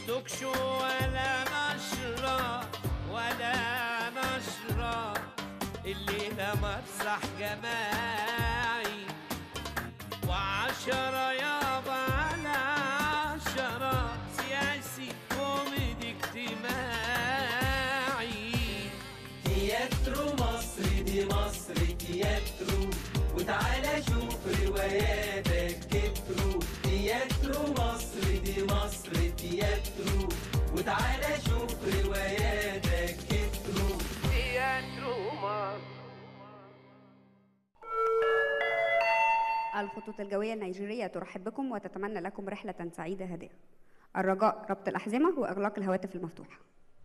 توكشو ولا نشرة ولا نشرة الليلة مسرح جماعي وعشرة يابا على عشرة سياسي كوميدي اجتماعي تياترو مصر دي مصر تياترو وتعالى شوف رواياتك كترو تياترو مصر دي مصر تياترو وتعالى شوف رواياتك كترو تياترو مصر الخطوط الجوية النيجيرية ترحب بكم وتتمنى لكم رحلة سعيدة هادئة الرجاء ربط الأحزمة وإغلاق الهواتف المفتوحة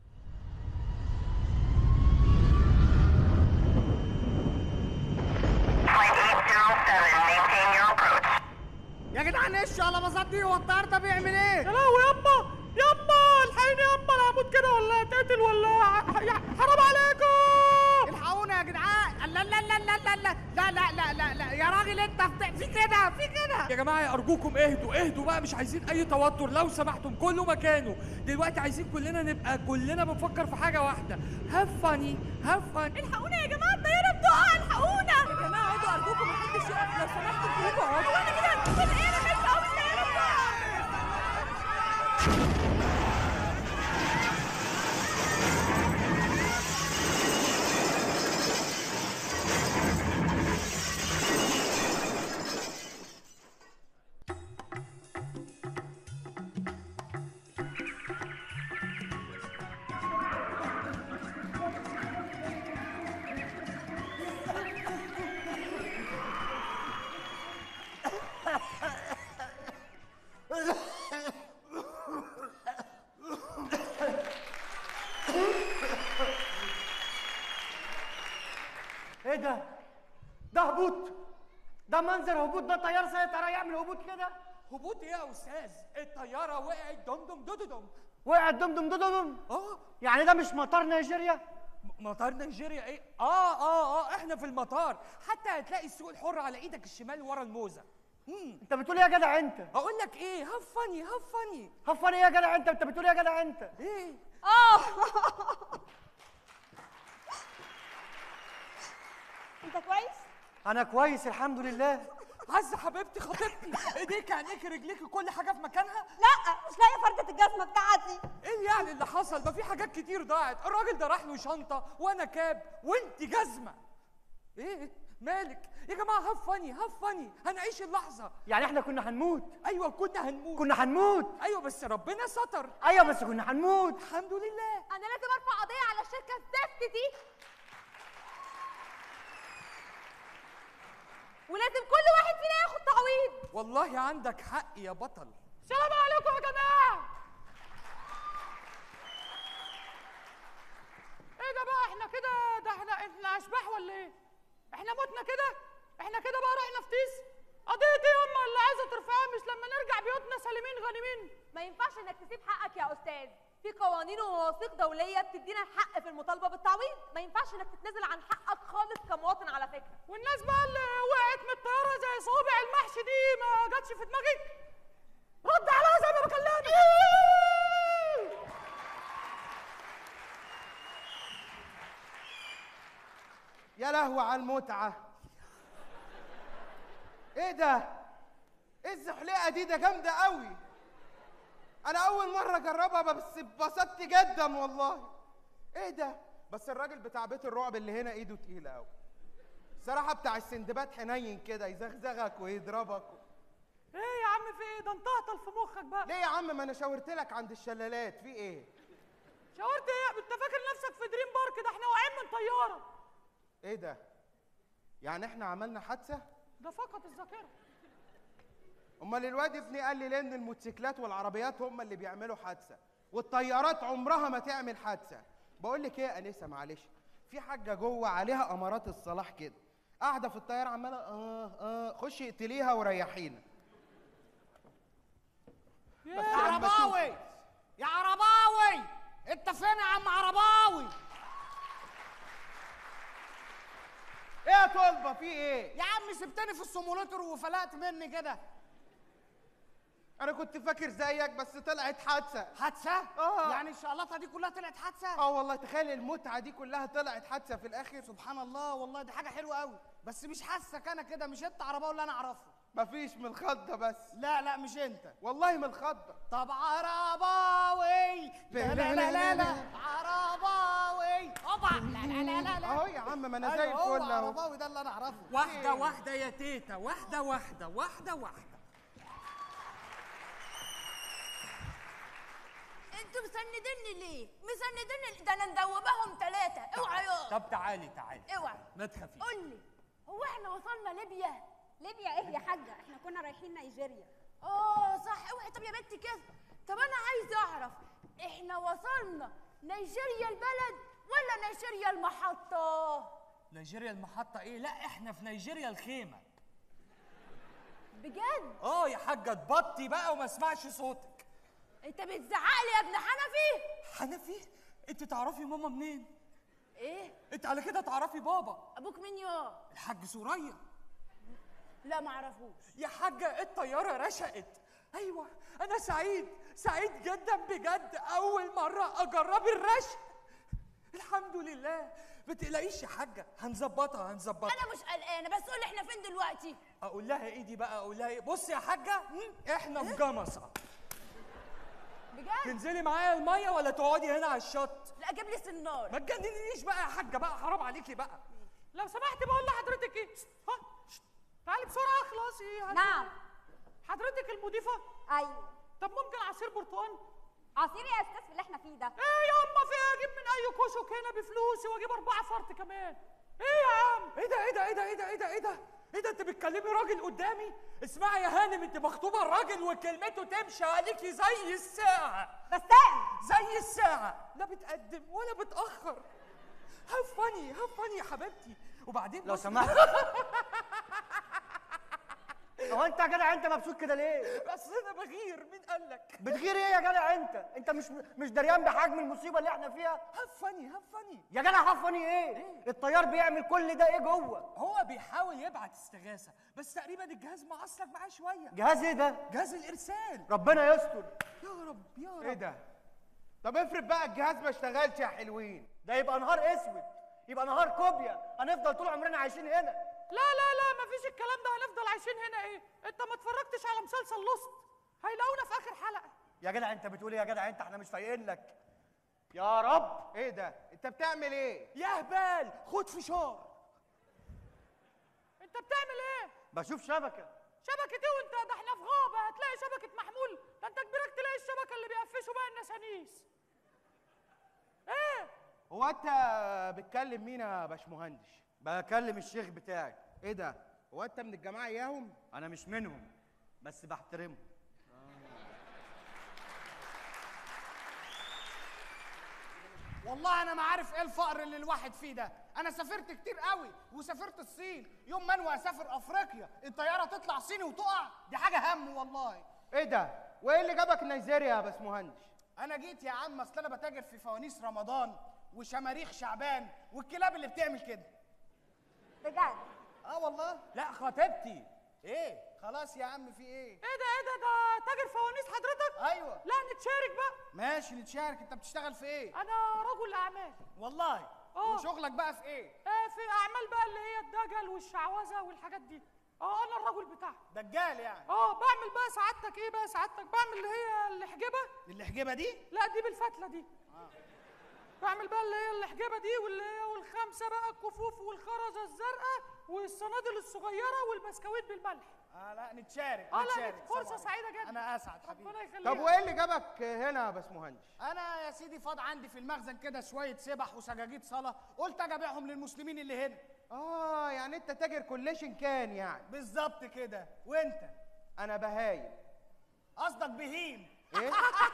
يا جدعان ايش على بساطتي هو الطيار ده بيعمل ايه؟ يا لهوي يابا يابا الحقيني يابا انا هموت كده ولا اتقتل ولا حرام عليكم الحقونا يا جدعان لا لا لا لا لا لا لا لا لا لا لا يا راجل انت في- في كده في كده يا جماعة أرجوكم اهدوا اهدوا بقى مش عايزين أي توتر لو سمحتم كله مكانه دلوقتي عايزين كلنا نبقى كلنا بنفكر في حاجة واحدة هاف فاني هاف فان الحقونا يا جماعه الطياره بتقع الحقونا يا جماعه اقعدوا ارجوكم محدش يقف لو سمحتوا كلكم اقعدوا وانا كده هتكون ايه انا خايفه قوي الطياره بتقع ايه ده؟ ده هبوط ده منظر هبوط ده طيار زي ترى يعمل هبوط كده هبوط ايه يا أستاذ الطيارة وقعت دم دم دم دم وقع دم دم دم دم اه يعني ده مش مطار نيجيريا م- مطار نيجيريا ايه اه اه اه احنا في المطار حتى هتلاقي السوق الحر على ايدك الشمال ورا الموزة مم. انت بتقول ايه يا جدع انت اقول لك ايه هاف فاني هاف فاني هفن ايه يا جدع انت انت بتقول ايه يا جدع انت ايه اه انت كويس انا كويس الحمد لله عزة حبيبتي خطيبتي ايديك عينيك رجليك كل حاجة في مكانها لا مش لاقيه فردة الجزمه بتاعتي ايه يعني اللي حصل ما في حاجات كتير ضاعت الراجل ده راح له شنطه وانا كاب وانت جزمه ايه مالك يا جماعه هاف فاني هاف فاني هنعيش اللحظه يعني احنا كنا هنموت ايوه كنا هنموت كنا هنموت ايوه بس ربنا ستر ايوه بس كنا هنموت الحمد لله انا لازم ارفع قضيه على الشركه الزفت دي ولازم كل واحد فينا ياخد تعويض والله عندك حق يا بطل السلام عليكم يا جماعه ايه ده بقى احنا كده ده احنا احنا اشباح ولا ايه؟ احنا متنا كده؟ احنا كده بقى رحنا في تيس؟ قضية ايه يما اللي عايزة ترفعها مش لما نرجع بيوتنا سالمين غانمين؟ ما ينفعش انك تسيب حقك يا استاذ في قوانين ومواثيق دوليه بتدينا الحق في المطالبه بالتعويض ما ينفعش انك تتنازل عن حقك خالص كمواطن على فكره والناس بقى اللي وقعت من الطيارة زي صوابع المحشي دي ما جاتش في دماغك؟ رد عليها زي ما بكلمك يا لهوي على المتعة ايه ده؟ ايه الزحليقة دي ده جامدة قوي انا اول مرة اجربها بس اتبسطت جدا والله ايه ده؟ بس الراجل بتاع بيت الرعب اللي هنا ايده تقيلة قوي صراحة بتاع السندباد حنين كده يزغزغك ويضربك ايه يا عم في ايه؟ ده انت اهطل في مخك بقى ليه يا عم ما انا شاورت لك عند الشلالات في ايه؟ شاورت ايه؟ انت فاكر نفسك في دريم بارك ده احنا واقعين من طيارة ايه ده؟ يعني احنا عملنا حادثة؟ ده فقط الذاكرة امال الواد ابني قال لي لان الموتوسيكلات والعربيات هم اللي بيعملوا حادثه والطيارات عمرها ما تعمل حادثه بقول لك ايه يا انسه معلش في حاجه جوه عليها امارات الصلاح كده قاعده في الطياره عماله اه اه خشي اقتليها وريحينا يا عرباوي يا عرباوي انت فين يا عم عرباوي ايه يا طلبه في ايه يا عم سبتني في السيموليتر وفلقت مني كده انا كنت فاكر زيك بس طلعت حادثه حادثه آه. يعني الشقلطه دي كلها طلعت حادثه اه والله تخيل المتعه دي كلها طلعت حادثه في الاخر سبحان الله والله دي حاجه حلوه قوي بس مش حاسك انا كده مش انت عرباوي اللي انا اعرفه مفيش من الخضه بس لا لا مش انت والله من الخضه طب عرباوي لا لا لا لا, لا. عرباوي اوبا لا لا لا لا, لا. اهو يا عم ما انا زي أيوة، هو الفل اهو عرباوي ده اللي انا اعرفه واحدة واحدة يا تيتا واحدة واحدة واحدة واحدة انتوا مسندني ليه؟ مسندني ده انا مدوباهم ثلاثة اوعى يا طب تعالي تعالي اوعى ما تخافيش قول لي هو احنا وصلنا ليبيا؟ ليبيا ايه يا حاجه احنا كنا رايحين نيجيريا اه صح اوعي طب يا بنتي كده طب انا عايزه اعرف احنا وصلنا نيجيريا البلد ولا نيجيريا المحطة؟ نيجيريا المحطة ايه؟ لا احنا في نيجيريا الخيمة بجد؟ اه يا حاجة تبطي بقى وما اسمعش صوتك انت بتزعقلي يا ابن حنفي؟ حنفي انت تعرفي ماما منين؟ ايه؟ انت على كده تعرفي بابا ابوك مين يا؟ الحاج سوريا لا معرفوش يا حاجة الطيارة رشقت أيوة أنا سعيد سعيد جدا بجد أول مرة أجرب الرشق الحمد لله ما تقلقيش يا حاجة هنظبطها هنظبطها انا مش قلقانة بس قول لي احنا فين دلوقتي؟ أقول لها إيه دي بقى أقول لها إيه بصي يا حاجة إحنا في جمصة بجد؟ تنزلي معايا المية ولا تقعدي هنا على الشط لا جيب لي سنار ما تجننيش بقى يا حاجة بقى حرام عليكي بقى لو سمحت بقول لحضرتك ايه ها شت. تعالي بسرعه اخلصي هت- نعم حضرتك المضيفه ايوه طب ممكن عصير برتقال عصير يا استاذ في اللي احنا فيه ده ايه يا اما في إيه؟ اجيب من اي كشك هنا بفلوسي واجيب اربعه فرط كمان ايه يا عم إيه ده إيه ده إيه ده إيه ده إيه ده إيه ده إيه ده أنت بتكلمي راجل قدامي اسمعي يا هانم أنت مخطوبة الراجل وكلمته تمشي عليكي زي الساعة بستان زي الساعة لا بتقدم ولا بتأخر هاف فاني هاف فاني يا حبيبتي وبعدين لو بص- سمحت هو انت يا جدع انت مبسوط كده ليه؟ بس انا بغير مين قال لك بتغير ايه يا جدع انت؟ انت مش مش دريان بحجم المصيبه اللي احنا فيها؟ هاف فاني هاف فاني يا جدع حفني ايه؟ الطيار بيعمل كل ده ايه جوه؟ هو بيحاول يبعت استغاثة بس تقريبا الجهاز معصلك معاه شوية جهاز ايه ده؟ جهاز الإرسال ربنا يستر يا رب يا رب ايه ده طب افرض بقى الجهاز ما اشتغلش يا حلوين ده يبقى نهار اسود يبقى نهار كوبيا هنفضل طول عمرنا عايشين هنا لا لا لا مفيش الكلام ده هنفضل عايشين هنا ايه انت ما اتفرجتش على مسلسل لوست هيلاقونا في اخر حلقه يا جدع انت بتقول ايه يا جدع انت احنا مش فايقين لك يا رب ايه ده انت بتعمل ايه يا هبال خد فشار انت بتعمل ايه بشوف شبكه شبكة ايه وانت ده احنا في غابة هتلاقي شبكة محمول ده انت كبيرك تلاقي الشبكة اللي بيقفشوا بقى النسانيس ايه هو انت بتكلم مين يا باشمهندس بكلم الشيخ بتاعي ايه ده هو انت من الجماعه اياهم انا مش منهم بس بحترمهم والله انا ما عارف ايه الفقر اللي الواحد فيه ده انا سافرت كتير قوي وسافرت الصين يوم ما انوي اسافر افريقيا الطياره تطلع صيني وتقع دي حاجه هم والله ايه ده وايه اللي جابك نيجيريا يا باشمهندس انا جيت يا عم اصل انا بتاجر في فوانيس رمضان وشماريخ شعبان والكلاب اللي بتعمل كده بجد اه والله لا خطيبتي ايه خلاص يا عم في ايه ايه ده ايه ده ده تاجر فوانيس حضرتك ايوه لا نتشارك بقى ماشي نتشارك انت بتشتغل في ايه انا رجل اعمال والله آه. وشغلك بقى في ايه آه في اعمال بقى اللي هي الدجل والشعوذه والحاجات دي اه انا الرجل بتاعها دجال يعني اه بعمل بقى سعادتك ايه بقى سعادتك بعمل اللي هي الحجبه الحجبه دي لا دي بالفتله دي بعمل بقى اللي هي الحجبه دي واللي هي والخمسه بقى الكفوف والخرزه الزرقاء والصنادل الصغيره والبسكويت بالملح اه لا نتشارك اه لا نتشارك فرصه طبعاً. سعيده جدا انا اسعد حبيبي ربنا يخليك طب وايه اللي جابك هنا يا باشمهندس انا يا سيدي فاض عندي في المخزن كده شويه سبح وسجاجيد صلاه قلت اجي ابيعهم للمسلمين اللي هنا اه يعني انت تاجر كوليشن كان يعني بالظبط كده وانت انا بهايم قصدك بهيم ايه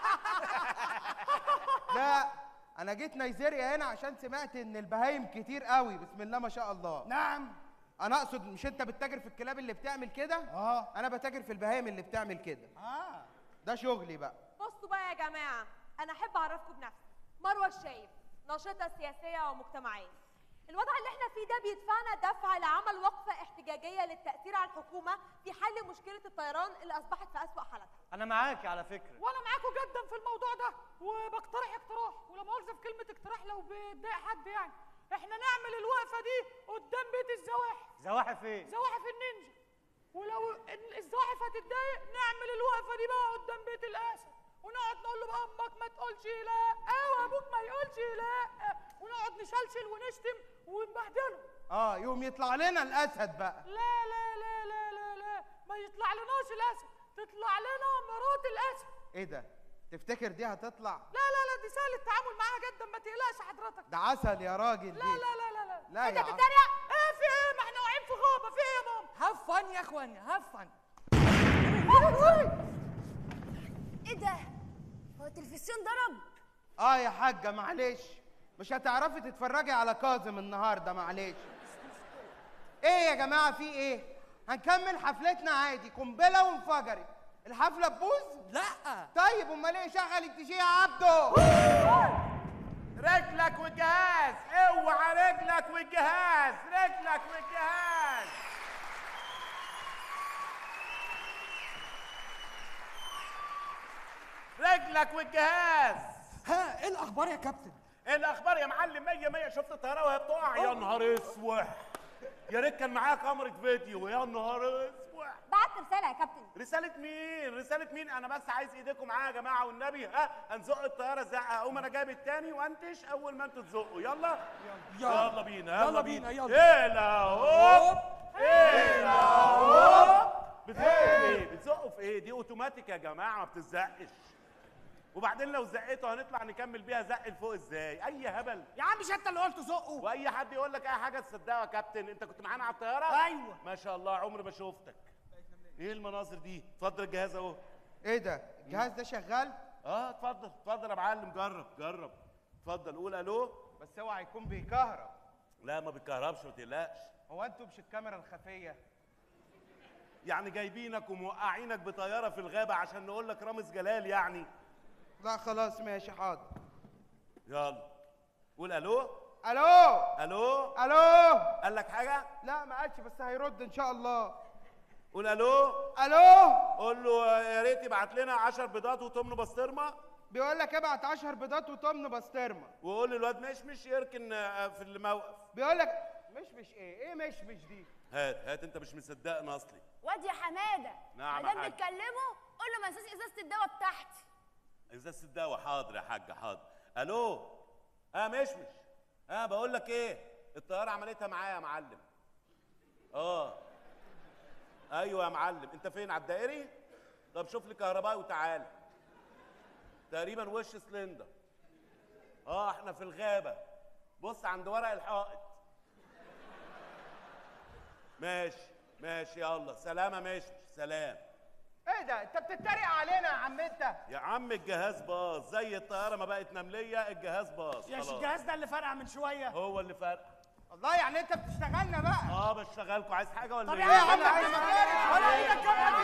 لا انا جيت نيجيريا هنا عشان سمعت ان البهايم كتير قوي بسم الله ما شاء الله نعم انا اقصد مش انت بتتاجر في الكلاب اللي بتعمل كده اه انا بتاجر في البهايم اللي بتعمل كده اه ده شغلي بقى بصوا بقى يا جماعة أنا أحب أعرفكم بنفسي مروة الشايب ناشطة سياسية ومجتمعية الوضع اللي احنا فيه ده ده بيدفعنا دفع لعمل وقفه احتجاجيه للتاثير على الحكومه في حل مشكله الطيران اللي اصبحت في اسوأ حالتها انا معاكي على فكره وانا معاكم جدا في الموضوع ده وبقترح اقتراح ولا مؤاخذه في كلمه اقتراح لو بيتضايق حد يعني احنا نعمل الوقفه دي قدام بيت الزواحف زواحف ايه زواحف النينجا ولو ال- الزواحف هتتضايق نعمل الوقفه دي بقى قدام بيت الاسد ونقعد نقول له بقى امك ما تقولش لا وابوك ما يقولش لا ونقعد نشلشل ونشتم ونبهدله اه يوم يطلع لنا الاسد بقى لا لا لا لا لا لا ما يطلع لناش الاسد تطلع لنا مرات الاسد ايه ده تفتكر دي هتطلع لا لا لا دي سهل التعامل معاها جدا ما تقلقش حضرتك ده عسل يا راجل لا دي لا لا لا لا لا انت يا عم. بتتريق ايه في ايه ما احنا واقعين في غابه في ايه يا ماما هاف فن يا اخوانا هاف فن ايه ده هو التلفزيون ضرب اه يا حاجه معلش مش هتعرفي تتفرجي على كاظم النهارده معلش ايه يا جماعه في ايه هنكمل حفلتنا عادي قنبله وانفجرت الحفله تبوظ لا طيب امال ايه شغل الدي جي يا عبده رجلك والجهاز اوعى رجلك والجهاز رجلك والجهاز رجلك والجهاز ها ايه الاخبار يا كابتن ايه الاخبار يا معلم مية مية شفت الطياره وهي بتقع يا نهار اسود يا ريت كان معايا كاميرا فيديو يا نهار اسود بعت رساله يا كابتن رسالة مين؟ رسالة مين؟ أنا بس عايز إيديكم معايا يا جماعة والنبي ها هنزق الطيارة زقة أقوم أنا جايب التاني وأنتش أول ما أنتوا تزقوا يلا يلا. يلا بينا يلا يلا بينا بينا، يلا. إيه لا هوب إيه لا هوب بتزقوا في إيه؟ بتزقوا في إيه؟ دي أوتوماتيك يا جماعة ما بتزقش وبعدين لو زقيته هنطلع نكمل بيها زق لفوق ازاي؟ اي هبل يا عم مش انت اللي قلت زقه واي حد يقول لك اي حاجه تصدقها يا كابتن انت كنت معانا على الطياره أيوة. ما شاء الله عمري ما شفتك ايه المناظر دي اتفضل الجهاز اهو ايه ده الجهاز ده شغال اه اتفضل اتفضل يا معلم جرب جرب اتفضل قول الو بس اوعى يكون بيكهرب لا ما بيتكهربش ما تقلقش هو انتوا مش الكاميرا الخفيه يعني جايبينك وموقعينك بطياره في الغابه عشان نقول لك رامز جلال يعني لا خلاص ماشي حاضر يلا قول الو الو الو الو قال لك حاجه لا ما قالش بس هيرد ان شاء الله قول الو الو قول له يا ريت يبعت لنا 10 بيضات وتمن بسطرمه بيقول لك ابعت 10 بيضات وطمن بسطرمه وقول للواد مشمش يركن آه، في الموقف بيقول لك مش مش ايه ايه مش مش دي هات هات انت مش مصدقنا اصلي واد يا حماده نعم ما يا دام حاج. بتكلمه قول له ما انساش ازازه الدواء بتاعتي ازازه الدواء حاضر يا حاج حاضر الو اه مشمش اه بقول لك ايه الطياره عملتها معايا يا معلم اه ايوه يا معلم انت فين على الدائري طب شوف لي كهربائي وتعالى تقريبا وش سلندر اه احنا في الغابه بص عند ورق الحائط ماشي ماشي يلا سلامه ماشي سلام ايه ده انت بتتريق علينا يا عم انت يا عم الجهاز باظ زي الطياره ما بقت نمليه الجهاز باظ يا خلاص. الجهاز ده اللي فرقع من شويه هو اللي فرق الله يعني انت بتشتغلنا بقى اه بشتغلكوا عايز حاجه ولا طب ايه يا عم انا عايز ولا ايدك كمان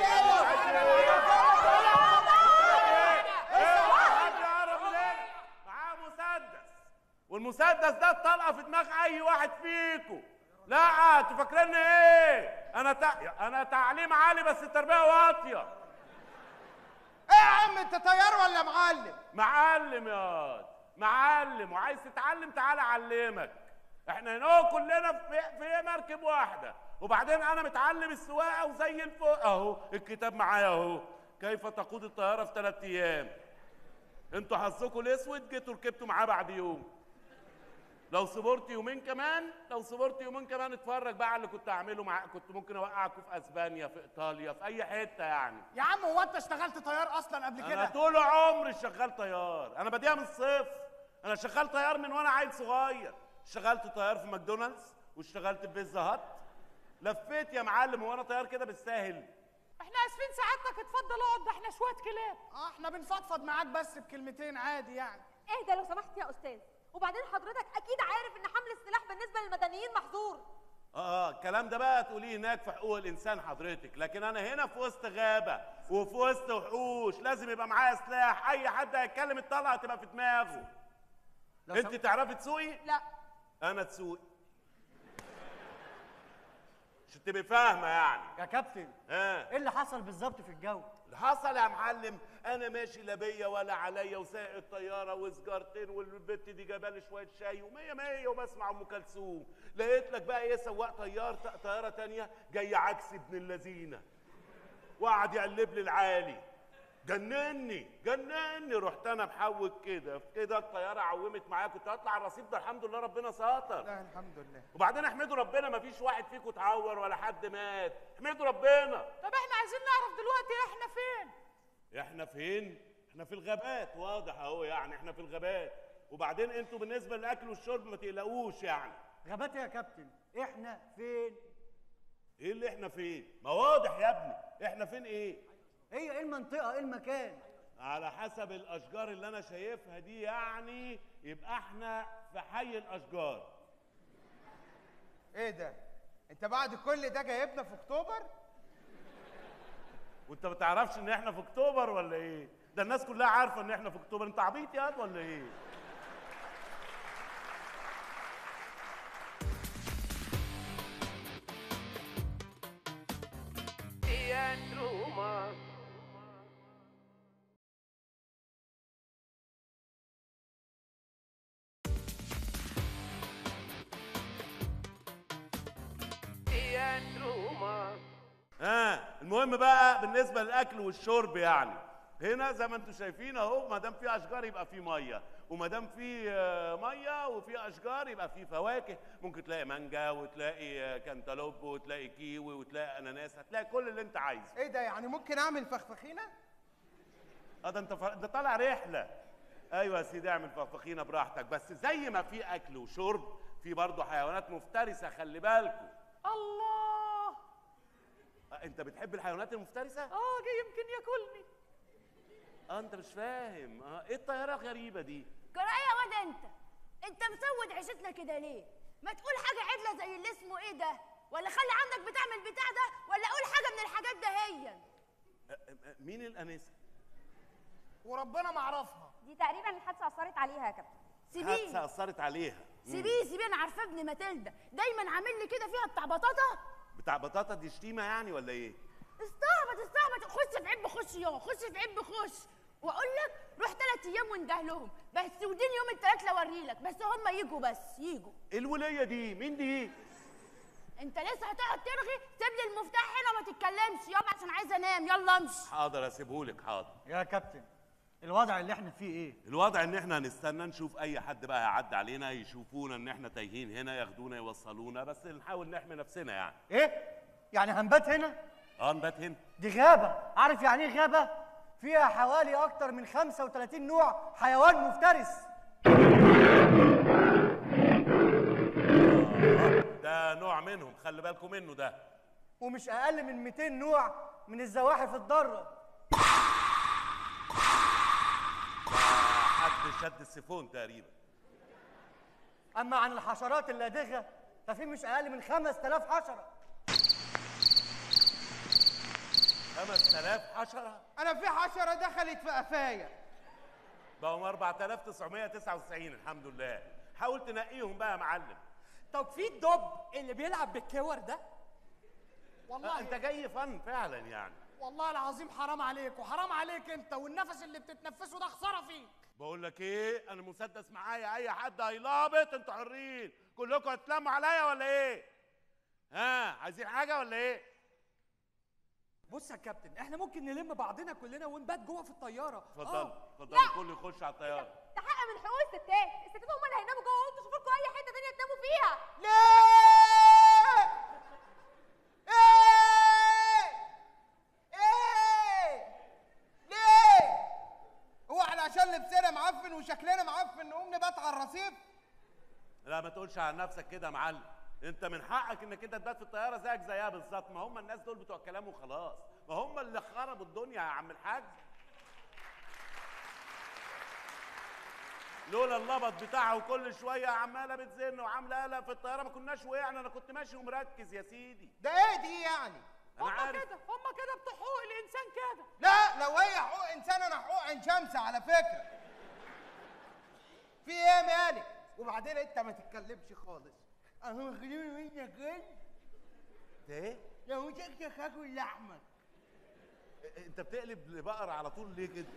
حد يقرب من هنا معاه مسدس والمسدس ده اتطلق في دماغ اي واحد فيكم لا انتوا فاكريني ايه انا تع... انا تعليم عالي بس التربيه واطيه ايه يا عم انت طيار ولا معلم معلم يا واد معلم وعايز تتعلم تعالى اعلمك احنا هنا كلنا في, في مركب واحده وبعدين انا متعلم السواقه وزي الفل اهو الكتاب معايا اهو كيف تقود الطياره في ثلاث ايام انتوا حظكم الاسود جيتوا ركبتوا معاه بعد يوم لو صبرت يومين كمان لو صبرت يومين كمان اتفرج بقى على اللي كنت اعمله معاك كنت ممكن اوقعكم في اسبانيا في ايطاليا في اي حته يعني يا عم هو انت اشتغلت طيار اصلا قبل انا كده طول عمري شغال طيار انا بديها من الصفر انا شغال طيار من وانا عيل صغير اشتغلت طيار في ماكدونالدز واشتغلت في بيتزا هات لفيت يا معلم وانا طيار كده بالساهل احنا اسفين سعادتك اتفضل اقعد ده احنا شويه كلاب اه احنا بنفضفض معاك بس بكلمتين عادي يعني اهدى لو سمحت يا استاذ وبعدين حضرتك اكيد عارف ان حمل السلاح بالنسبه للمدنيين محظور اه الكلام ده بقى تقوليه هناك في حقوق الانسان حضرتك لكن انا هنا في وسط غابه وفي وسط وحوش لازم يبقى معايا سلاح اي حد هيتكلم الطلقه هتبقى في دماغه لو انت تعرفي تسوقي لا انا تسوقي عشان تبقي فاهمه يعني يا كابتن ها ايه اللي حصل بالظبط في الجو اللي حصل يا معلم انا ماشي لا بيا ولا عليا وسايق الطياره وسجارتين والبت دي جابالي شويه شاي ومية مية وبسمع ام كلثوم لقيت لك بقى ايه سواق طيار طياره تانية جاي عكس ابن اللذينه وقعد يقلب لي العالي جنني جنني رحت انا محوج كده في كده الطياره عومت معايا كنت هطلع على الرصيف ده الحمد لله ربنا ستر لا الحمد لله وبعدين احمدوا ربنا ما فيش واحد فيكم اتعور ولا حد مات احمدوا ربنا طب احنا عايزين نعرف دلوقتي احنا فين احنا فين احنا في الغابات واضح اهو يعني احنا في الغابات وبعدين انتوا بالنسبه للاكل والشرب ما تقلقوش يعني غابات إيه يا كابتن احنا فين ايه اللي احنا فين ما واضح يا ابني احنا فين ايه هي ايه المنطقه ايه المكان على حسب الاشجار اللي انا شايفها دي يعني يبقى احنا في حي الاشجار ايه ده انت بعد كل ده جايبنا في اكتوبر وانت ما تعرفش ان احنا في اكتوبر ولا ايه ده الناس كلها عارفه ان احنا في اكتوبر انت عبيط يا واد ولا ايه ها المهم بقى بالنسبه للاكل والشرب يعني هنا زي ما انتم شايفين اهو ما دام في اشجار يبقى في ميه وما دام في آه، ميه وفي اشجار يبقى في فواكه ممكن تلاقي مانجا وتلاقي آه، كانتالوب وتلاقي كيوي وتلاقي اناناس هتلاقي كل اللي انت عايزه ايه ده يعني ممكن اعمل فخفخينه اه ده انت ف... ده طالع رحله ايوه يا سيدي اعمل فخفخينه براحتك بس زي ما في اكل وشرب في برضه حيوانات مفترسه خلي بالكم الله آه، انت بتحب الحيوانات المفترسه اه جاي يمكن ياكلني اه انت مش فاهم اه ايه الطياره الغريبه دي جرى ايه يا واد انت انت مسود عيشتنا كده ليه ما تقول حاجه عدله زي اللي اسمه ايه ده ولا خلي عندك بتعمل بتاع ده ولا قول حاجه من الحاجات ده هي آه، آه، مين الانسه وربنا ما اعرفها دي تقريبا الحادثه اثرت عليها يا كابتن سيبيه حادثه اثرت عليها مم. سيبيه سيبيه انا عارفه ابن ماتيلدا دايما عامل لي كده فيها بتاع بطاطا بتاع بطاطا دي شتيمه يعني ولا ايه استعبط استعبط خش في عب خش يوم خش في عب خش واقول لك روح ثلاث ايام وانده لهم بس ودين يوم الثلاث لو اوريلك بس هم يجوا بس يجوا ايه الوليه دي مين دي انت لسه هتقعد ترغي سيب لي المفتاح هنا وما تتكلمش يلا عشان عايزه انام يلا امشي حاضر اسيبهولك حاضر يا كابتن الوضع اللي احنا فيه ايه الوضع ان احنا هنستنى نشوف اي حد بقى يعدي علينا يشوفونا ان احنا تايهين هنا ياخدونا يوصلونا بس نحاول نحمي نفسنا يعني ايه يعني هنبات هنا اه نبات هنا دي غابه عارف يعني ايه غابه فيها حوالي اكتر من 35 نوع حيوان مفترس ده نوع منهم خلي بالكم منه ده ومش اقل من 200 نوع من الزواحف الضاره حد شد السيفون تقريبا اما عن الحشرات اللادغه ففي مش اقل من 5000 حشره 5000 حشره انا في حشره دخلت في قفايا بقوا 4999 الحمد لله حاول تنقيهم بقى يا معلم طب في الدب اللي بيلعب بالكور ده آه، والله انت جاي فن فعلا يعني والله العظيم حرام عليك وحرام عليك انت والنفس اللي بتتنفسه ده خساره فيك بقول لك ايه انا مسدس معايا اي حد هيلابط انتوا حرين كلكم هتلموا عليا ولا ايه ها عايزين حاجه ولا ايه بص يا كابتن احنا ممكن نلم بعضنا كلنا ونبات جوه في الطياره اتفضل آه. اتفضل الكل يخش على الطياره ده حق من حقوق الستات الستات هم اللي هيناموا جوه وانتوا شوفوا لكم اي حته تانيه تناموا فيها ليه ايه ايه ليه هو احنا عشان لبسنا معفن وشكلنا معفن نقوم نبات على الرصيف لا ما تقولش عن نفسك كده يا معلم انت من حقك انك انت تبات في الطياره زيك زيها بالظبط ما هم الناس دول بتوع كلام وخلاص ما هم اللي خربوا الدنيا يا عم الحاج لولا اللبط بتاعها وكل شويه عماله بتزن وعامله قلق في الطياره ما كناش وقعنا انا كنت ماشي ومركز يا سيدي ده ايه دي يعني انا هم عارف كده هم كده بتوع حقوق الانسان كده لا لو هي حقوق انسان انا حقوق عين شمس على فكره في ايه مالك وبعدين انت ما تتكلمش خالص اهو خليني منك كده انت ايه لو شكشك هاكل لحمك إيه- انت بتقلب لبقرة على طول ليه كده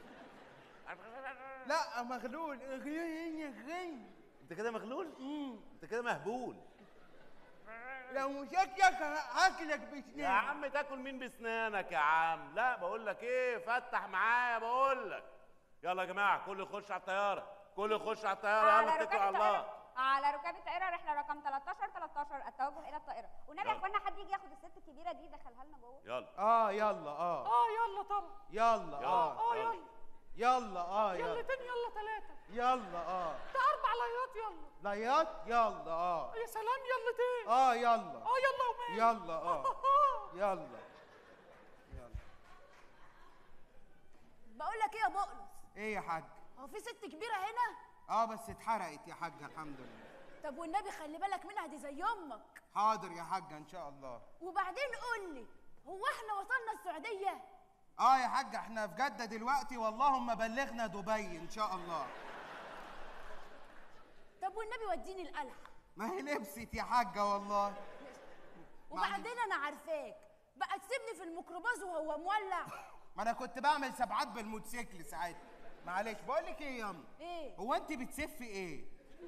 لا مغلول غير غير انت كده مغلول انت كده مهبول لو شكشك هاكلك يا بسنان عم تاكل مين بسنانك يا عم لا بقول لك ايه فتح معايا بقول لك يلا يا جماعه كل يخش على الطياره كل يخش على الطياره على يلا اتكلوا ركاب على الله الطائرة على ركاب الطائرة رحلة رقم 13 13 التوجه إلى الطائرة والنبي يا يلا. اخوانا حد يجي ياخد الست الكبيرة دي يدخلها لنا جوه يلا اه يلا اه اه يلا طبعا يلا يلا. اه اه يلا يلا اه يلا يلتين يلا ثلاثة يلا اه ده أربع ليات يلا ليات يلا اه يا سلام يلتين اه يلا اه يلا ومال يلا اه يلا يلا بقول لك ايه يا بقلص ايه يا حاج هو في ست كبيره هنا اه بس اتحرقت يا حاجه الحمد لله طب والنبي خلي بالك منها دي زي امك حاضر يا حاجه ان شاء الله وبعدين قول لي هو احنا وصلنا السعوديه اه يا حاج احنا في جده دلوقتي واللهم بلغنا دبي ان شاء الله طب والنبي وديني القلعه ما هي لبست يا حاجه والله وبعدين انا عارفاك بقى تسيبني في الميكروباص وهو مولع ما انا كنت بعمل سبعات بالموتوسيكل ساعتها معلش بقول لك ايه يا ياما ايه هو انت بتسفي ايه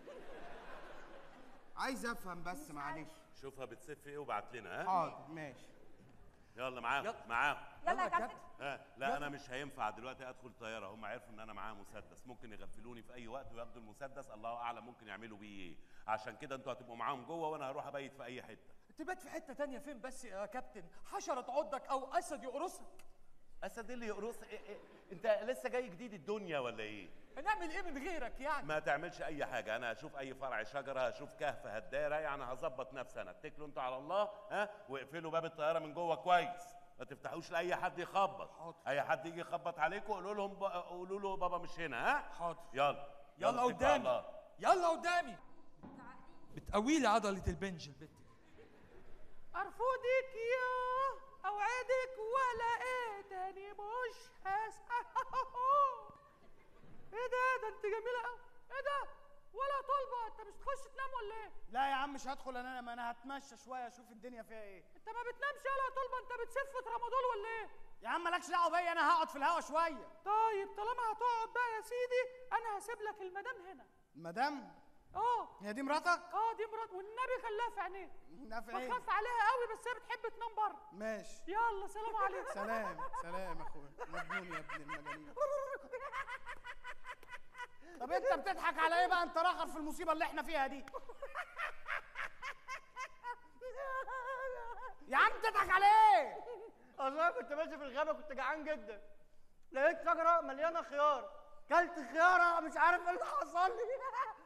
عايز افهم بس معلش شوفها بتسف ايه وبعت لنا ها حاضر ماشي يلا معاهم يلا. معاهم يلا يا كابتن ها لا انا مش هينفع دلوقتي ادخل طياره هم عرفوا ان انا معايا مسدس ممكن يغفلوني في اي وقت وياخدوا المسدس الله اعلم ممكن يعملوا بيه ايه عشان كده انتوا هتبقوا معاهم جوه وانا هروح ابيت في اي حته تبات في حته تانية فين بس يا كابتن حشره تعضك او اسد يقرصك اسد اللي يقرص إيه إيه؟ انت لسه جاي جديد الدنيا ولا ايه هنعمل ايه من غيرك يعني ما تعملش اي حاجه انا هشوف اي فرع شجره هشوف كهف هداره يعني هظبط نفسي انا اتكلوا انتوا على الله ها واقفلوا باب الطياره من جوه كويس ما تفتحوش لاي حد يخبط حاضر. اي حد يجي يخبط عليكم قولوا لهم ب... قولوا له بابا مش هنا ها حاضر يلا يلا اتكلوا على قدامي الله. يلا قدامي بتقوي لي عضله البنج البت ارفضك يا اوعدك ولا ايه تاني مش هس ايه ده ده انت جميله قوي ايه ده ولا طالبه انت مش تخش تنام ولا ايه لا يا عم مش هدخل انا ما انا هتمشى شويه اشوف الدنيا فيها ايه انت ما بتنامش يلا طالبه انت بتسف في رمضان ولا ايه يا عم مالكش دعوه بيا انا هقعد في الهوا شويه طيب طالما هتقعد بقى يا سيدي انا هسيب لك المدام هنا مدام اه هي دي مراتك اه دي مرات والنبي خلاها في عينيه نافع ايه بخاف عليها قوي بس هي بتحب تنام بره ماشي يلا سلام عليكم سلام سلام يا اخويا مجنون يا ابن المجانين طب انت بتضحك على ايه بقى انت راخر في المصيبه اللي احنا فيها دي يا عم بتضحك على ايه اصل انا كنت ماشي في الغابه كنت جعان جدا لقيت شجره مليانه خيار كلت خياره مش عارف ايه اللي حصل لي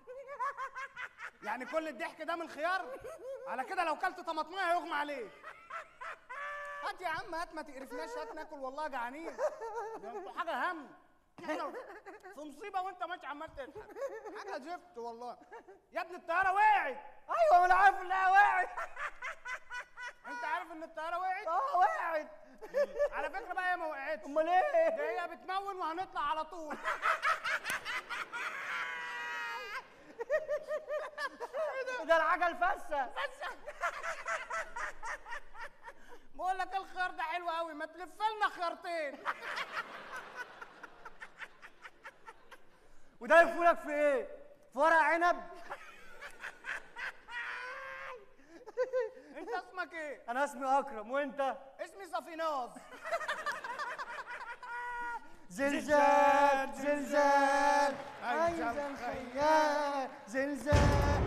يعني كل الضحك ده من الخيار على كده لو كلت طماطميه هيغمى عليك هات يا عم هات ما تقرفناش هات ناكل والله جعانين ده انتوا حاجه هم احنا في مصيبه وانت ماشي عمال تضحك حاجه زفت والله يا ابني الطياره وقعت ايوه انا عارف انها وقعت انت عارف ان الطياره وقعت اه وقعت على فكره بقى هي ما وقعتش امال ايه ده هي بتمون وهنطلع على طول ده العجل فسه بقول لك الخيار ده حلو قوي ما تلف لنا خيارتين وده يفولك في ايه في ورق عنب انت اسمك ايه انا اسمي اكرم وانت اسمي صفيناز زلزال زلزال، زلزال عايز عايز الخيال. الخيال زلزال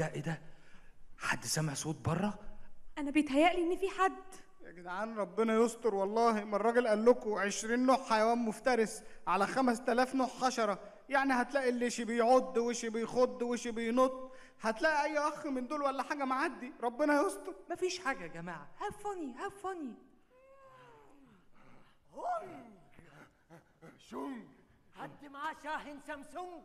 ده ايه ده حد سامع صوت بره انا بيتهيألي ان في حد يا جدعان ربنا يستر والله ما الراجل قال لكم 20 نوع حيوان مفترس على 5000 نوع حشره يعني هتلاقي اللي شي بيعض وشي بيخض وشي بينط هتلاقي اي اخ من دول ولا حاجه معدي ربنا يستر مفيش حاجه يا جماعه هاف فاني هاف فاني شونج حد معاه شاحن سامسونج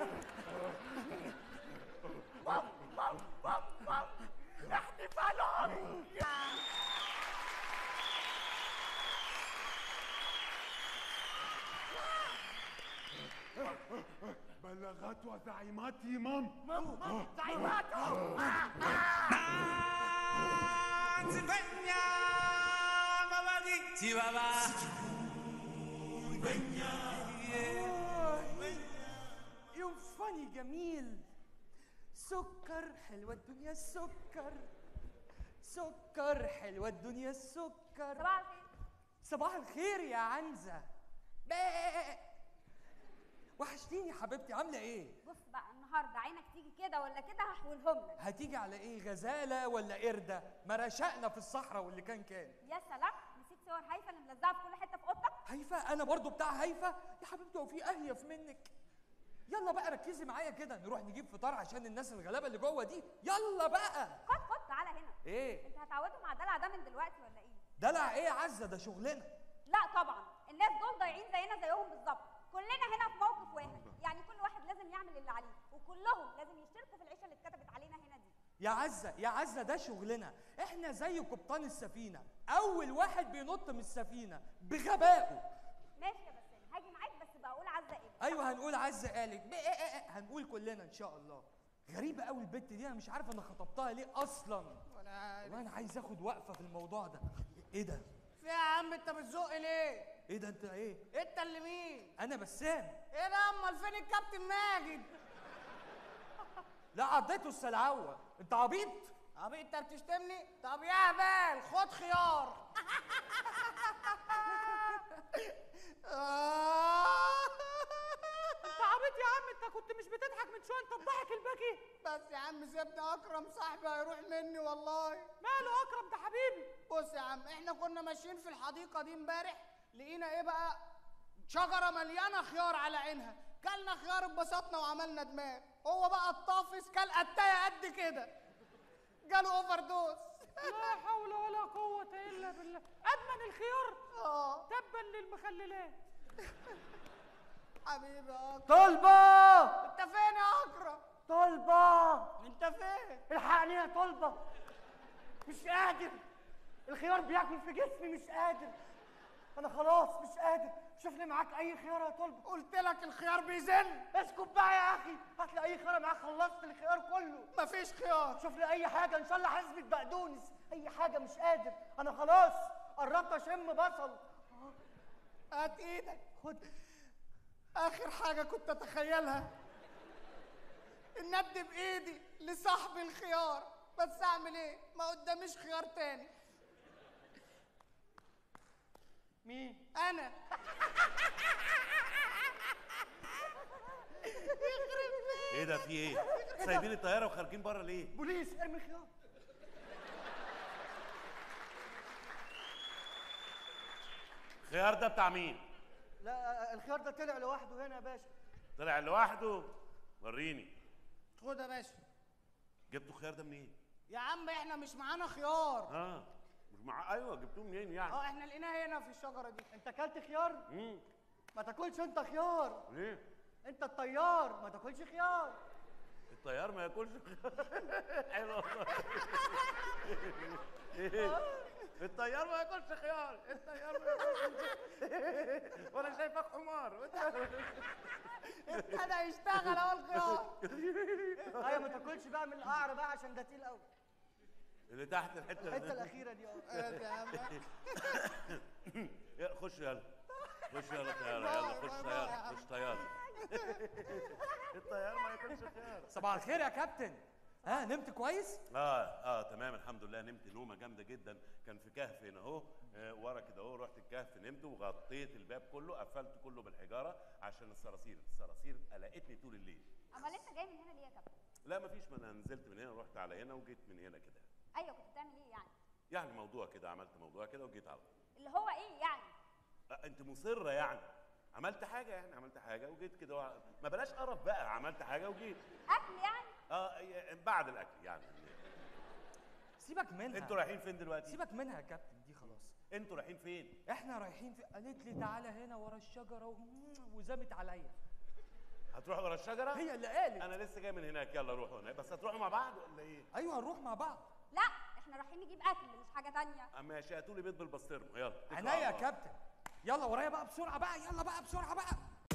واو واو واو واو احتفالهم بلاغات وزعيمات إمام زعيماته يوم فاني جميل سكر حلوة الدنيا السكر سكر حلوة الدنيا السكر صباح الخير صباح الخير يا عنزة بقى. وحشتيني يا حبيبتي عاملة ايه؟ بص بقى النهارده عينك تيجي كده ولا كده هحولهم لك هتيجي على ايه غزالة ولا قردة؟ ما رشقنا في الصحراء واللي كان كان يا سلام نسيت صور هيفا اللي ملزقه في كل حته في اوضتك هيفا انا برضو بتاع هيفا يا حبيبتي هو في اهيف منك يلا بقى ركزي معايا كده نروح نجيب فطار عشان الناس الغلابه اللي جوه دي يلا بقى خد خد تعالى هنا ايه انت هتعودوا مع الدلع ده من دلوقتي ولا ايه دلع ايه يا عزه ده شغلنا لا طبعا الناس دول ضايعين زينا زيهم بالظبط كلنا هنا في موقف واحد يعني كل واحد لازم يعمل اللي عليه وكلهم لازم يشتركوا في العيشه اللي اتكتبت علينا هنا دي يا عزه يا عزه ده شغلنا احنا زي قبطان السفينه اول واحد بينط من السفينه بغبائه ماشي يا بسام هاجي معاك بس بقول عزه ايه ايوه هنقول عزه قالت بقى- إيه إيه إيه، هنقول كلنا ان شاء الله غريبه قوي البت دي انا مش عارف انا خطبتها ليه اصلا ولا والله انا عايز اخد وقفه في الموضوع ده ايه ده في يا عم انت بتزق ليه ايه ده انت ايه انت اللي مين انا بسام ايه ده امال فين الكابتن ماجد لا عضيته السلعوه انت عبيط عبيط انت بتشتمني طب يا هبال خد خيار انت عبيط يا عم انت كنت مش بتضحك من شويه انت الضحك البكي بس يا عم سيبني اكرم صاحبي هيروح مني والله ماله اكرم ده حبيبي بص يا عم احنا كنا ماشيين في الحديقه دي امبارح لقينا ايه بقى شجره مليانه خيار على عينها كلنا خيار اتبسطنا وعملنا دماغ هو بقى الطافس كل قتايه قد كده جاله اوفر دوز لا حول ولا قوه الا بالله ادمن الخيار اه تبا للمخللات حبيبي يا اكرم طلبة انت فين يا اكرم طلبة انت فين الحقني يا طلبة مش قادر الخيار بياكل في جسمي مش قادر انا خلاص مش قادر شوف لي معاك اي خيار يا طلبة قلت لك الخيار بيزن اسكت بقى يا اخي هات لي اي خيار معاك خلصت الخيار كله مفيش خيار شوف لي اي حاجه ان شاء الله حسبة بقدونس اي حاجه مش قادر انا خلاص قربت اشم بصل هات ايدك خد اخر حاجه كنت اتخيلها ان ادي بايدي لصاحب الخيار بس اعمل ايه ما قداميش خيار تاني مين انا ايه ده في ايه؟ سايبين الطياره وخارجين بره ليه؟ بوليس ارمي الخيار الخيار ده بتاع مين؟ لا الخيار ده طلع لوحده هنا يا باشا طلع لوحده وريني خد يا باشا جبتوا الخيار ده منين؟ يا عم احنا مش معانا خيار اه مش مع ايوه جبتوه منين يعني؟ اه احنا لقيناه هنا في الشجره دي انت اكلت خيار امم ما تاكلش انت خيار ليه؟ انت الطيار ما تاكلش خيار الطيار ما ياكلش حلو والله ايه الطيار ما ياكلش خيار الطيار ما ياكلش وانا شايفك حمار ابتدى يشتغل اهو الخيار ايوه ما تاكلش بقى من القعر بقى عشان ده تقيل قوي اللي تحت الحته الحته اللي الاخيره دي اه هات يا عم يا خش يلا خش يلا طياره يلا خش طياره خش طياره الطيار ما ياكلش خيار صباح الخير يا كابتن ها نمت كويس اه اه تمام الحمد لله نمت نومه جامده جدا كان في كهف هنا اهو آه، ورا كده اهو رحت الكهف نمت وغطيت الباب كله قفلت كله بالحجاره عشان الصراصير الصراصير قلقتني طول الليل امال انت جاي من هنا ليه يا كابتن لا مفيش ما انا نزلت من هنا ورحت على هنا وجيت من هنا كده ايوه كنت بتعمل ايه يعني يعني موضوع كده عملت موضوع كده وجيت على اللي هو ايه يعني أه، انت مصره يعني عملت حاجه يعني عملت حاجه وجيت كده وع- ما بلاش قرف بقى عملت حاجه وجيت اكل يعني اه ي- بعد الاكل يعني سيبك منها انتوا رايحين فين دلوقتي سيبك منها يا كابتن دي خلاص انتوا رايحين فين احنا رايحين في قالت لي تعالى هنا ورا الشجره و... وزامت عليا هتروحوا ورا الشجره هي اللي قالت انا لسه جاي من هناك يلا روحوا هناك بس هتروحوا مع بعض ولا ايه ايوه هنروح مع بعض لا احنا رايحين نجيب اكل مش حاجه تانية اما ماشي هاتوا لي بيض بالبسطرمه يلا اتكلوا عينيا على يا الله. كابتن يلا ورايا بقى بسرعه بقى يلا بقى بسرعه بقى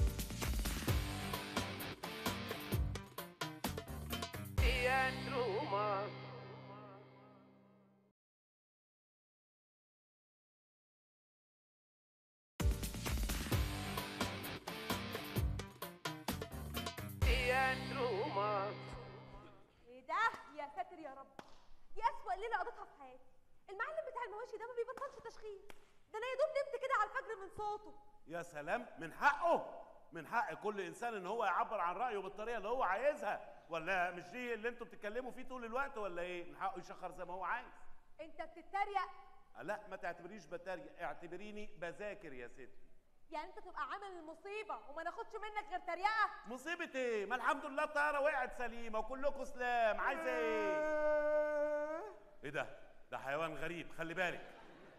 ايه ده يا ساتر يا رب دي اسوأ ليله قضيتها في حياتي المعلم بتاع المواشي ده ما بيبطلش تشخيص ده انا يا دوب نمت كده على الفجر من صوته يا سلام من حقه من حق كل انسان ان هو يعبر عن رايه بالطريقه اللي هو عايزها ولا مش دي اللي انتوا بتتكلموا فيه طول الوقت ولا ايه من حقه يشخر زي ما هو عايز انت بتتريق لا ما تعتبريش بتريق اعتبريني بذاكر يا ستي يعني انت تبقى عامل المصيبه وما ناخدش منك غير تريقه مصيبة ايه؟ ما الحمد لله الطيارة وقعت سليمة وكلكم سلام، عايزة ايه؟ ايه ده؟ ده حيوان غريب خلي بالك.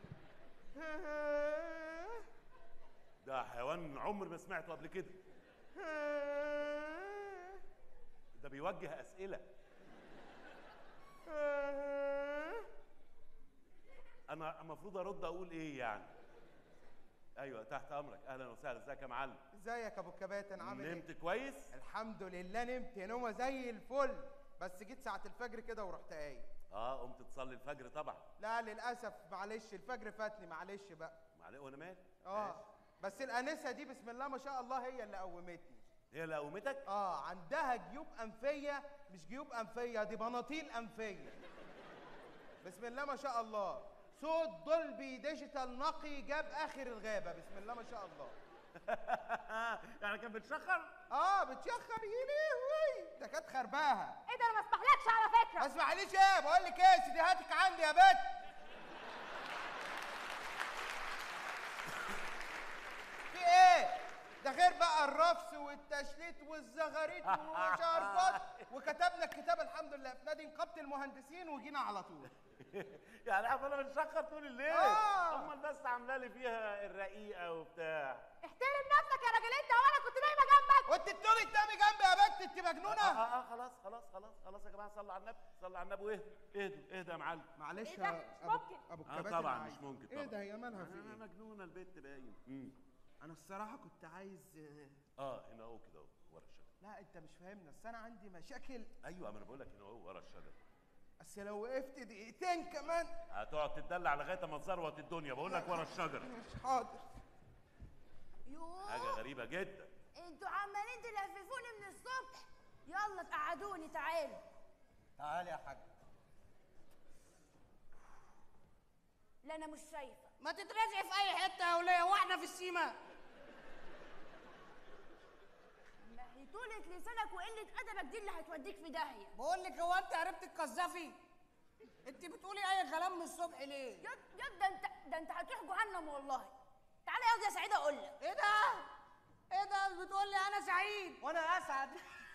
ده حيوان عمر ما سمعته قبل كده. ده بيوجه أسئلة. أنا المفروض أرد أقول إيه يعني؟ أيوه تحت أمرك، أهلا وسهلا، إزيك يا معلم؟ ازيك يا ابو الكباتن عامل ايه نمت كويس؟ الحمد لله نمت نومه زي الفل بس جيت ساعه الفجر كده ورحت قايم اه قمت تصلي الفجر طبعا لا للاسف معلش الفجر فاتني معلش بقى معلش وانا مالي اه بس الانسه دي بسم الله ما شاء الله هي اللي قومتني هي اللي قومتك اه عندها جيوب انفيه مش جيوب انفيه دي بناطيل انفيه بسم الله ما شاء الله صوت دولبي ديجيتال نقي جاب اخر الغابه بسم الله ما شاء الله يعني كانت بتشخر اه بتشخر يا لهوي ده كانت خرباها ايه ده انا ما اسمحلكش على فكره ما اسمعليش ايه بقول لك ايه سيديهاتك عندي يا بت في ايه ده غير بقى الرفس والتشليت والزغاريت والشربات وكتبنا الكتاب الحمد لله في نادي نقابه المهندسين وجينا على طول يعني عماله بتشخر طول الليل آه. امال بس عامله لي فيها الرقيقه وبتاع احترم نفسك يا راجل انت وانا كنت نايمه جنبك وانت التوني التاني جنبي يا بت انت اه مجنونه اه, آه خلاص خلاص خلاص خلاص يا جماعه صلوا على النبي صلوا على النبي واهدوا اهدوا اهدوا يا معلم معلش إيه ده؟ يا مش أبو- ممكن. ابو اه الكباتن طبعا عايز. مش ممكن ايه طبعا ده هي مالها في آه ايه مجنونه البت باين مم. انا الصراحه كنت عايز اه هنا اهو كده اهو ورا الشجره لا انت مش فاهمنا بس انا عندي مشاكل ايوه ما انا بقول لك هنا اهو ورا الشجره بس لو وقفت دقيقتين كمان هتقعد تدلع لغايه ما تزروت الدنيا بقول لك ورا الشجره مش حاضر يوه حاجه غريبه جدا انتوا عمالين تلففوني من الصبح يلا تقعدوني تعالوا تعالي يا حاج لا انا مش شايفه ما تترزعي في اي حته يا وليه واحنا في السيما ما هي طولة لسانك وقلة أدبك دي اللي هتوديك في داهية بقول لك هو انت عرفت تقذفي انت بتقولي اي كلام من الصبح ليه يد يد ده انت ده انت هتروح جهنم والله تعالى يا يا سعيد اقول لك ايه ده ايه ده بتقولي انا سعيد وانا اسعد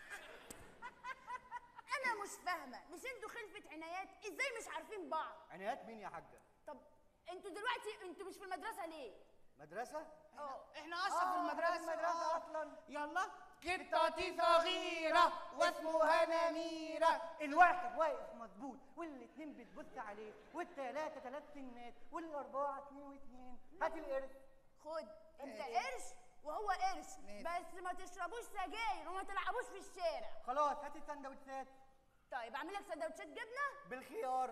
انا مش فاهمه مش انتوا خلفة عنايات ازاي مش عارفين بعض عنايات مين يا حاجه طب انتوا دلوقتي انتوا مش في المدرسه ليه مدرسه اه احنا اصلا في آه، المدرسه إحنا في المدرسة اصلا يلا قطتي صغيرة واسمها نميرة الواحد واقف مظبوط والاتنين بتبص عليه والتلاتة تلات سنات والأربعة اتنين واتنين هات القرد خد انت قرش وهو قرش بس ما تشربوش سجاير وما تلعبوش في الشارع خلاص هات السندوتشات طيب اعمل لك سندوتشات جبنه بالخيار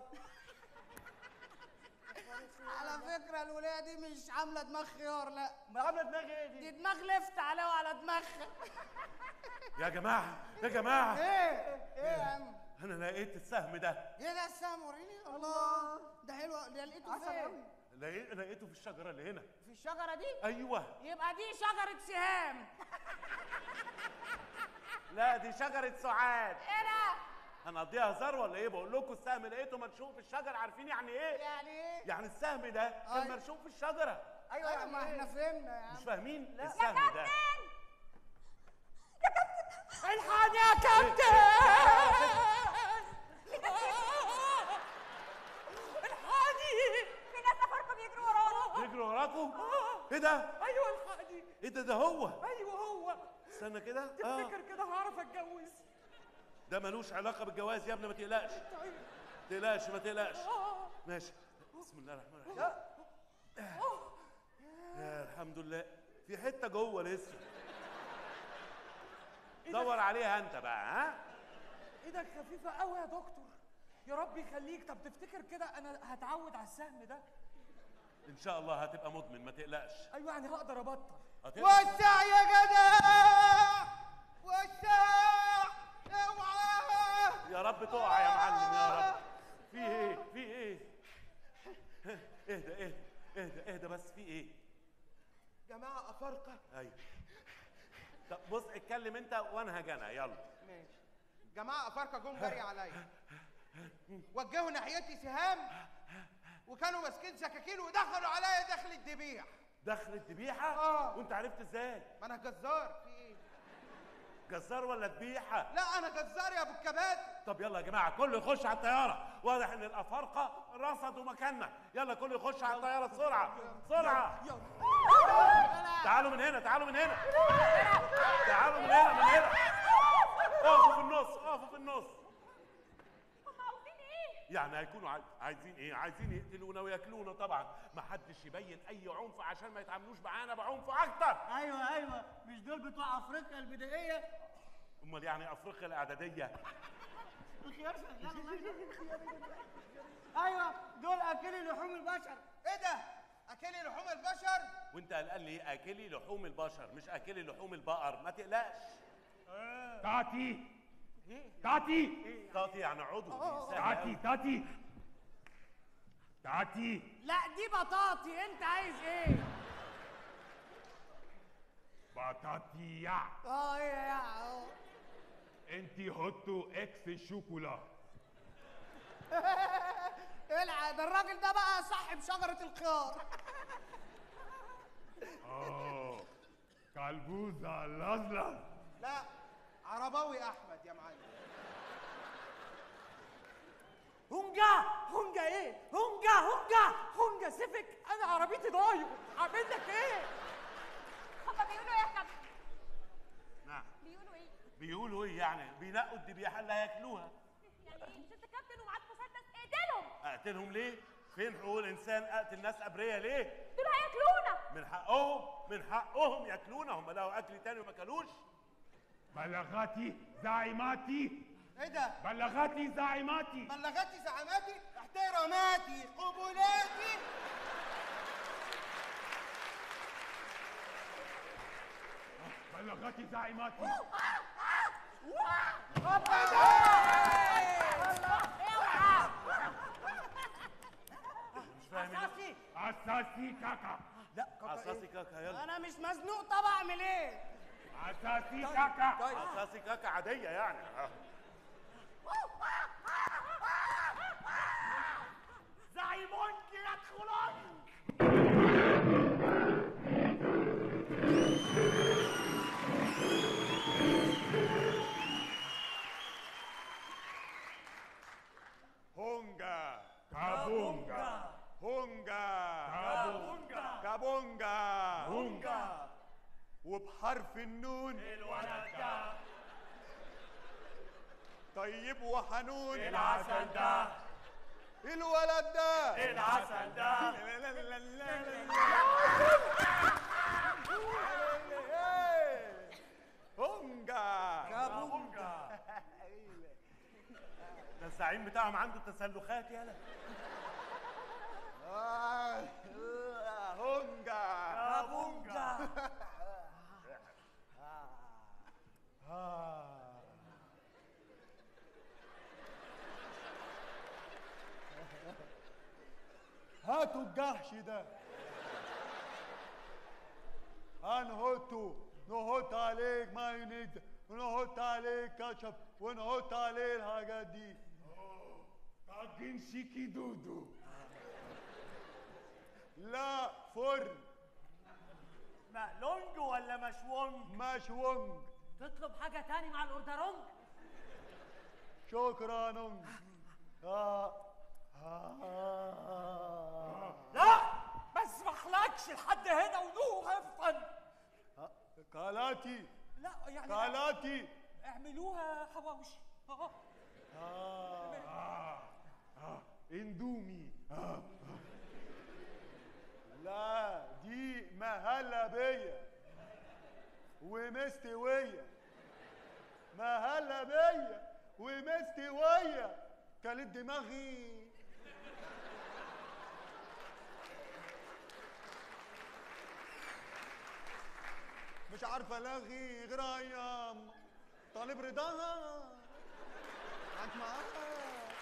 على فكرة الولاية دي مش عاملة دماغ خيار لا عاملة دماغ ايه دي؟ دي دماغ لفت عليها وعلى دماغها يا جماعه يا جماعه ايه ايه يا عم انا لقيت السهم ده ايه ده السهم وريني الله ده حلو ده لقيته فين؟ لقيت- لقيته في الشجره اللي هنا في الشجرة دي؟ ايوه يبقى دي شجرة سهام لا دي شجره سعاد ايه ده هنقضيها هزار ولا ايه بقول لكم السهم لقيته مرشوق في الشجره عارفين يعني ايه يعني ايه يعني السهم ده كان أيوة. مرشوق في الشجره ايوه يا عم احنا فهمنا يا عم مش فاهمين لا. السهم ده الحقني يا كابتن الحقني في ناس افارقه بيجروا ورانا بيجروا وراكم ايه ده ايوه الحقني ايه ده ده هو ايوه هو استنى كده اه تفتكر كده هعرف اتجوز ده ملوش علاقه بالجواز يا ابني ما تقلقش طيب ما تقلقش ما تقلقش آه. ماشي بسم الله الرحمن الرحيم يا الحمد لله في حته جوه لسه دور عليها انت بقى ها ايدك خفيفه قوي يا دكتور يا رب يخليك طب تفتكر كده انا هتعود على السهم ده ان شاء الله هتبقى مدمن ما تقلقش ايوه يعني هقدر ابطل هتقدر وسع يا جدع وسع اوعى يا رب تقع يا معلم يا رب في ايه في ايه اهدى اهدى اهدى اهدى بس في ايه جماعه افارقه ايوه طب بص اتكلم انت وانا هجانا يلا ماشي جماعه افارقه جم جري عليا وجهوا ناحيتي سهام وكانوا ماسكين سكاكين ودخلوا عليا داخل الذبيح دخل الذبيحه اه وانت عرفت ازاي ما انا جزار في ايه جزار ولا ذبيحه لا انا جزار يا ابو الكبات طب يلا يا جماعه كله يخش على الطياره واضح ان الافارقه رصدوا مكاننا يلا كله يخش على الطياره بسرعه بسرعه تعالوا من هنا تعالوا من هنا تعالوا من هنا من هنا اقفوا في النص اقفوا في النص هم عاوزين ايه يعني هيكونوا عاي- عايزين ايه عايزين يقتلونا وياكلونا طبعا ما حدش يبين اي عنف عشان ما يتعاملوش معانا بعنف اكتر ايوه ايوه مش دول بتوع افريقيا البدائيه امال يعني افريقيا الاعداديه الخيار شغال الله يجزاك. ايوه دول اكلي لحوم البشر ايه ده اكلي لحوم البشر وانت قال لي اكلي لحوم البشر مش اكلي لحوم البقر ما تقلقش تاتي تاتي تعطي يعني عضو سهل تاتي أوي. تاتي تاتي لا دي بطاطي انت عايز ايه بطاطيا اه ايه يا اه انت هوتو اكس شوكولا العب ده الراجل ده بقى صاحب شجره الخيار اه كلبوزة لزلز لا عرباوي احمد يا معلم هونجا هونجا ايه هونجا هونجا هونجا سيفك انا عربيتي ضايع اعمل لك ايه هم بيقولوا ايه يا كابتن نعم بيقولوا ايه بيقولوا ايه يعني بينقوا الذبيحه اللي هياكلوها يعني ايه مش انت كابتن ومعاك مسدس اقتلهم اقتلهم ليه فين حقوق الانسان اقتل ناس ابرياء ليه دول هياكلونا من حقهم من حقهم ياكلونا هم لقوا اكل تاني وما كلوش بلغاتي زعيماتي ايه ده بلغاتي زعيماتي بلغتي زعاماتي احتراماتي قبولاتي بلغاتي زعيماتي مش فاهم إيه؟ اساسي كاكا لا اساسي كاكا يلا انا مش مزنوق طب اعمل ايه اساسي كاكا اساسي كاكا عاديه يعني آه. زعيمونكي يدخلون هونجا كابونجا هونجا كابونجا كابونجا هونجا وبحرف النون الولد ده طيب وحنون العسل ده الولد ده العسل ده هونجا كابونجا ده الزعيم بتاعهم عنده تسلخات يالا آه، آه، هونجا كابونجا هاتوا الجحش ده هنهوتو نهوت عليك مايونيز ونحط عليه كاتشب ونحط عليه الحاجات دي طاجن شيكي دودو لا فرن مقلونج ولا مشونج مشونج تطلب حاجة تاني مع الأوردرونج شكرا نونج آه. آه. لا ما اسمحلكش لحد هنا ونوقف كالاتي لا يعني كالاتي اعملوها حواوشي اه آه. آه. آه. اندومي آه. لا دي مهلبية ومستوية مهلبية ومستوية كلت دماغي مش عارفة الاغي غير ايام طالب رضاها قعدت معاها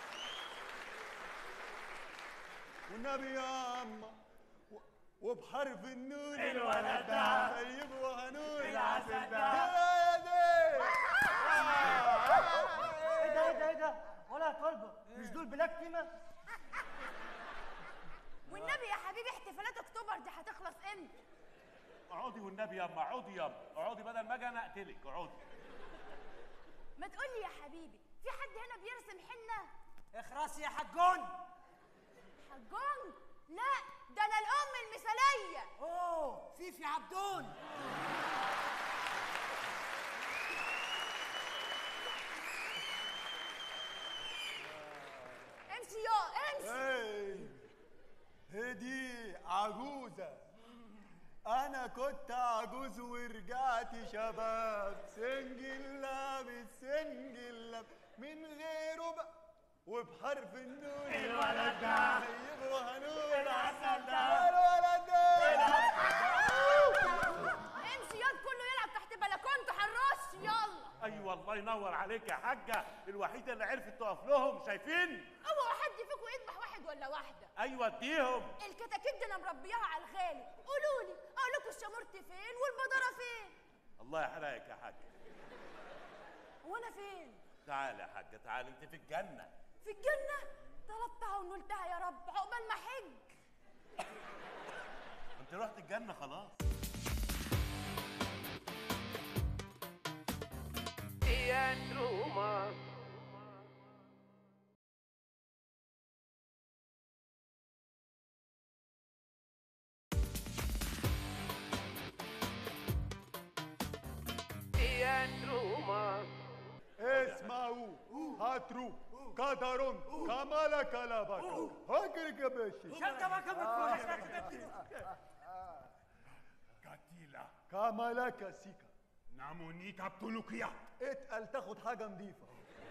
والنبي يا اما و- وبحرف النون الولد ده طيب وهنون العسل ده. يا دي ايه ده ايه ده ايه ده ولا طلبة مش دول بلاك تيمة والنبي يا حبيبي احتفالات اكتوبر دي هتخلص امتى اقعدي والنبي ياما اقعدي ياما اقعدي بدل ما اجي انا اقتلك اقعدي ما تقولي يا حبيبي في حد هنا بيرسم حنه اخرس يا حجون حجون لا ده انا الام المثاليه اوه فيفي عبدون امشي يا امشي ايه هدي عجوزة أنا كنت عجوز ورجعت شباب سنجل لابس سنجل لاب من غيره بقى وبحرف النون الولد ده. طيب وهنون العسل ده. الولد ده امشي ياض كله يلعب تحت بلكونته حراش يلا ايوه الله ينور عليك يا حاجه الوحيده اللي عرفت تقف لهم شايفين اوعى حد فيكم يذبح واحد ولا واحده ايوه اديهم الكتاكيت دي انا مربياها على الغالي قولوا لي اقول لكم الشمورت فين والبدره فين الله يحرقك يا حاجه وانا فين تعالى يا حاجه تعالى انت في الجنه في الجنه طلبتها ونلتها يا رب عقبال ما حج انت رحت الجنه خلاص تياترو مصر تياترو مصر اسمعوا هاترو قدر كما لك لبك هاجرك يا باشا كاتيلا كما لك سيكا نامونيكا بتولوكيا اتقل تاخد حاجة نظيفة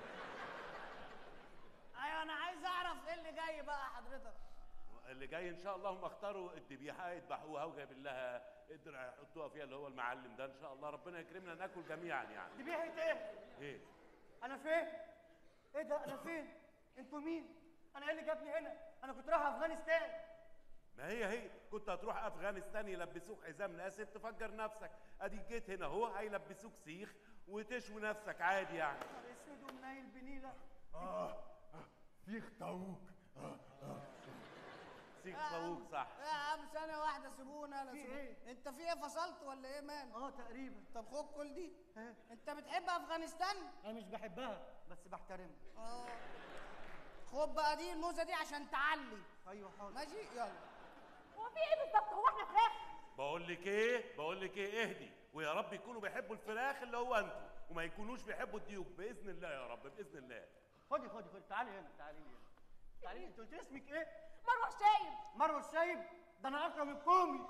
ايوه انا عايز اعرف ايه اللي جاي بقى حضرتك اللي جاي ان شاء الله هم اختاروا الذبيحه يذبحوها وجايبين لها قدر يحطوها فيها اللي هو المعلم ده ان شاء الله ربنا يكرمنا ناكل جميعا يعني ذبيحة ايه ايه انا فين ايه ده انا فين انتوا مين انا ايه اللي جابني هنا انا كنت رايح افغانستان ما هي هي كنت هتروح افغانستان يلبسوك حزام ناسف تفجر نفسك اديك جيت هنا اهو هيلبسوك سيخ وتشوي نفسك عادي يعني نهار اسود ومنيل بنيله اه فيخ طاووق آه، آه. سيخ طاووق صح يا عم ثانية واحدة سيبونا لا في سيبونا. إيه؟ انت في ايه فصلت ولا ايه مان؟ اه تقريبا طب خد كل دي انت بتحب افغانستان؟ انا مش بحبها بس بحترمها اه خد بقى دي الموزة دي عشان تعلي ايوه حاضر ماشي يلا هو في ايه بالظبط هو احنا فراخ بقول لك ايه بقول لك ايه اهدي ويا رب يكونوا بيحبوا الفراخ اللي هو انتوا وما يكونوش بيحبوا الديوك باذن الله يا رب باذن الله خدي خدي خدي تعالي هنا تعالي هنا تعالي انت قلت لي اسمك ايه مروه شايب مروه السايب ده انا اكرم الكومي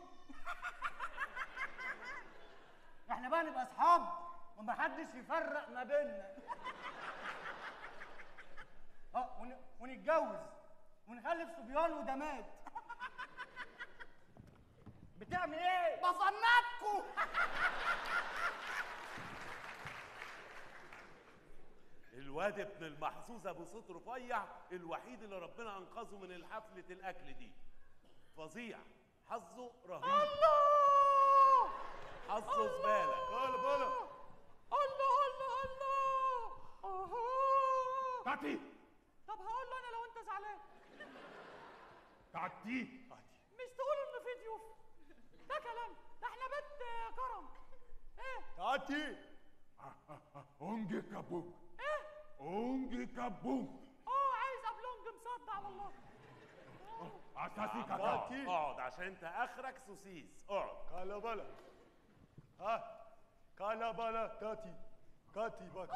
احنا بقى نبقى اصحاب ومحدش يفرق ما بيننا اه ون... ونتجوز ونخلف صبيان ودمات بتعمل ايه؟ بفنطكوا الواد ابن المحظوظ ابو صوت رفيع الوحيد اللي ربنا انقذه من الحفله الاكل دي فظيع حظه رهيب الله حظه زباله قال بلا الله الله تاتي طب هقول له انا لو انت زعلان تاتي مش تقول ان في ضيوف ده كلام ده احنا بيت آه، كرم ايه تاتي اونجي كابوك ايه اونجي كابوك اه عايز ابلونج مصدع والله اساسي اقعد كاتاتي اقعد عشان انت اخرك سوسيس اقعد كالبلا ها كالبلا تاتي كاتي بكا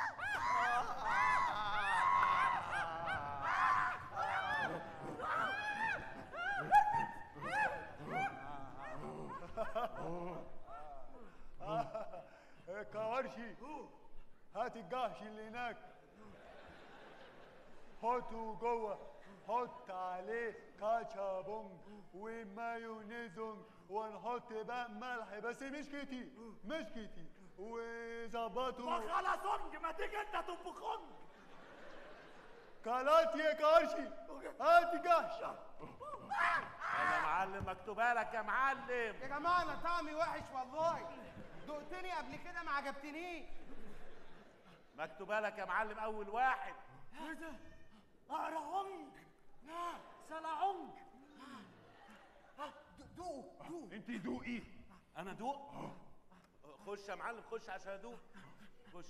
كوارشي هات الجهش اللي هناك حطه جوه حط عليه كاتشابونج ومايونيزونج ونحط بقى ملح بس مش كتير مش كتير وظبطه ما خلصونج ما تيجي انت تطبخونج كالاتي يا كوارشي هات جهش يلا يا معلم مكتوبه لك يا معلم يا جماعه انا طعمي وحش والله دقتني قبل كده ما عجبتنيش مكتوبه لك يا معلم اول واحد هذا أرعونج سلعونج دوق دوق انت دوقي انا دوق خش يا معلم خش عشان ادوق خش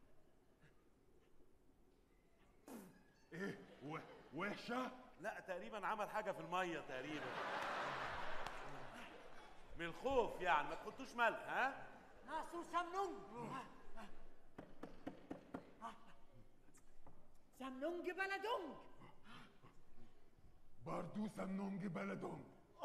ايه و- وحشه لا تقريبا عمل حاجه في الميه تقريبا من الخوف يعني ما تحطوش ملح ها ناسو سمنونج سمنونج بلدونج برضو سمنونج بلدهم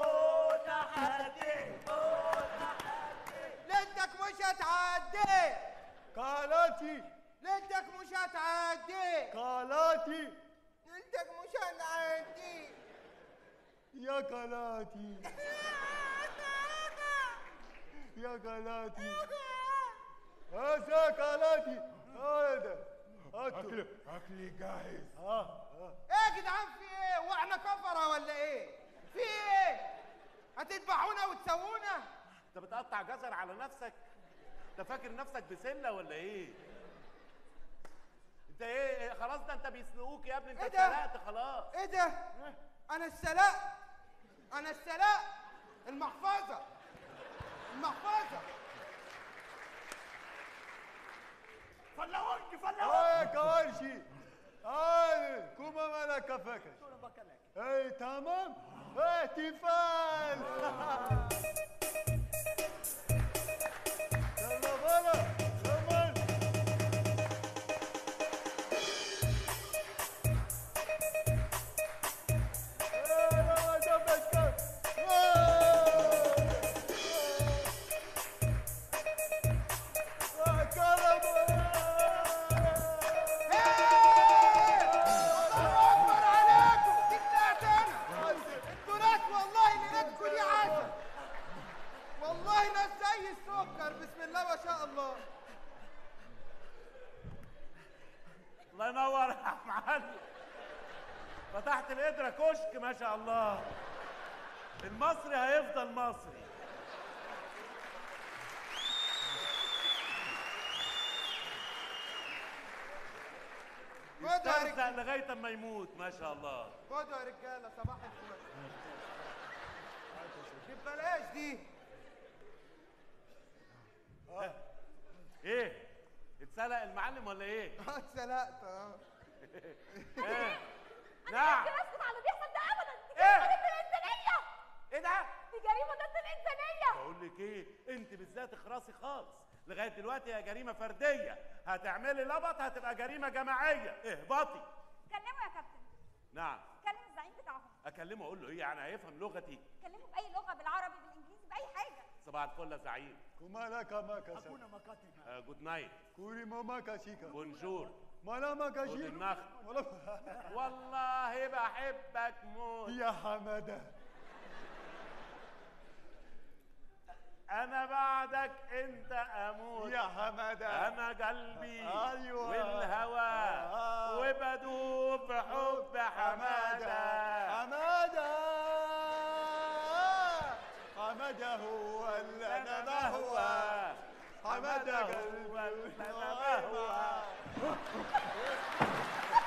ليلتك مش هتعدي كالاتي ليلتك مش هتعدي كالاتي ليلتك مش هتعدي يا كالاتي يا كالاتي هذا كالاتي هذا اكل اكلي جاهز ها ايه يا جدعان في ايه واحنا كفره ولا ايه في ايه هتذبحونا وتسوونا انت بتقطع جزر على نفسك انت فاكر نفسك بسله ولا ايه انت ايه إيه، خلاص ده انت بيسلقوك يا ابني انت إيه ده؟ اتسلقت خلاص ايه ده انا السلاق انا السلاق المحفظه المحفظه فلاونج اه كوارشي هذا كوما مالك فكش اي تمام احتفال يلا بلا زمان يلا جنبك الله اكبر عليكم دي بتاعتي انا انتوا ناس والله ليلتكم دي عسل والله ناس زي السكر بسم الله ما شاء الله الله ينور يا معلم فتحت القدرة كشك ما شاء الله المصري هيفضل مصري خدوا يا يسترزق رجاله لغاية اما يموت ما شاء الله خدوا يا رجاله صباح الفل دي ببلاش دي ايه اتسلق المعلم ولا ايه؟ اه اتسلقت اه ايه نعم ممكن اسكت على اللي بيحصل ده ابدا دي إيه؟ جريمه ضد الانسانيه ايه ده؟ دي جريمه ضد الانسانيه بقول لك ايه انت بالذات اخرسي خالص لغايه دلوقتي هي جريمه فرديه هتعملي لبط هتبقى جريمه جماعيه اهبطي كلموا يا كابتن نعم كلم الزعيم بتاعهم اكلمه اقول له ايه يعني هيفهم لغتي كلموا باي لغه بالعربي بالانجليزي باي حاجه صباح الفل يا زعيم كما لك ما كسب hakuna makati آه جود نايت كوري ماما كاشيكا بونجور مالا ما خد كاشيكا النخل والله بحبك موت يا حماده انا بعدك انت اموت يا حماده انا قلبي أيوة. والهوى آه. وبدوب بحب حماده حماده حماده هو اللي انا بهوى حماده هو اللي أنا بهوى.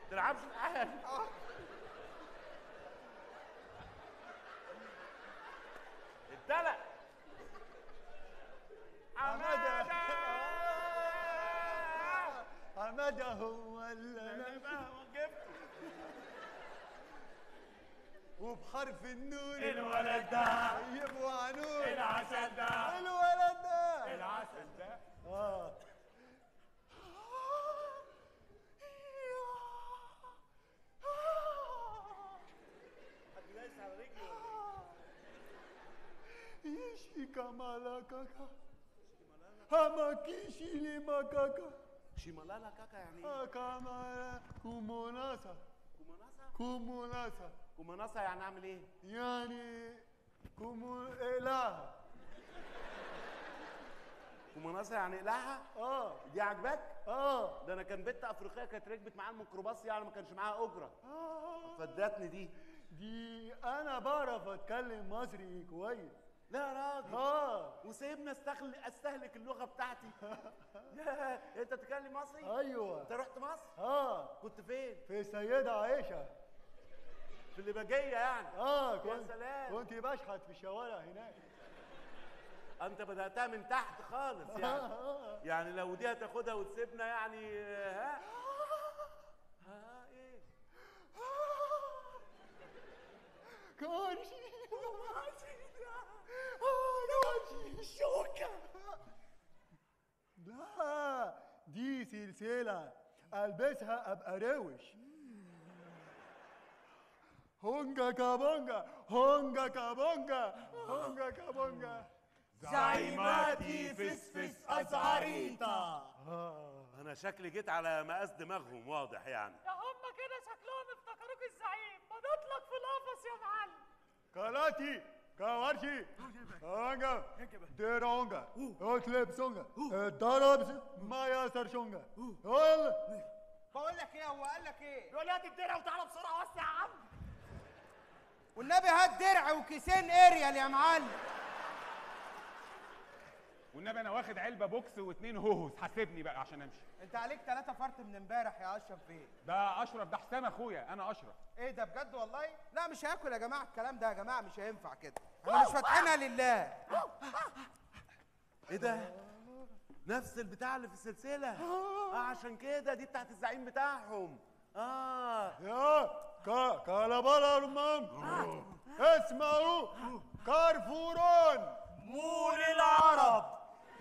تلعبش معايا الدلع حمادة حمادة هو اللي وبحرف النون الولد ده يبقوا عنون العسل ده الولد ده العسل ده اه Ishi kamala kaka. Hamakishi lima kaka. شيمالالا كاكا يعني ايه؟ Akamala kumonasa. كوماناسا Kumonasa. كوماناسا يعني اعمل ايه؟ يعني كومو إله. كوماناسا يعني إلهة؟ اه دي عجباك؟ اه ده انا كان بنت افريقيه كانت ركبت معاها الميكروباص يعني ما كانش معاها اجره آه. فادتني دي دي انا بعرف اتكلم مصري كويس لا يا راجل اه وسيبنا استغل استهلك اللغه بتاعتي يا انت تتكلم مصري ايوه انت رحت مصر اه كنت فين في السيدة عائشة في الليباجيه يعني اه يا كنت سلام كنت بشحت في الشوارع هناك انت بداتها من تحت خالص يعني يعني لو دي هتاخدها وتسيبنا يعني ها ها ايه كارشي كارشي شوكة لا دي سلسلة البسها ابقى روش هونجا كابونجا هونجا كابونجا هونجا كابونجا زعيماتي فسفس أزعريتا انا شكلي جيت على مقاس دماغهم واضح يعني يا هم كده شكلهم افتكروك الزعيم بنطلق في القفص يا معلم كالاتي كوارشي هونجا ديرونجا اطلب سونجا ضرب ما ياسر شونجا يلا بقول لك ايه هو قال لك ايه يقول لي هات الدرع وتعالى بسرعه وسع يا عم والنبي هات درع وكيسين اريال يا معلم والنبي انا واخد علبه بوكس واتنين هوهوس حاسبني بقى عشان امشي انت عليك ثلاثة فرط من امبارح يا اشرف بيه ده اشرف ده حسام اخويا انا اشرف ايه ده بجد والله لا مش هاكل يا جماعه الكلام ده يا جماعه مش هينفع كده احنا مش فاتحينها لله ايه ده نفس البتاع اللي في السلسله اه عشان كده دي بتاعت الزعيم بتاعهم اه يا كا كالابالا رمام اسمعوا كارفورون مول العرب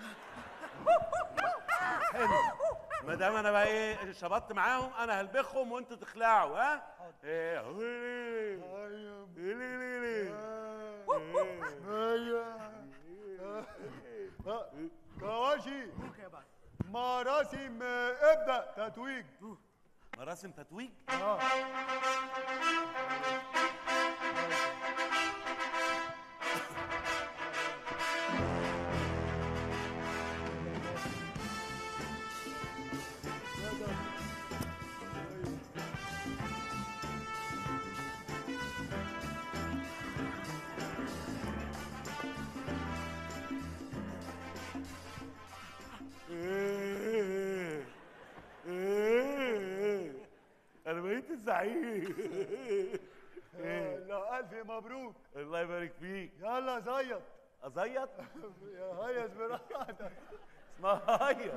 حلو ما دام انا بقى ايه شبطت معاهم انا هلبخهم وانتوا تخلعوا ها ايه كواشي مراسم ابدا تتويج مراسم تتويج اه إيه؟ إيه؟ انا بقيت الزعيم لا الف مبروك الله يبارك فيك يلا زيط ازيط يا هيس براحتك اسمها هيص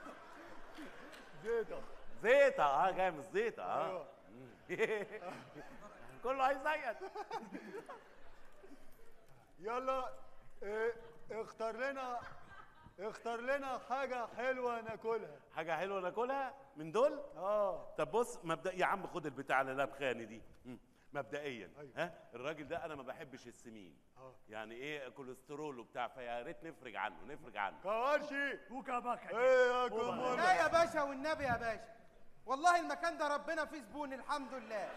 زيطة زيطة اه جاي من الزيطة اه أيوة. كله هيزيط يلا اه، اختار لنا اختار لنا حاجة حلوة ناكلها حاجة حلوة ناكلها من دول؟ اه طب بص مبدأ يا عم خد البتاع اللي لابخاني دي مم. مبدئيا ها الراجل ده انا ما بحبش السمين اه. يعني ايه كوليسترول وبتاع فيا ريت نفرج عنه نفرج عنه كوارشي بوكا باكا ايه يا لا كمونة يا باشا والنبي يا باشا والله المكان ده ربنا فيه زبون الحمد لله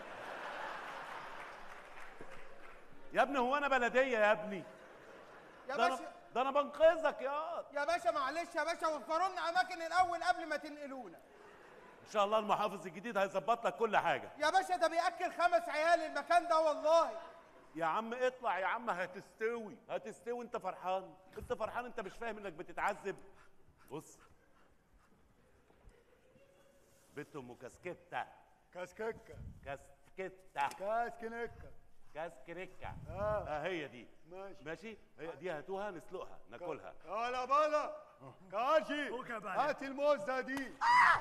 يا ابني هو انا بلديه يا ابني يا ده أنا, باشا ده انا بنقذك يا يا باشا معلش يا باشا وفروا لنا اماكن الاول قبل ما تنقلونا ان شاء الله المحافظ الجديد هيظبط لك كل حاجه يا باشا ده بياكل خمس عيال المكان ده والله يا عم اطلع يا عم هتستوي هتستوي انت فرحان انت فرحان انت مش فاهم انك بتتعذب بص بنت ام كاسكيتا كاسكيكا كاسكيتا كاسكنكا كاسكريكا آه. اه هي دي ماشي ماشي هي دي هاتوها نسلقها ناكلها ولا بلا كاشي هات الموزة دي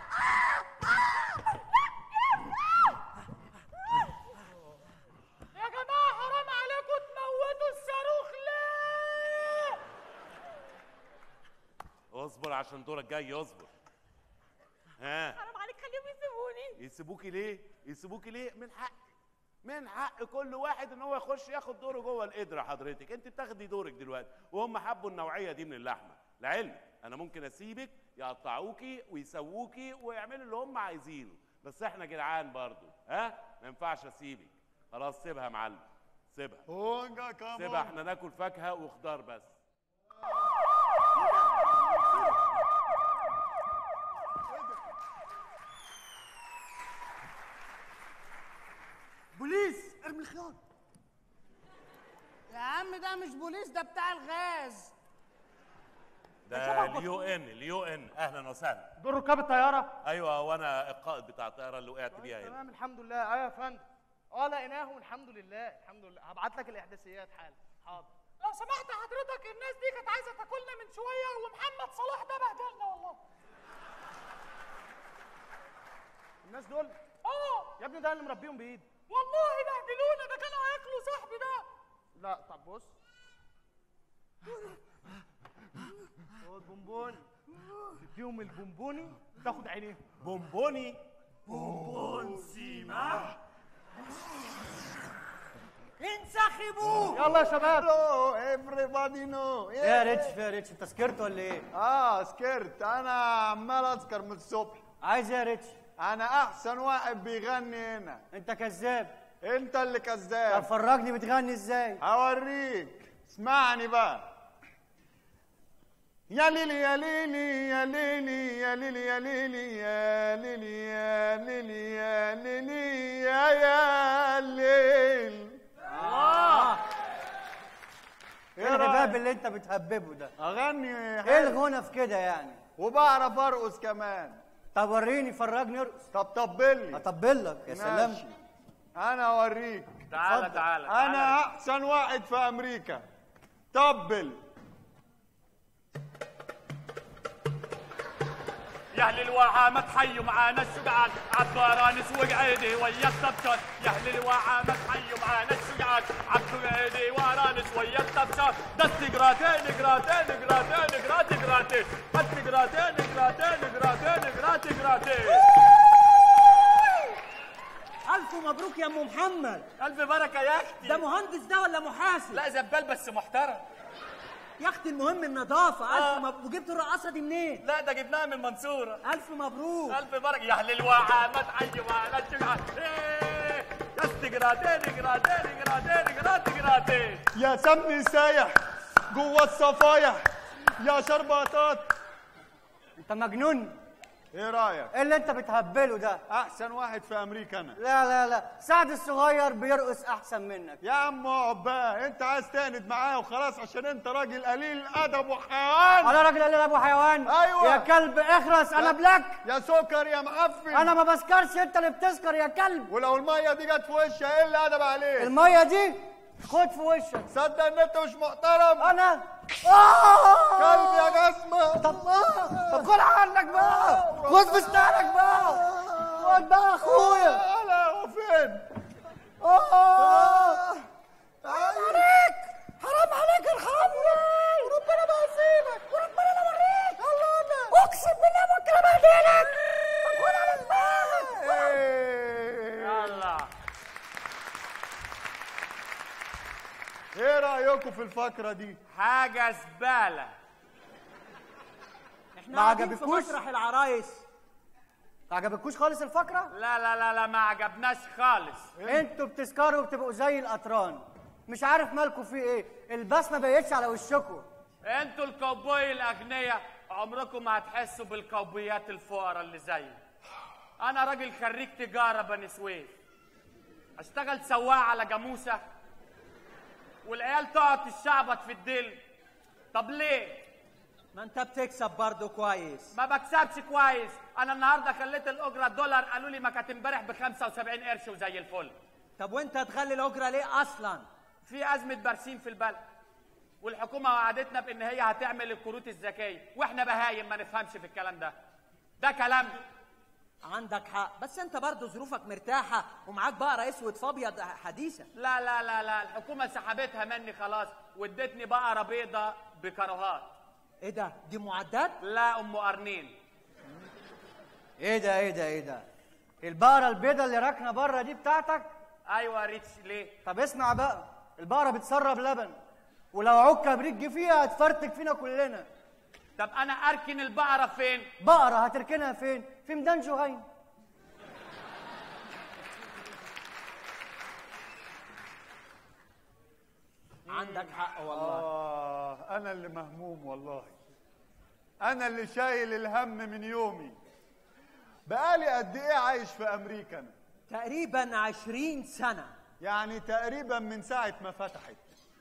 يا جماعة حرام عليكم تموتوا الصاروخ ليه؟ اصبر عشان دورك جاي اصبر ها حرام عليك خليهم يسيبوني يسيبوكي ليه يسيبوكي ليه من حق من حق كل واحد ان هو يخش ياخد دوره جوه القدره حضرتك انت بتاخدي دورك دلوقتي وهم حبوا النوعيه دي من اللحمه لعلم انا ممكن اسيبك يقطعوكي ويسووكي ويعملوا اللي هم عايزينه بس احنا جدعان برضو ها ما ينفعش اسيبك خلاص سيبها يا معلم سيبها هونجا كمان سيبها احنا ناكل فاكهه وخضار بس بوليس ارمي الخيار يا عم ده مش بوليس ده بتاع الغاز ده اليو ان اليو ان اهلا وسهلا دول ركاب الطياره ايوه وانا القائد بتاع الطياره اللي وقعت بيها هنا تمام الحمد لله ايوه يا فندم اه لقيناهم الحمد لله الحمد لله هبعت لك الاحداثيات حالا حاضر لو سمحت حضرتك الناس دي كانت عايزة تاكلنا من شوية ومحمد صلاح ده بهدلنا والله الناس دول اه يا ابني ده اللي مربيهم بايد والله بهدلونا ده كانوا هياكلوا صاحبي ده لا طب بص هو البونبون تديهم البونبوني تاخد عينيهم بونبوني بونبون سيما انسحبوا يلا يا شباب هلو everybody know ايه يا ريتش يا ريتش انت سكرت ولا ايه؟ اه سكرت انا عمال اسكر من الصبح عايز ايه يا ريتش؟ انا احسن واحد بيغني هنا انت كذاب انت اللي طب كذاب فرجني بتغني ازاي؟ هوريك اسمعني بقى يا ليلي يا ليلي يا ليلي يا ليلي يا ليلي يا ليلي يا ليلي يا ليلي يا يا ليل اه ايه ايه الهباب رأيك؟ اللي انت بتهببه ده؟ اغني ايه حلو. الغنى في كده يعني؟ وبعرف ارقص كمان طب وريني فرجني ارقص طب طبل لي اطبل لك يا سلام ماشي. انا اوريك تعالى اتفضل. تعالى انا احسن واحد في امريكا طبل يا اهل الوعامة تحيوا معانا الشجعان عالطيران سوق عيدي ويا الطبشان يا اهل الوعامة تحيوا معانا الشجعان عالسوق عيدي ورانس ويا الطبشان دست قراتين قراتين قراتين قراتين قراتين دست قراتين قراتين قراتين قراتين قراتين الف مبروك يا ام محمد الف بركة يا اختي ده مهندس ده ولا محاسب لا زبال بس محترم يا اختي المهم النظافه آه. الف مبروك وجبت الرقاصه دي منين لا ده جبناها من المنصورة الف مبروك الف بركة يا اهل الوعامة تحيوا معانا الشجعان إيه، دست قراتين قراتين قراتين قراتين قراتين يا سمي سايح جوه الصفايح يا شربطات انت مجنون ايه رايك ايه اللي انت بتهبله ده؟ احسن واحد في امريكا انا لا لا لا سعد الصغير بيرقص احسن منك يا عم اقعد بقى انت عايز تهند معاه وخلاص عشان انت راجل قليل ادب وحيوان انا راجل قليل ابو حيوان ايوه يا كلب اخرس انا بلاك يا سكر يا معفن انا ما بسكرش انت اللي بتسكر يا كلب ولو الميه دي جت في وشي ايه اللي ادب عليك الميه دي خد في وشك صدق ان انت مش محترم انا آه! كلب يا جسمه طب آه! طب خد عنك بقى خد في ستارك بقى خد بقى اخويا لا هو فين آه! حرام عليك حرام عليك ارحمني وربنا ما يسيبك وربنا لا اوريك الله الله اقسم بالله ممكن ابهدلك طب خد على دماغك يلا ايه رايكم في الفقره دي حاجة زبالة احنا ما قاعدين في عجبكوش؟ مسرح العرايس ما عجبتكوش خالص الفقره لا لا لا لا ما عجبناش خالص انتوا بتسكروا وبتبقوا زي القطران مش عارف مالكوا في ايه البسمه بقتش على وشكوا انتوا الكوبوي الاغنياء عمركم ما هتحسوا بالكوبويات الفقراء اللي زيي انا راجل خريج تجاره بني سويف اشتغل سواق على جاموسه والعيال تقعد تشعبط في الدل طب ليه ما انت بتكسب برضه كويس ما بكسبش كويس انا النهارده خليت الاجره دولار قالوا لي ما كانت امبارح ب 75 قرش وزي الفل طب وانت تخلي الاجره ليه اصلا في ازمه برسيم في البلد والحكومه وعدتنا بان هي هتعمل الكروت الذكيه واحنا بهايم ما نفهمش في الكلام ده ده كلام عندك حق بس انت برضه ظروفك مرتاحه ومعاك بقره اسود فابيض حديثه لا لا لا لا الحكومه سحبتها مني خلاص وادتني بقره بيضه بكروهات ايه ده دي معدات لا ام قرنين ايه ده ايه ده ايه ده البقرة البيضة اللي راكنة بره دي بتاعتك ايوه ريتش ليه طب اسمع بقى البقرة بتسرب لبن ولو عود كبريت جه فيها هتفرتك فينا كلنا طب انا اركن البقره فين بقرة هتركنها فين في ميدان جهينة عندك حق والله آه أنا اللي مهموم والله أنا اللي شايل الهم من يومي بقالي قد إيه عايش في أمريكا أنا؟ تقريبا عشرين سنة يعني تقريبا من ساعة ما فتحت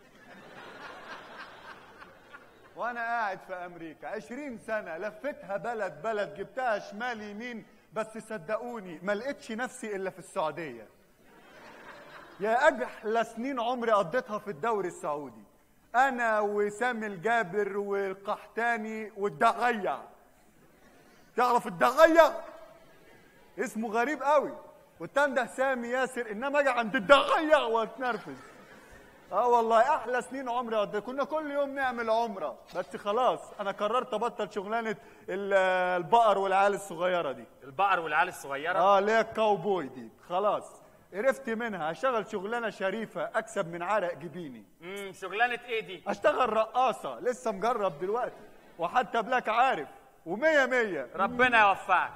وأنا قاعد في أمريكا عشرين سنة لفتها بلد بلد جبتها شمال يمين بس صدقوني ما لقيتش نفسي إلا في السعودية يا أجحلى سنين عمري قضيتها في الدوري السعودي أنا وسامي الجابر والقحتاني والدغيع تعرف الدغيع اسمه غريب قوي والتاني ده سامي ياسر انما اجي عند الدغيع واتنرفز اه والله احلى سنين عمري قضيت كنا كل يوم نعمل عمره بس خلاص انا قررت ابطل شغلانه ال- البقر والعيال الصغيره دي البقر والعيال الصغيره اه اللي هي الكاوبوي دي خلاص قرفت منها اشتغل شغلانه شريفه اكسب من عرق جبيني امم شغلانه ايه دي اشتغل رقاصه لسه مجرب دلوقتي وحتى بلاك عارف ومية مية ربنا يوفقك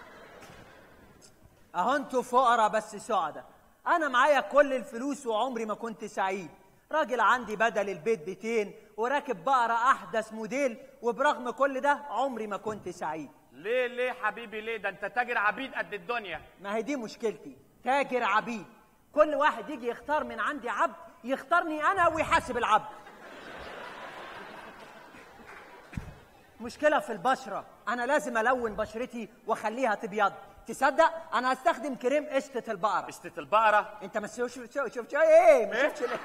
اهو انتوا فقراء بس سعداء انا معايا كل الفلوس وعمري ما كنت سعيد راجل عندي بدل البيت بيتين وراكب بقرة احدث موديل وبرغم كل ده عمري ما كنت سعيد ليه ليه حبيبي ليه ده انت تاجر عبيد قد الدنيا ما هي دي مشكلتي تاجر عبيد كل واحد يجي يختار من عندي عبد يختارني انا ويحاسب العبد مشكلة في البشرة أنا لازم ألون بشرتي وأخليها تبيض تصدق أنا هستخدم كريم قشطة البقرة قشطة البقرة أنت ما شوف شوف شوف شوف إيه ما شفتش ليه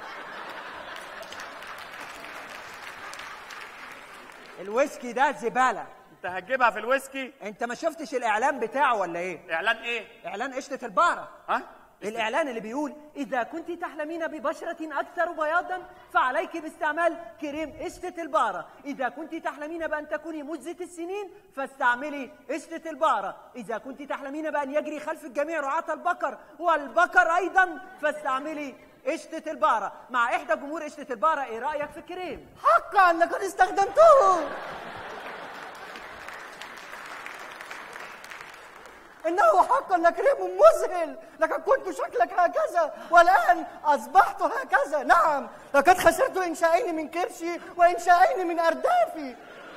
الويسكي ده زبالة انت هتجيبها في الويسكي أنت ما شفتش الإعلان بتاعه ولا إيه؟ اعلان ايه إعلان قشطة البقرة ها الإعلان اللي بيقول إذا كنت تحلمين ببشرة أكثر بياضا فعليك باستعمال كريم قشطة البقرة إذا كنت تحلمين بأن تكوني مجزة السنين فاستعملي قشطة البقرة إذا كنت تحلمين بأن يجري خلف الجميع رعاة البقر والبقر أيضا فاستعملي قشطة البقرة مع إحدى جمهور قشطة البقرة إيه رأيك في الكريم؟ حقا انكم استخدمتوه انه حقا لكريم مذهل لقد كنت شكلك هكذا والان اصبحت هكذا نعم لقد خسرت انشائين من كرشي وانشائين من اردافي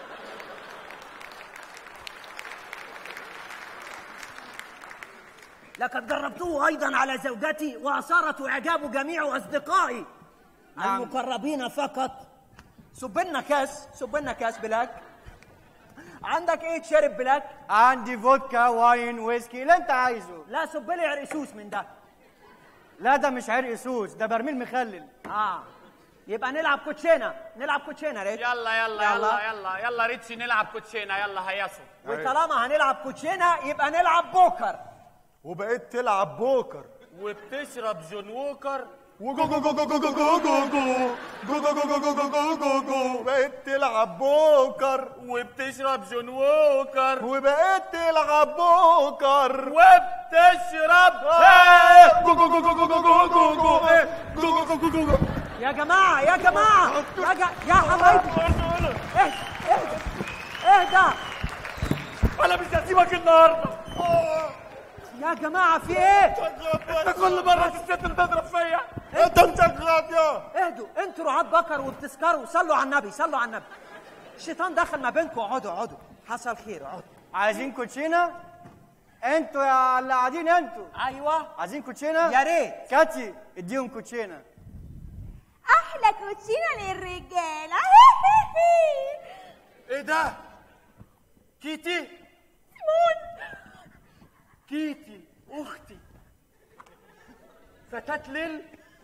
لقد جربته أيضا على زوجتي وأثارت إعجاب جميع أصدقائي نعم. المقربين فقط صب لنا كاس صب لنا كاس بلاك عندك ايه تشرب بلاك؟ عندي فودكا واين ويسكي اللي انت عايزه لا صب لي عرقسوس من ده لا ده مش عرق سوس ده برميل مخلل اه يبقى نلعب كوتشينه نلعب كوتشينه ريت يلا يلا يلا يلا يلا ريتشي نلعب كوتشينه يلا هيصوا وطالما هنلعب كوتشينه يبقى نلعب بوكر وبقيت تلعب بوكر وبتشرب جون ووكر بقيت تلعب بوكر وبتشرب جون ووكر وبقيت تلعب بوكر وبتشرب يا جماعه يا جماعه يا جا... يا حبايبي اهدى اهدى اهدى انا مش هسيبك النهارده يا جماعه في ايه؟ انت كل مره تستنى تضرب فيا انت مشغلات يا اهدوا انتوا رعاة بكر وبتسكروا صلوا على النبي صلوا على النبي الشيطان دخل ما بينكم اقعدوا اقعدوا حصل خير اقعدوا عايزين كوتشينه انتوا يا اللي قاعدين انتوا ايوه عايزين كوتشينه يا ريت كاتي اديهم كوتشينه احلى كوتشينه للرجاله ايه ده كيتي سيمون كيتي اختي فتاة ليل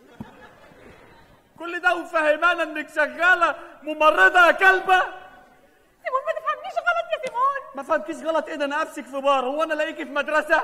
كل ده وفهمانا انك شغاله ممرضه يا كلبه سيمون ما تفهمنيش غلط يا سيمون ما فهمتيش غلط ايه ده انا نفسك في بار هو انا الاقيكي في مدرسه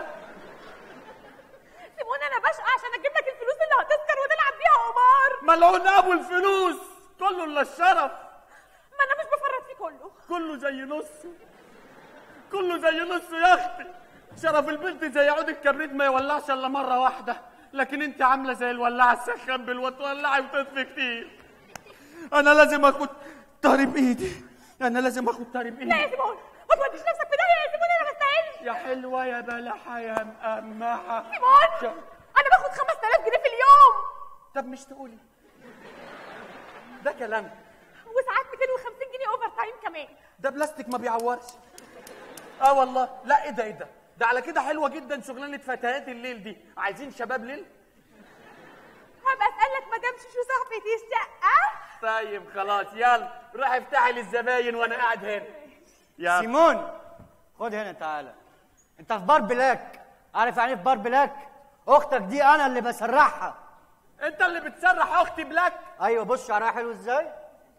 سيمون انا بشقى عشان اجيب لك الفلوس اللي هتسكر ونلعب بيها قمار ملعون ابو الفلوس كله الا الشرف ما انا مش بفرط فيه كله كله زي نصه كله زي نصه يا اختي شرف البنت زي عود الكبريت ما يولعش الا مره واحده لكن انت عامله زي الولاعه السخن بالوتولعي وتطفي كتير انا لازم اخد طاري بايدي انا لازم اخد طاري بايدي لا يا سيمون ما توديش نفسك في داهيه يا سيمون انا ما استاهلش يا حلوه يا بلحه يا مقمحه سيمون انا باخد 5000 جنيه في اليوم طب مش تقولي ده كلام وساعات 250 جنيه اوفر تايم كمان ده بلاستيك ما بيعورش اه والله لا ايه ده ايه ده ده على كده حلوه جدا شغلانه فتيات الليل دي عايزين شباب ليل هبقى اسالك مدام شوشو صاحبتي الشقه طيب خلاص يلا روح افتحي للزباين وانا قاعد هنا يلا سيمون خد هنا تعالى انت في بار بلاك عارف يعني إيه في بار بلاك اختك دي انا اللي بسرحها انت اللي بتسرح اختي بلاك ايوه بص شعرها حلو ازاي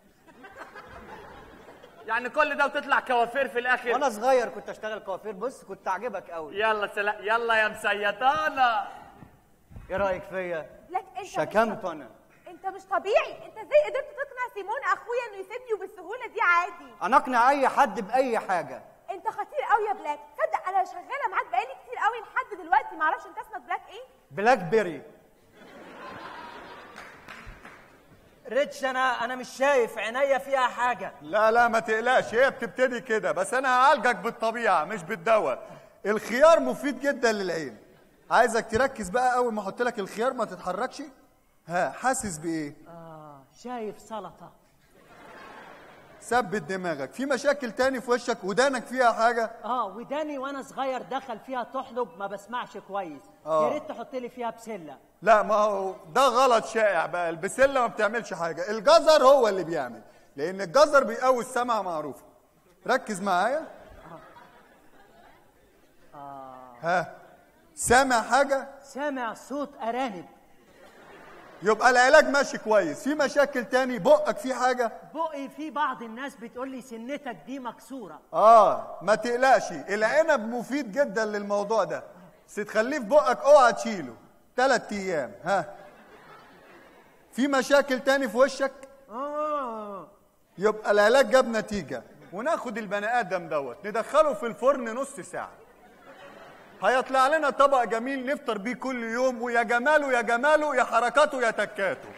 يعني كل ده وتطلع كوافير في الاخر وانا صغير كنت اشتغل كوافير بص كنت اعجبك قوي يلا سلام يلا يا مسيطانه ايه رايك فيا لك انت مش شكمت انا انت مش طبيعي انت ازاي قدرت تقنع سيمون اخويا انه يسيبني وبالسهوله دي عادي انا اقنع اي حد باي حاجه انت خطير قوي يا بلاك تصدق انا شغاله معاك بقالي كتير قوي لحد دلوقتي معرفش انت اسمك بلاك ايه بلاك بيري ريتش انا انا مش شايف عينيا فيها حاجه لا لا ما تقلقش هي بتبتدي كده بس انا هعالجك بالطبيعه مش بالدواء الخيار مفيد جدا للعين عايزك تركز بقى اول ما احط لك الخيار ما تتحركش ها حاسس بايه اه شايف سلطه ثبت دماغك في مشاكل تاني في وشك ودانك فيها حاجه اه وداني وانا صغير دخل فيها تحلب ما بسمعش كويس آه. يا ريت تحط لي فيها بسله لا ما هو ده غلط شائع بقى البسله ما بتعملش حاجه الجزر هو اللي بيعمل لان الجزر بيقوي السمع معروفه ركز معايا ها سامع حاجه سامع صوت ارانب يبقى العلاج ماشي كويس في مشاكل تاني بقك فيه حاجه بقي في بعض الناس بتقول لي سنتك دي مكسوره اه ما تقلقش العنب مفيد جدا للموضوع ده بس تخليه في بقك اوعى تشيله ثلاث ايام ها في مشاكل تاني في وشك اه يبقى العلاج جاب نتيجه وناخد البني ادم دوت ندخله في الفرن نص ساعه هيطلع لنا طبق جميل نفطر بيه كل يوم ويا جماله يا جماله يا حركاته يا تكاته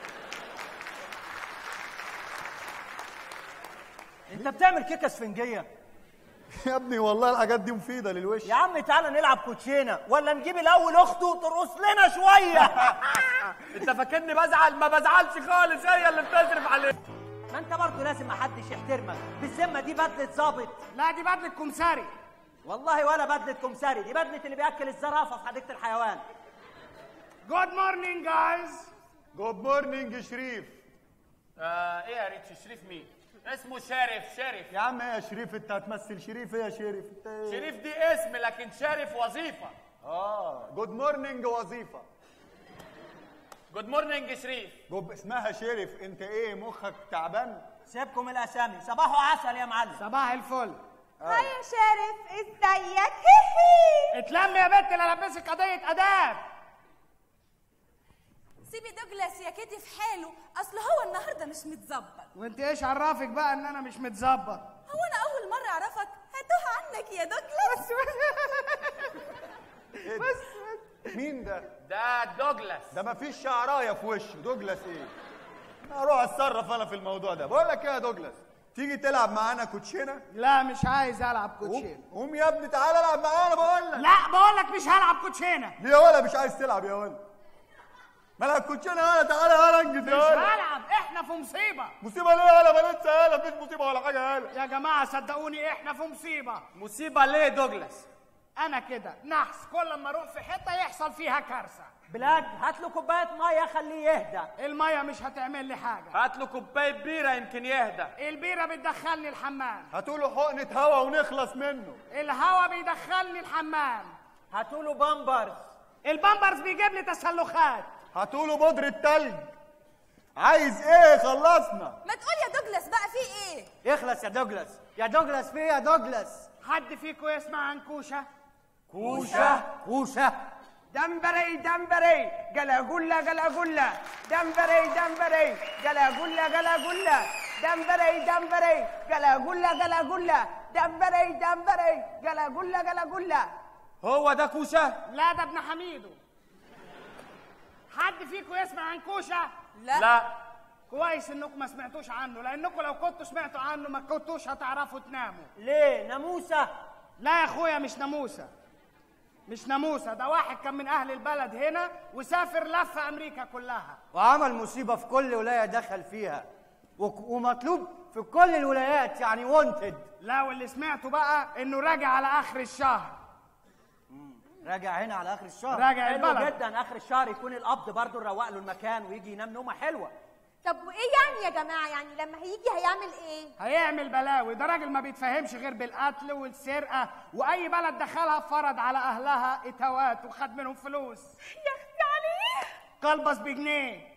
انت بتعمل كيكه اسفنجيه يا ابني والله الحاجات دي مفيده للوش يا عم تعالى نلعب كوتشينه ولا نجيب الاول اخته ترقص لنا شويه انت فاكرني بزعل ما بزعلش خالص هي اللي بتصرف عليك ما انت برضه لازم محدش يحترمك بالذمه دي بدله ظابط لا دي بدله كمساري والله ولا بدله كمساري دي بدله اللي بياكل الزرافه في حديقه الحيوان جود مورنينج جايز جود مورنينج شريف آه ايه يا ريتش شريف مين اسمه شارف شارف يا عم ايه يا شريف انت هتمثل شريف ايه يا شريف انت ايه؟ شريف دي اسم لكن شارف وظيفه اه جود مورنينج وظيفه جود مورنينج شريف جوب اسمها شريف انت ايه مخك تعبان سيبكم الاسامي صباحو عسل يا معلم صباح الفل هاي يا شارف ازيك اتلم يا بنت لا البسك قضيه اداب سيبي دوجلاس يا كيتي في حاله اصل هو النهارده مش متظبط وانت ايش عرفك بقى ان انا مش متظبط هو انا اول مره اعرفك هتوه عنك يا دوجلاس بس مين ده ده دوجلاس ده مفيش شعرايه في وشه دوجلاس ايه اروح اتصرف انا في الموضوع ده بقول لك ايه يا دوجلاس تيجي تلعب معانا كوتشينه لا مش عايز العب كوتشينه قوم يا ابني تعالى العب معانا بقول لك لا بقول لك مش هلعب كوتشينه ليه يا ولا مش عايز تلعب يا ولا مالك كوتشينه يا ولا تعالى يا ولا انجز مش يا ولا هلعب احنا في مصيبه مصيبه ليه يا ولا ما لسه يالا مفيش مصيبه ولا حاجه يالا يا جماعه صدقوني احنا في مصيبه مصيبه ليه دوجلاس انا كده نحس كل ما اروح في حته يحصل فيها كارثه بلاك هات له كوبايه ميه خليه يهدى الميه مش هتعمل لي حاجه هات له كوبايه بيره يمكن يهدى البيره بتدخلني الحمام هاتوا له حقنه هوا ونخلص منه الهوا بيدخلني الحمام هاتوا له بامبرز البامبرز بيجيب لي تسلخات هاتوا له بودره تلج عايز ايه خلصنا ما تقول يا دوجلاس بقى في ايه اخلص يا دوجلاس يا دوجلاس في إيه يا دوجلاس حد فيكم يسمع عن كوشه كوشه كوشه دمبري دمبري جلاجولا جلاجولا دمبري دمبري جلاجولا جلاجولا دمبري دمبري جلاجولا جلاجولا دمبري دمبري جلاجولا جلاجولا هو ده كوشه لا ده ابن حميدو حد فيكم يسمع عن كوشه لا لا كويس انكم ما سمعتوش عنه لانكم لو كنتوا سمعتوا عنه ما كنتوش هتعرفوا تناموا ليه ناموسه لا يا اخويا مش ناموسه مش ناموسه ده واحد كان من اهل البلد هنا وسافر لف امريكا كلها وعمل مصيبه في كل ولايه دخل فيها وك- ومطلوب في كل الولايات يعني وونتد لا واللي سمعته بقى انه راجع على اخر الشهر راجع هنا على اخر الشهر راجع حلو البلد جدا اخر الشهر يكون القبض برضه نروق له المكان ويجي ينام نومه حلوه طب وايه يعني يا جماعه يعني لما هيجي هيعمل ايه هيعمل بلاوي ده راجل ما بيتفهمش غير بالقتل والسرقه واي بلد دخلها فرض على اهلها اتوات وخد منهم فلوس يا اختي عليه قلبص بجنيه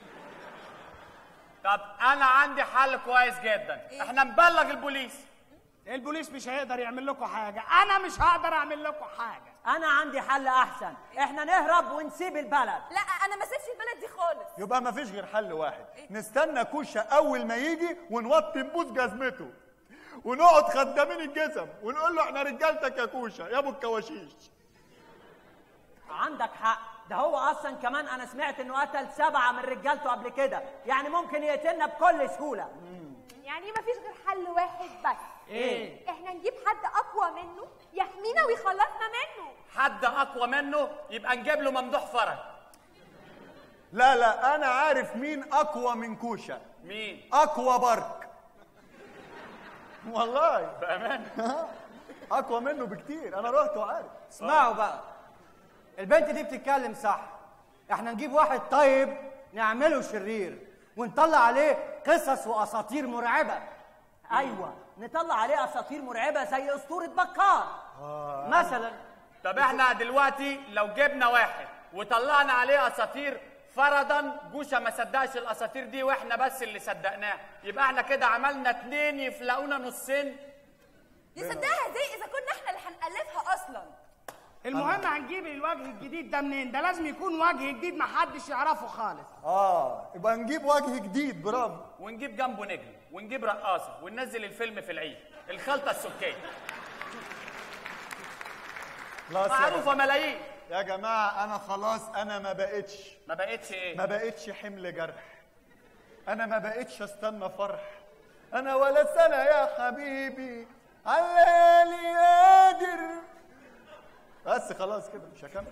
طب انا عندي حل كويس جدا احنا نبلغ البوليس البوليس مش هيقدر يعمل لكم حاجه انا مش هقدر اعمل لكم حاجه انا عندي حل احسن احنا نهرب ونسيب البلد لا انا ما سيبش البلد دي خالص يبقى ما فيش غير حل واحد نستنى كوشه اول ما يجي ونوطي نبوس جزمته ونقعد خدامين الجزم ونقول له احنا رجالتك يا كوشه يا ابو الكواشيش عندك حق ده هو اصلا كمان انا سمعت انه قتل سبعه من رجالته قبل كده يعني ممكن يقتلنا بكل سهوله يعني ما فيش غير حل واحد بس ايه احنا نجيب حد اقوى منه يحمينا ويخلصنا منه حد اقوى منه يبقى نجيب له ممدوح فرج لا لا انا عارف مين اقوى من كوشه مين اقوى برك والله بامانه اقوى منه بكتير انا رحت وعارف اسمعوا بقى البنت دي بتتكلم صح احنا نجيب واحد طيب نعمله شرير ونطلع عليه قصص واساطير مرعبه ايوه نطلع عليه اساطير مرعبه زي اسطوره بكار مثلا طب احنا دلوقتي لو جبنا واحد وطلعنا عليه اساطير فرضا جوشه ما صدقش الاساطير دي واحنا بس اللي صدقناه يبقى احنا كده عملنا اتنين يفلقونا نصين يصدقها ازاي اذا كنا احنا اللي هنألفها اصلا المهم هنجيب الوجه الجديد ده منين ده لازم يكون وجه جديد محدش يعرفه خالص اه يبقى نجيب وجه جديد برافو ونجيب جنبه نجم ونجيب رقاصه وننزل الفيلم في العيد الخلطه السكيه خلاص يا معروفه جماعة. ملايين يا جماعه انا خلاص انا ما بقتش ما بقتش ايه ما بقتش حمل جرح انا ما بقتش استنى فرح انا ولا سنه يا حبيبي علالي قادر بس خلاص كده مش هكمل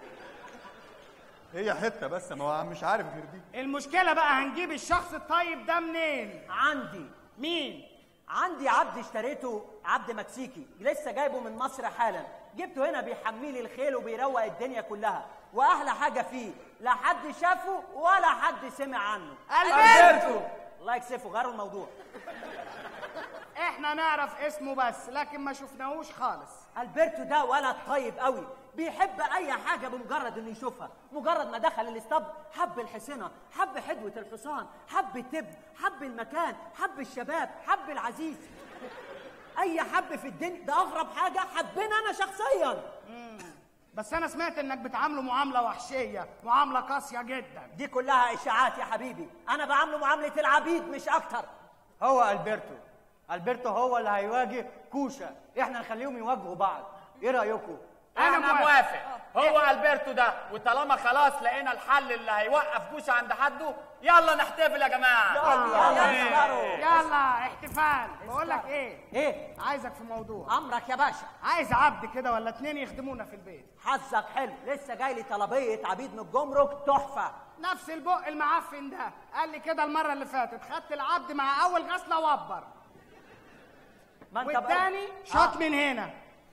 هي حته بس ما هو مش عارف غير دي المشكله بقى هنجيب الشخص الطيب ده منين عندي مين عندي عبد اشتريته عبد مكسيكي لسه جايبه من مصر حالا جبته هنا بيحمي لي الخيل وبيروق الدنيا كلها واحلى حاجه فيه لا حد شافه ولا حد سمع عنه ألبرتو. الله يكسفه غيروا الموضوع احنا نعرف اسمه بس لكن ما شفناهوش خالص البرتو ده ولد طيب قوي بيحب اي حاجه بمجرد انه يشوفها مجرد ما دخل الاسطبل حب الحصنه حب حدوه الحصان حب التب حب المكان حب الشباب حب العزيز اي حب في الدنيا ده اغرب حاجه حبنا انا شخصيا بس انا سمعت انك بتعامله معامله وحشيه معامله قاسيه جدا دي كلها اشاعات يا حبيبي انا بعامله معامله العبيد مش اكتر هو البرتو البرتو هو اللي هيواجه كوشه احنا نخليهم يواجهوا بعض ايه رايكم انا موافق هو البرتو ده وطالما خلاص لقينا الحل اللي هيوقف جوشه عند حده يلا نحتفل يا جماعه يلا احتفال بقول لك ايه ايه عايزك في موضوع امرك يا باشا عايز عبد كده ولا اتنين يخدمونا في البيت حظك حلو لسه جاي لي طلبيه عبيد من الجمرك تحفه نفس البق المعفن ده قال لي كده المره اللي فاتت خدت العبد مع اول غسله وبر ما انت بقى- والتاني شاط آه. من هنا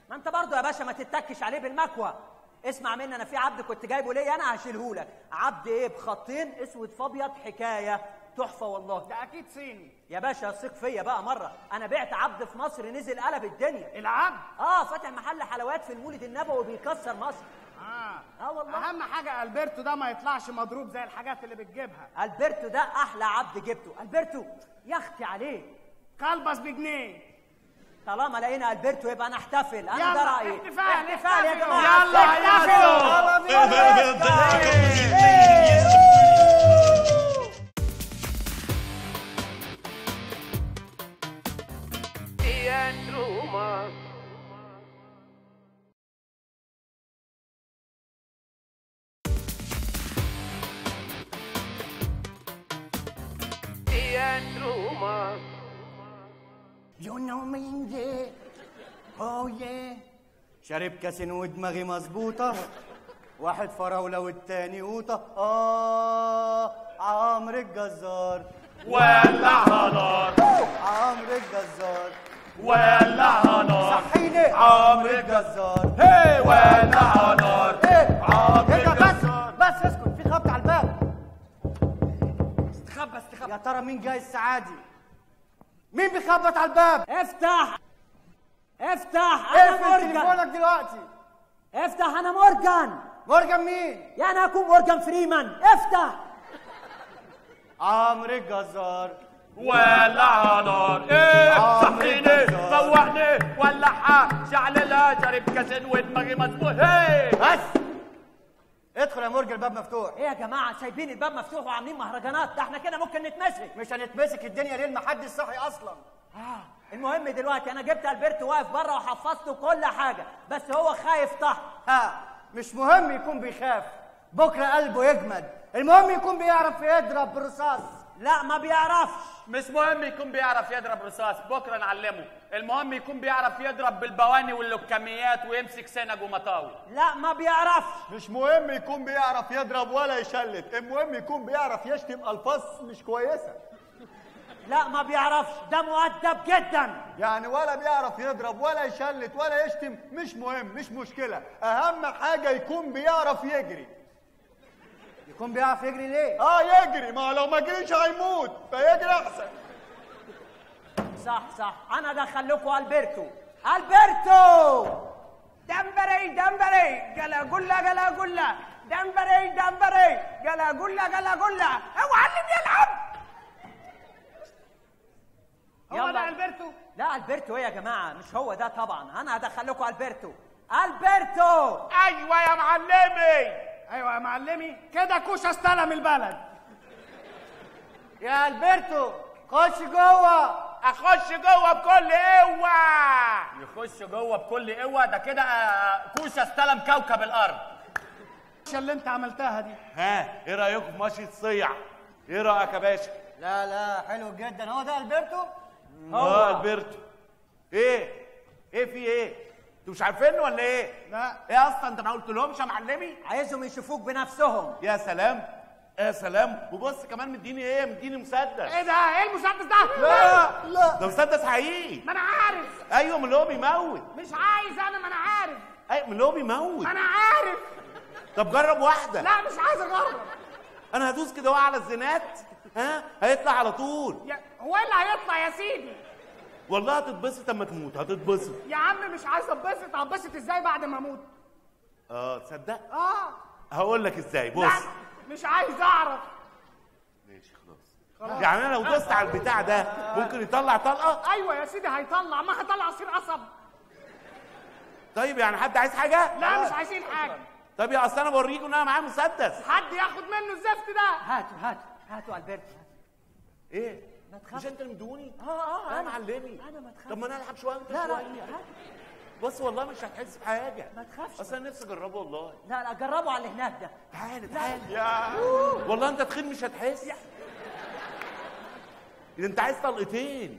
ما انت برضه يا باشا ما تتكش عليه بالمكوى اسمع مني انا في عبد كنت جايبه ليا انا هشيله لك عبد ايه بخطين اسود فابيض حكايه تحفه والله ده اكيد صيني يا باشا ثق فيا بقى مره انا بعت عبد في مصر نزل قلب الدنيا العبد اه فاتح محل حلويات في المولد النبوي بيكسر مصر اه اه والله اهم حاجه البرتو ده ما يطلعش مضروب زي الحاجات اللي بتجيبها البرتو ده احلى عبد جبته البرتو يا اختي عليه كلبس بجنيه طالما لقينا البرتو يبقى نحتفل انا يلا، ده رايي احتفال، احتفال يا احتفل. جماعه يلا، احتفلوا. يلا بينا. Teatro Humor. Teatro Humor. You know me, yeah. Oh yeah. شارب كاسين ودماغي مظبوطة واحد فراولة والتاني قوطة آه عمرو الجزار ولعها نار عمرو الجزار ولعها نار صحيني عمرو الجزار هي ولعها نار عمرو ايه ده بس الجزار بس اسكت في خبط على الباب استخبى استخبى يا ترى مين جاي السعادي مين بيخبط على الباب افتح افتح انا اقفل مورجان تليفونك دلوقتي افتح انا مورجان مورجان مين يا انا اكون مورجان فريمان افتح عمرو الجزار ولعها نار ايه عمرو صحيني الجزار. فوقني ولعها شعللها شارب كاسين ودماغي مظبوط هي بس ادخل يا مورجان الباب مفتوح ايه يا جماعه سايبين الباب مفتوح وعاملين مهرجانات ده احنا كده ممكن نتمسك مش هنتمسك الدنيا ليل محدش صاحي اصلا آه. المهم دلوقتي انا جبت البرتو واقف بره وحفظته كل حاجه بس هو خايف طح ها مش مهم يكون بيخاف بكره قلبه يجمد المهم يكون بيعرف يضرب بالرصاص لا ما بيعرفش مش مهم يكون بيعرف يضرب رصاص بكره نعلمه المهم يكون بيعرف يضرب بالبواني واللكميات ويمسك سنج ومطاوي لا ما بيعرفش مش مهم يكون بيعرف يضرب ولا يشلت المهم يكون بيعرف يشتم الفاظ مش كويسه لا ما بيعرفش ده مؤدب جدا يعني ولا بيعرف يضرب ولا يشلت ولا يشتم مش مهم مش مشكله اهم حاجه يكون بيعرف يجري يكون بيعرف يجري ليه اه يجري ما لو ما جريش هيموت فيجري احسن صح صح انا دخل لكم البرتو البرتو دمبري دمبري جلا جلا جلا جلا دمبري دمبري جلا جلا جلا جلا اوعى اللي بيلعب هو ده البرتو لا البرتو ايه يا جماعه مش هو ده طبعا انا هدخل لكم البرتو البرتو ايوه يا معلمي ايوه يا معلمي كده كوش استلم البلد يا البرتو خش جوه اخش جوه بكل قوه يخش جوه بكل قوه ده كده آه، كوشه استلم كوكب الارض ايش اللي انت عملتها دي ها ايه رايكم في مشي الصيع ايه رايك يا باشا لا لا حلو جدا هو ده البرتو اه البرتو ايه ايه في ايه انتوا مش عارفينه ولا ايه لا ايه اصلا انت ما قلتلهمش يا معلمي عايزهم يشوفوك بنفسهم يا سلام يا سلام وبص كمان مديني ايه مديني مسدس ايه ده ايه المسدس ده لا لا ده مسدس حقيقي ما انا عارف ايوه من اللي هو بيموت مش عايز انا ما انا عارف ايوه من اللي هو بيموت ما انا عارف طب جرب واحده لا مش عايز اجرب انا هدوس كده هو على الزنات ها هيطلع على طول يا- هو ايه اللي هيطلع يا سيدي والله هتتبسط اما تموت هتتبسط يا عم مش عايز اتبسط هتبسط ازاي بعد ما اموت اه تصدق اه هقول لك ازاي لا بص مش عايز اعرف ماشي خلاص يعني انا لو دوست على البتاع ده ممكن يطلع طلقه ايوه يا سيدي هيطلع ما هيطلع عصير قصب طيب يعني حد عايز حاجه لا مش عايزين حاجه طب يا اصل انا بوريكم ان انا معايا مسدس حد ياخد منه الزفت ده هاتوا هاتوا هاتوا البرتو ايه ما تخافش مش انت اللي مدوني اه اه انا انا معلمي انا ما تخافش طب ما انا العب شويه وانت لا لا شويه هات. بص والله مش هتحس بحاجه ما تخافش اصل انا نفسي اجربه والله لا لا جربوا على اللي هناك ده تعالى تعالى والله انت تخين مش هتحس ده انت عايز طلقتين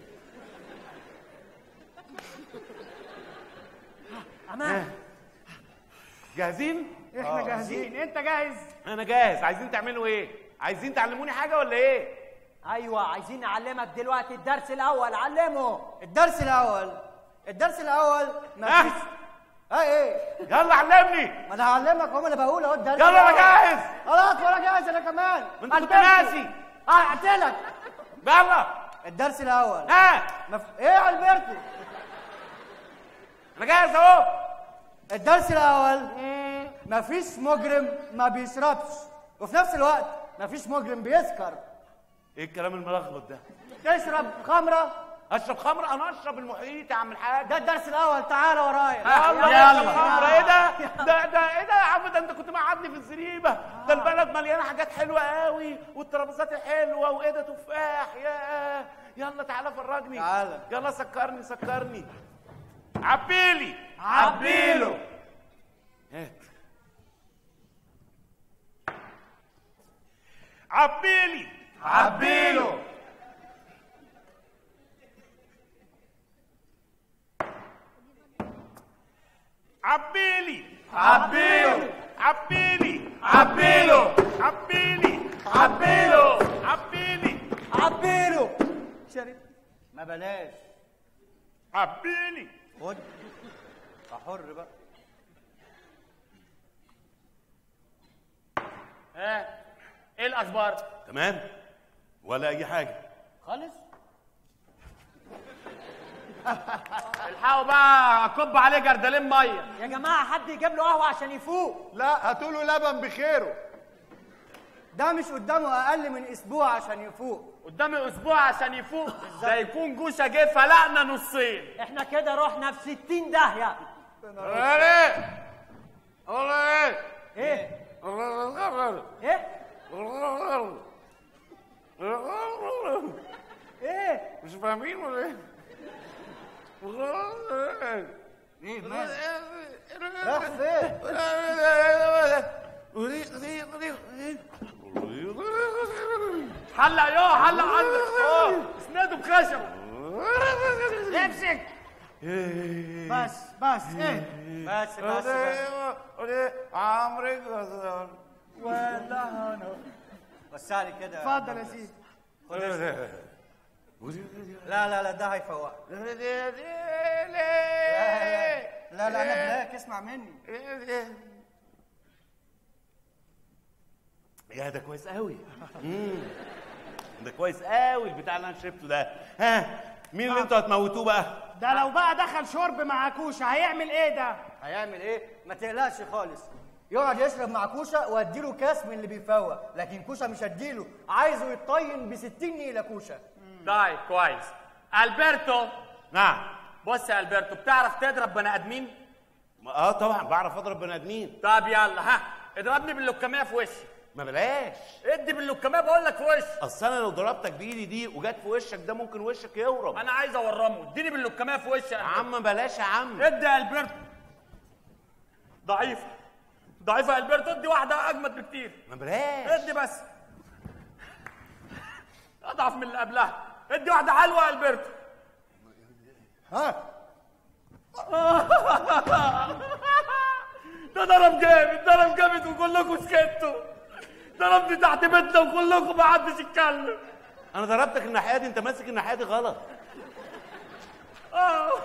امان جاهزين احنا جاهزين انت جاهز انا جاهز عايزين تعملوا ايه عايزين تعلموني حاجه ولا ايه ايوه عايزين نعلمك دلوقتي الدرس الاول علمه الدرس الاول الدرس الاول ها مفيش ايه ايه يلا علمني ما انا هعلمك اهو انا بقول اهو الدرس يلا انا الأول. جاهز خلاص وانا جاهز انا كمان ما انت كنت علمتك. ناسي. اه قلت يلا الدرس الاول ها مف... ايه يا البرتو انا جاهز اهو الدرس الاول مفيش مجرم ما بيشربش وفي نفس الوقت مفيش مجرم بيسكر ايه الكلام الملخبط ده تشرب خمره اشرب خمر انا اشرب المحيط يا عم الحاج ده الدرس الاول تعالى ورايا يلا يلا خمر ايه ده ده ده ايه ده يا عم ده انت كنت مقعدني في الزريبه ده البلد مليانه حاجات حلوه قوي والترابيزات حلوه وايه ده تفاح يا يلا تعالى فرجني تعالى. يلا سكرني سكرني عبيلي عبيله. هات عبيلي عبيله. عبيلي عبيله. عبيلي عبيله. عبيلي عبيله. عبيلي عبيله شرب ما بلاش عبيلي خد حر بقى ها ايه الاخبار تمام ولا اي حاجه خالص الحقوا بقى اكب عليه جردلين ميه يا جماعه حد يجيب له قهوه عشان يفوق لا هاتوا له لبن بخيره ده مش قدامه اقل من اسبوع عشان يفوق قدامي اسبوع عشان يفوق ده يكون جوشه جه فلقنا نصين احنا كده رحنا في 60 داهيه ايه والله ايه ايه ايه ايه مش فاهمين ولا ايه؟ ايه مال راح فين حلق يا حلق عندك اه اسناده بخشب امسك بس بس ايه بس بس بس عمرو جزار ولا هنا وسع لي كده اتفضل يا سيدي خد اسمه. لا لا لا ده هيفوق لا لا لا انا بلاك اسمع مني يا ده كويس قوي مم. ده كويس قوي البتاع اللي انا شربته ده ها مين اللي انتوا هتموتوه بقى ده لو بقى دخل شرب مع كوشه هيعمل ايه ده هيعمل ايه ما تقلقش خالص يقعد يشرب مع كوشه واديله كاس من اللي بيفوق لكن كوشه مش هديله عايزه يتطين ب 60 نيله كوشه طيب كويس البرتو نعم بص يا البرتو بتعرف تضرب بني ادمين اه طبعا بعرف اضرب بني ادمين طب يلا ها اضربني باللكميه في وشي ما بلاش ادي باللكميه بقول لك في وشي اصل انا لو ضربتك بايدي دي وجت في وشك ده ممكن وشك يورم انا عايز اورمه اديني باللكميه في وشي يا عم بلاش يا عم ادي يا البرتو ضعيفه ضعيفه يا البرتو ادي واحده اجمد بكتير ما بلاش ادي بس اضعف من اللي قبلها ادي واحده حلوه يا البرتو ها ده ضرب جامد ضرب جامد وكلكم سكتوا ضربني تحت بيتنا وكلكم ما حدش يتكلم انا ضربتك الناحيه دي انت ماسك الناحيه دي غلط اه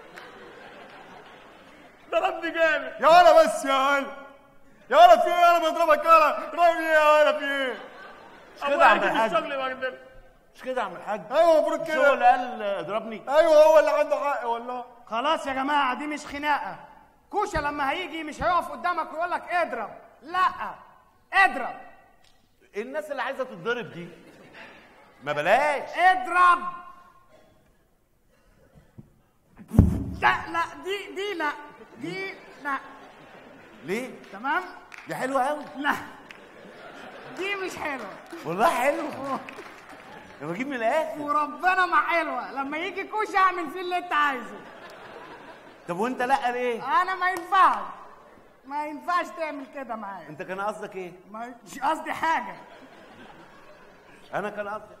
ضربني جامد يا ولا بس يا ولا يا ولا في ايه انا بضربك يا ولا اضربني يا ولا في ايه مش كده يا عم أبويا يجي الحاج الشغل يبقى مش كده يا عم الحاج ايوه المفروض كده الشغل قال اضربني ايوه هو اللي عنده حق والله خلاص يا جماعه دي مش خناقه كوشه لما هيجي مش هيقف قدامك ويقول لك اضرب لا اضرب الناس اللي عايزه تتضرب دي ما بلاش اضرب لا لا دي دي لا دي لا ليه تمام دي حلوه قوي لا دي مش حلوه والله حلو انا بجيب من الاخر وربنا ما حلوه لما يجي كوشه اعمل فيه اللي انت عايزه طب وانت لا ليه انا ما ينفعش ما ينفعش تعمل كده معايا انت كان قصدك ايه ما- مش قصدي حاجه انا كان قصدي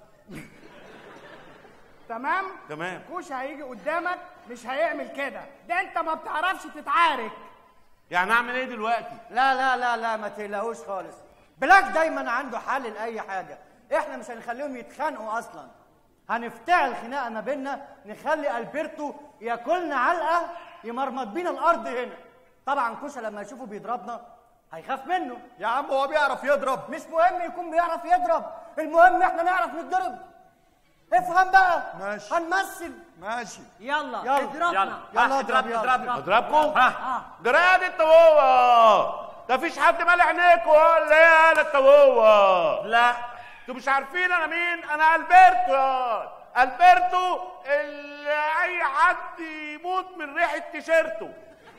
تمام تمام كوش هيجي قدامك مش هيعمل كده ده انت ما بتعرفش تتعارك يعني اعمل ايه دلوقتي لا لا لا لا ما تقلقوش خالص بلاك دايما عنده حل لاي حاجه احنا مش هنخليهم يتخانقوا اصلا هنفتعل خناقه ما بيننا نخلي البرتو ياكلنا علقه يمرمط بينا الارض هنا طبعا كوشة لما يشوفه بيضربنا هيخاف منه يا عم هو بيعرف يضرب مش مهم يكون بيعرف يضرب المهم احنا نعرف نتضرب افهم بقى ماشي هنمثل ماشي يلا يلا. اضربنا يلا اضرب يلا اضربكم جراد انت وهو ده فيش حد مالي عينيكوا ولا ايه انا انت وهو لا انتوا مش عارفين انا مين انا البرتو يا البرتو اللي اي حد يموت من ريحه تيشيرته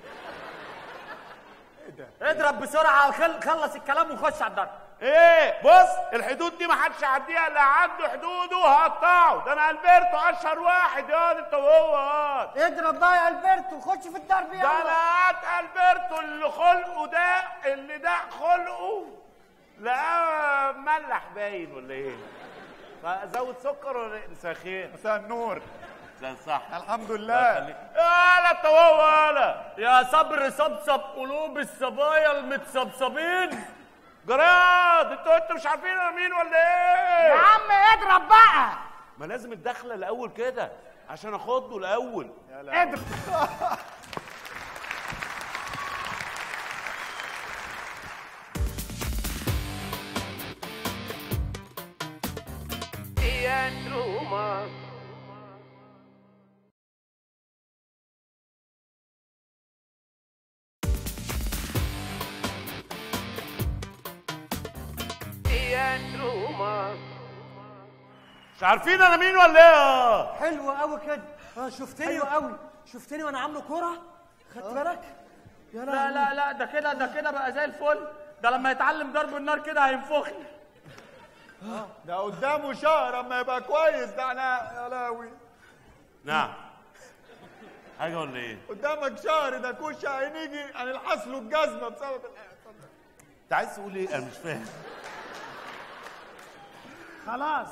اضرب بسرعه وخل- خلص الكلام وخش على الضرب ايه بص الحدود دي ما حدش يعديها اللي عنده حدوده هقطعه ده انا البرتو اشهر واحد يا انت وهو يا اضرب بقى يا البرتو خش في الضرب ده يلا انا هات البرتو اللي خلقه ده اللي ده خلقه لا ملح باين ولا ايه فازود سكر ولا إيه؟ مساء الخير مساء النور مساء الصح الحمد الله لله يخليك. يلا انت وهو يلا يا صبر صبصب قلوب الصبايا المتصبصبين جراد انتوا انتوا مش عارفين انا مين ولا ايه يا عم اضرب بقى ما لازم الدخله الاول كده عشان اخده الاول اضرب Teatro Mas. Teatro Mas. مش عارفين انا مين ولا ايه حلو قوي كده اه شفتني حلو قوي شفتني وانا عامله كوره خدت بالك يا لا لا لا ده كده ده كده بقى زي الفل ده لما يتعلم ضرب النار كده هينفخني ده قدامه شهر اما يبقى كويس ده انا يا لاوي نعم حاجه ولا ايه قدامك شهر ده كوشه هنيجي هنلحس له الجزمه بسبب ال- انت عايز تقول ايه انا مش فاهم خلاص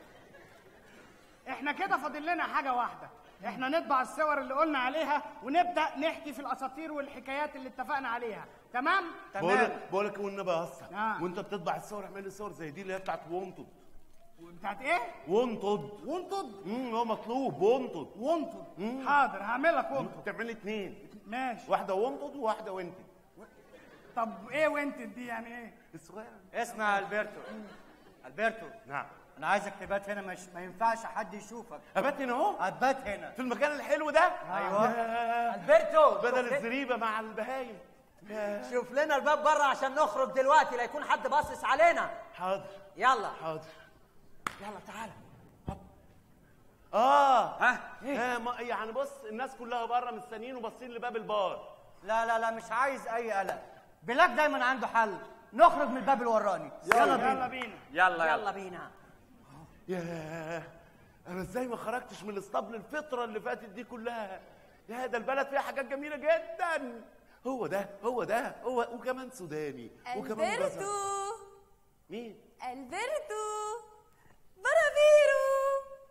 احنا كده فاضل لنا حاجه واحده احنا نطبع الصور اللي قلنا عليها ونبدا نحكي في الاساطير والحكايات اللي اتفقنا عليها تمام بقولك بقولك والنبي اصلا آه. وانت بتطبع الصور اعمل لي صور زي دي اللي هي بتاعت وونتد بتاعت ايه وونتد وونتد امم هو مطلوب وونتد وونتد حاضر هعمل لك وونتد تعمل لي اتنين ماشي واحده وونتد وواحده وينتد طب ايه وينتد دي يعني ايه الصغيره اسمع يا البرتو البرتو نعم انا عايزك تبات هنا مش ما ينفعش حد يشوفك ابات هنا اهو هتبات هنا في المكان الحلو ده ايوه ياه. البرتو بدل شوف- الزريبه مع البهايم ياه. شوف لنا الباب بره عشان نخرج دلوقتي لا يكون حد باصص علينا حاضر يلا حاضر يلا تعالى اه ها آه ما يعني بص الناس كلها بره مستنيين وباصين لباب البار لا لا لا مش عايز اي قلق بلاك دايما عنده حل نخرج من الباب الوراني يلا بينا يلا بينا يلا يلا بينا ياه انا ازاي ما خرجتش من الاسطبل الفتره اللي فاتت دي كلها يا ده البلد فيها حاجات جميله جدا هو ده هو ده هو وكمان سوداني وكمان جزر. البرتو مين البرتو برافيرو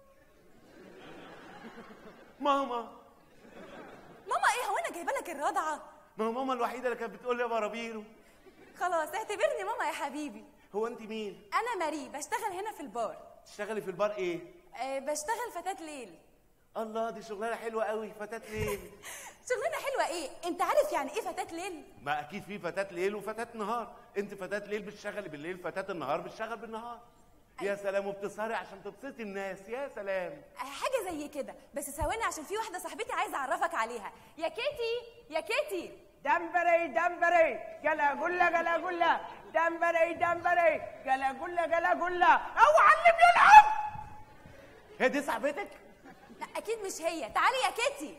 ماما ماما ايه هو انا جايبه لك الرضعه ما هو ماما الوحيده اللي كانت بتقول لي يا برابيرو خلاص اعتبرني ماما يا حبيبي هو انت مين انا ماري بشتغل هنا في البار تشتغلي في البار ايه أه بشتغل فتاة ليل الله دي شغلانه حلوه قوي فتاه ليل شغلانه حلوه ايه انت عارف يعني ايه فتاة ليل ما اكيد في فتاه ليل وفتاه نهار انت فتاه ليل بتشتغلي بالليل فتاه النهار بتشتغل بالنهار يا سلام وبتسهري عشان تبسطي الناس يا سلام أه حاجه زي كده بس ثواني عشان في واحده صاحبتي عايزه اعرفك عليها يا كيتي يا كيتي دمبري دمبري جلا جلا جلا جلا دمبري دمبري جلا جلا جلا جلا اوعى اللي بيلعب هي دي صاحبتك لا اكيد مش هي تعالي يا كيتي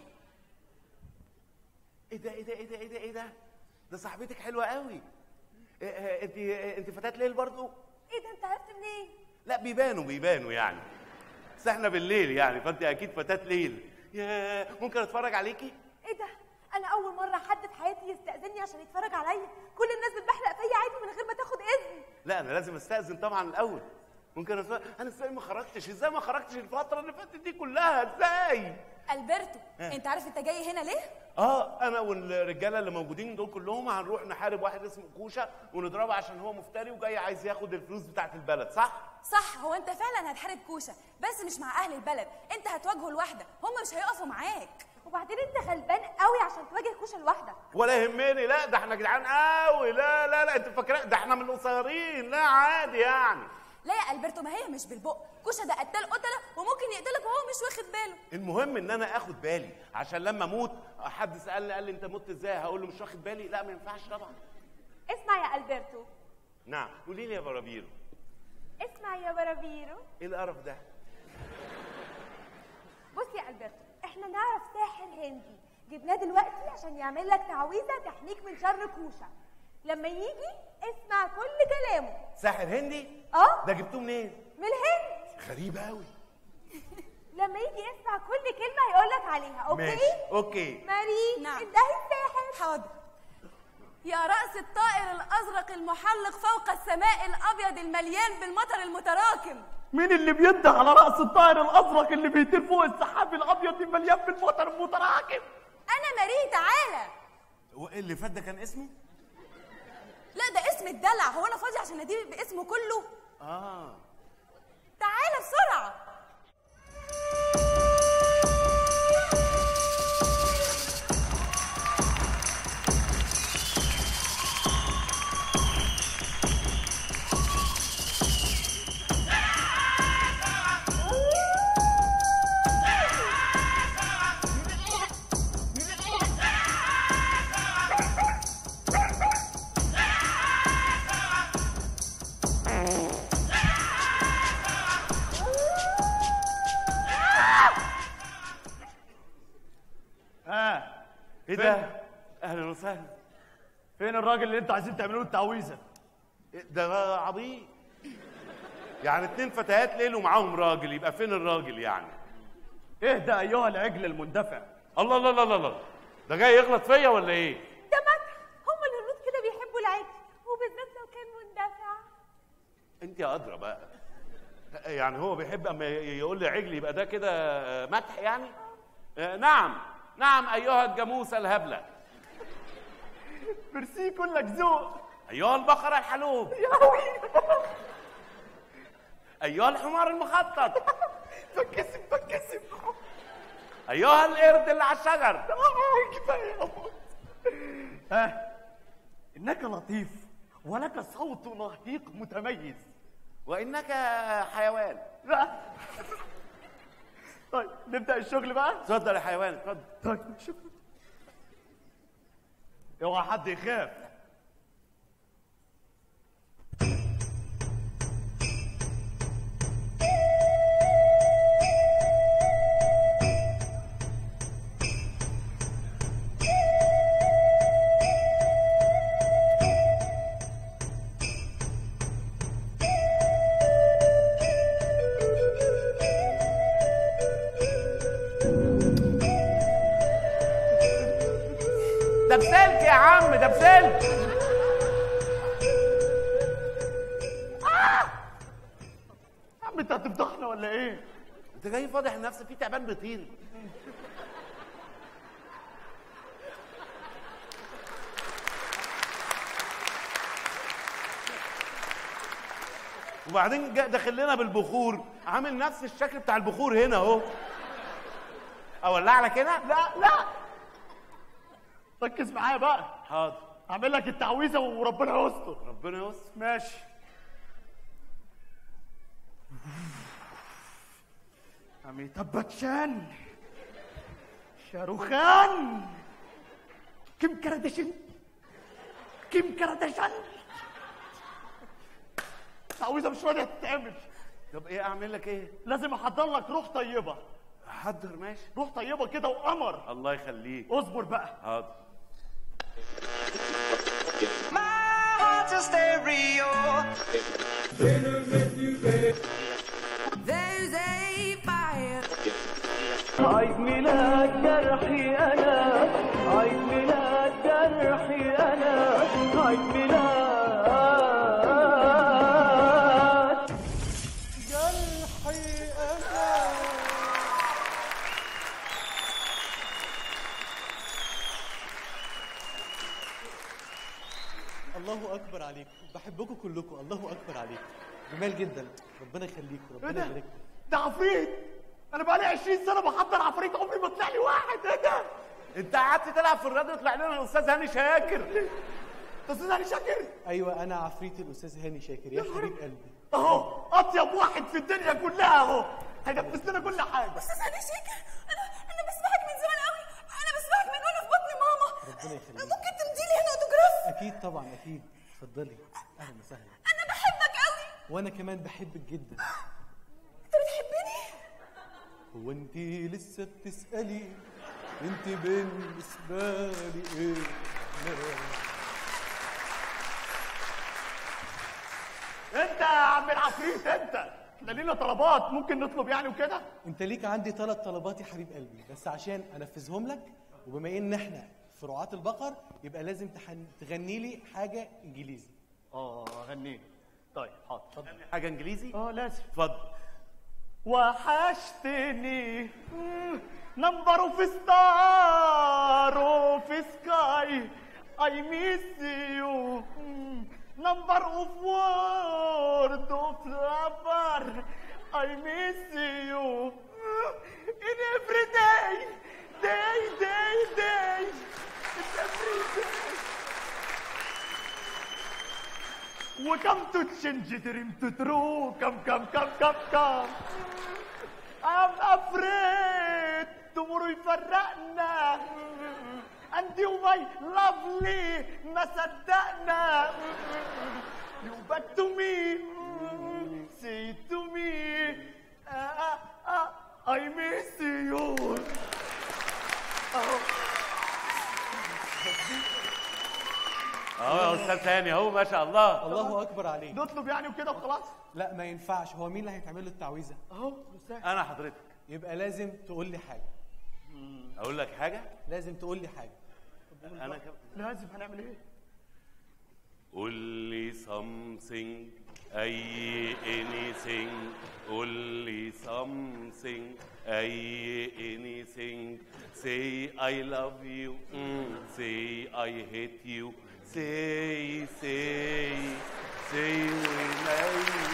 ايه ده ايه ده ايه ده ايه ده ايه ده ده صاحبتك حلوه قوي إيه، إيه، انت إيه، انت فتاه ليل برضو ايه ده انت عرفت منين لا بيبانوا بيبانوا يعني بس احنا بالليل يعني فانت اكيد فتاه ليل يا ممكن اتفرج عليكي ايه ده انا اول مره حد في حياتي يستاذني عشان يتفرج عليا كل الناس بتبحلق فيا عادي من غير ما تاخد اذن لا انا لازم استاذن طبعا الاول ممكن أتفرج. انا ازاي ما خرجتش ازاي ما خرجتش الفتره اللي فاتت دي كلها ازاي البرتو ها. انت عارف انت جاي هنا ليه اه انا والرجاله اللي موجودين دول كلهم هنروح نحارب واحد اسمه كوشه ونضربه عشان هو مفتري وجاي عايز ياخد الفلوس بتاعت البلد صح صح هو انت فعلا هتحارب كوشه بس مش مع اهل البلد انت هتواجهه لوحدك هم مش هيقفوا معاك وبعدين انت غلبان قوي عشان تواجه كوشه لوحدك ولا يهمني لا ده احنا جدعان قوي لا لا لا انت فاكره ده احنا من القصيرين لا عادي يعني لا يا البرتو ما هي مش بالبق كوشه ده قتال قتله وممكن يقتلك وهو مش واخد باله المهم ان انا اخد بالي عشان لما اموت حد سالني قال لي انت مت ازاي هقول له مش واخد بالي لا ما ينفعش طبعا اسمع يا البرتو نعم قولي لي يا برابيرو اسمع يا برابيرو ايه القرف ده بص يا البرتو احنا نعرف ساحر هندي جبناه دلوقتي عشان يعمل لك تعويذه تحميك من شر كوشه لما يجي اسمع كل كلامه ساحر هندي اه ده جبتوه منين من الهند غريب قوي لما يجي يسمع كل كلمه هيقول لك عليها اوكي ماشي اوكي ماري نعم انتهي الساحر حاضر يا رأس الطائر الأزرق المحلق فوق السماء الأبيض المليان بالمطر المتراكم مين اللي بينده على رأس الطائر الأزرق اللي بيطير فوق السحاب الأبيض المليان بالمطر المتراكم أنا ماري تعالى هو إيه اللي فات ده كان اسمه لا ده اسم الدلع هو أنا فاضي عشان أدير باسمه كله اه تعالى بسرعة ها ايه ده اهلا وسهلا فين الراجل اللي انتوا عايزين تعملوا له التعويذه ده عبيط يعني اتنين فتيات ليل ومعاهم راجل يبقى فين الراجل يعني اهدى ايها العجل المندفع الله الله الله الله ده جاي يغلط فيا ولا ايه ده مدح هم الهنود كده بيحبوا العجل وبالذات لو كان مندفع انت يا ادرى بقى يعني هو بيحب اما ي- يقول لي عجل يبقى ده كده مدح يعني آه، نعم نعم ايها الجاموسه الهبله ميرسي كلك ذوق ايها البقره الحلوب ايها الحمار المخطط بتكسب بتكسب ايها القرد اللي على الشجر كفايه ها انك لطيف ولك صوت نهيق متميز وانك حيوان لا طيب نبدا الشغل بقى اتفضل يا حيوان اتفضل طيب شكرا اوعى حد يخاف ده بسلك يا عم ده بسلك يا عم انت هتفضحنا ولا ايه؟ انت جاي فاضح نفسك في تعبان بيطير وبعدين جا- داخل لنا بالبخور عامل نفس الشكل بتاع البخور هنا اهو اولع لك هنا لا لا ركز معايا بقى حاضر اعمل لك التعويذه وربنا يستر ربنا يستر ماشي أميتاب باتشان شاروخان كيم كارداشيان كيم كارداشيان التعويذه مش راضيه تتعمل طب ايه اعمل لك ايه لازم احضر لك روح طيبه حضر ماشي روح طيبه كده وقمر الله يخليك اصبر بقى حاضر heart's a stereo. There's a fire. عيد ميلاد جرحي أنا عيد ميلاد جرحي أنا عيد ميلاد جرحي أنا الله اكبر عليكم بحبكم كلكم الله اكبر عليكم جمال جدا ربنا يخليكم ايه ربنا ده؟ يبارك ده عفريت انا بقالي 20 سنه بحضر عفريت عمري ما طلع لي واحد ايه ده انت قعدت تلعب في الراديو طلع لنا الاستاذ هاني شاكر استاذ هاني شاكر ايوه انا عفريت الاستاذ هاني شاكر يا حبيب قلبي اهو اطيب واحد في الدنيا كلها اهو هينفذ لنا كل حاجه استاذ هاني شاكر انا انا بسمعك من زمان قوي انا بسمعك من وانا في بطن ماما ربنا يخليك ممكن تمدي لي هنا اوتوجراف اكيد طبعا اكيد اتفضلي اهلا وسهلا انا بحبك قوي وانا كمان بحبك جدا انت بتحبني هو انت لسه بتسالي انت بالنسبه لي ايه انت يا عم العفريت انت احنا لينا طلبات ممكن نطلب يعني وكده انت ليك عندي ثلاث طلبات يا حبيب قلبي بس عشان انفذهم لك وبما ان احنا في رعاة البقر يبقى لازم تحن... تغني لي حاجه انجليزي اه غني طيب حاضر اتفضل حاجه انجليزي اه لازم اتفضل وحشتني نمبر اوف ستار اوف سكاي اي ميس يو نمبر اوف وورد اوف لافر اي ميس يو in every day day day day in every day وكم to change dream to true come come come come come I'm afraid tomorrow يفرقنا and you my lovely ما صدقنا you back to me say to me uh, uh, I miss you اه يا استاذ هاني اهو ما شاء الله الله اكبر عليك نطلب يعني وكده وخلاص لا ما ينفعش هو مين اللي هيتعمل له التعويذه اهو انا حضرتك يبقى لازم تقول لي حاجه اقول لك حاجه لازم تقول لي حاجه انا كم... لازم هنعمل ايه قول لي something اي anything قول لي something اي anything say I love you mm. say I hate you say say say we may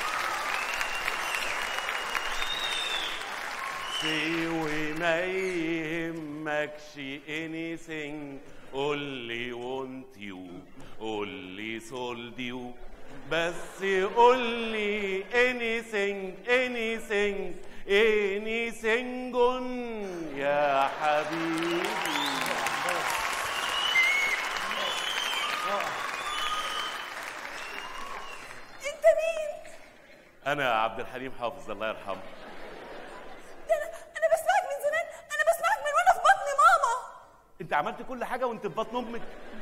say we ما يهمكش anything قول لي want you قول لي sold you بس قول لي anything anything anything يا حبيبي انت مين انا عبد الحليم حافظ الله يرحمه ده انا انا بسمعك من زمان انا بسمعك من وانا في بطن ماما انت عملت كل حاجه وانت في بطن امك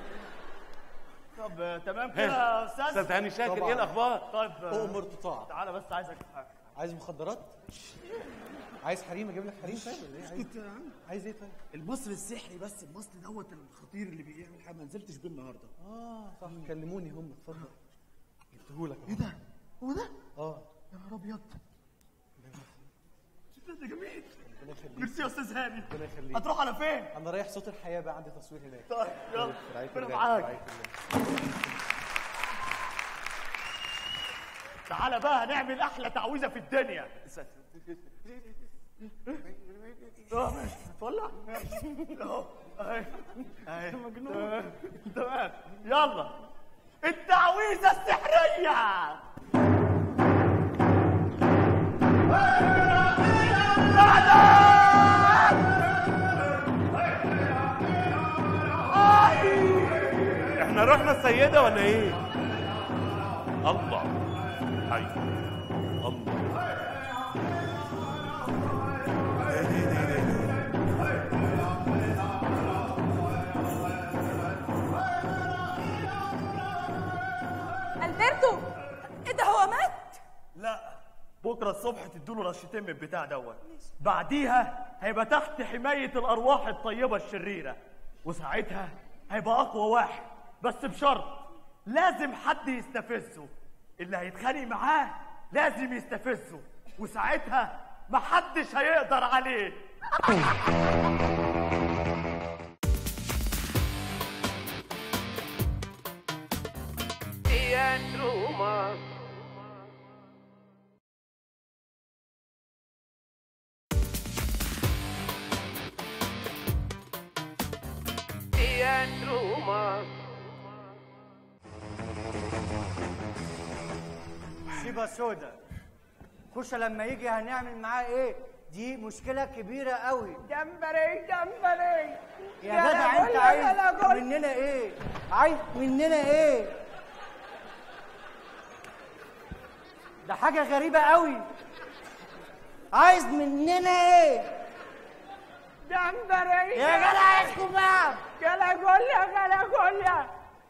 طب آه، تمام كده يا استاذ استاذ هاني شاكر طبعاً. ايه الاخبار طيب آه، اؤمر تطاع تعالى بس عايزك في حاجه عايز مخدرات عايز حريم اجيب لك حريم طيب ولا ايه عايز اسكت يا عم عايز ايه طيب المصري السحري بس المصري دوت الخطير اللي بيعمل حاجه ما نزلتش بيه النهارده اه صح كلموني هم اتفضل جبتهولك ايه ده هو ده اه يا نهار ابيض ده جميل ربنا يخليك ميرسي يا استاذ هاني ربنا يخليك هتروح على فين انا رايح صوت الحياه بقى عندي تصوير هناك طيب يلا في رعاية ربنا الله، معاك. في رعاية الله. تعالى بقى هنعمل احلى تعويذه في الدنيا اه ماشي هتولع اهو اهي اهي تمام تمام يلا التعويذه السحريه احنا رحنا السيده ولا ايه الله حي الله البرتو ايه ده هو مات لا بكره الصبح تدوله رشتين من البتاع دوت بعديها هيبقى تحت حمايه الارواح الطيبه الشريره وساعتها هيبقى اقوى واحد بس بشرط لازم حد يستفزه اللي هيتخانق معاه لازم يستفزه وساعتها محدش هيقدر عليه Teatro Humano. مصيبة سودا كوشة لما يجي هنعمل معاه ايه دي مشكلة كبيرة قوي جمبري جمبري يا جدع انت عايز مننا ايه عايز مننا ايه ده حاجة غريبة قوي عايز مننا ايه جمبري يا جدع اسكت بقى جلا جوليا جلا جوليا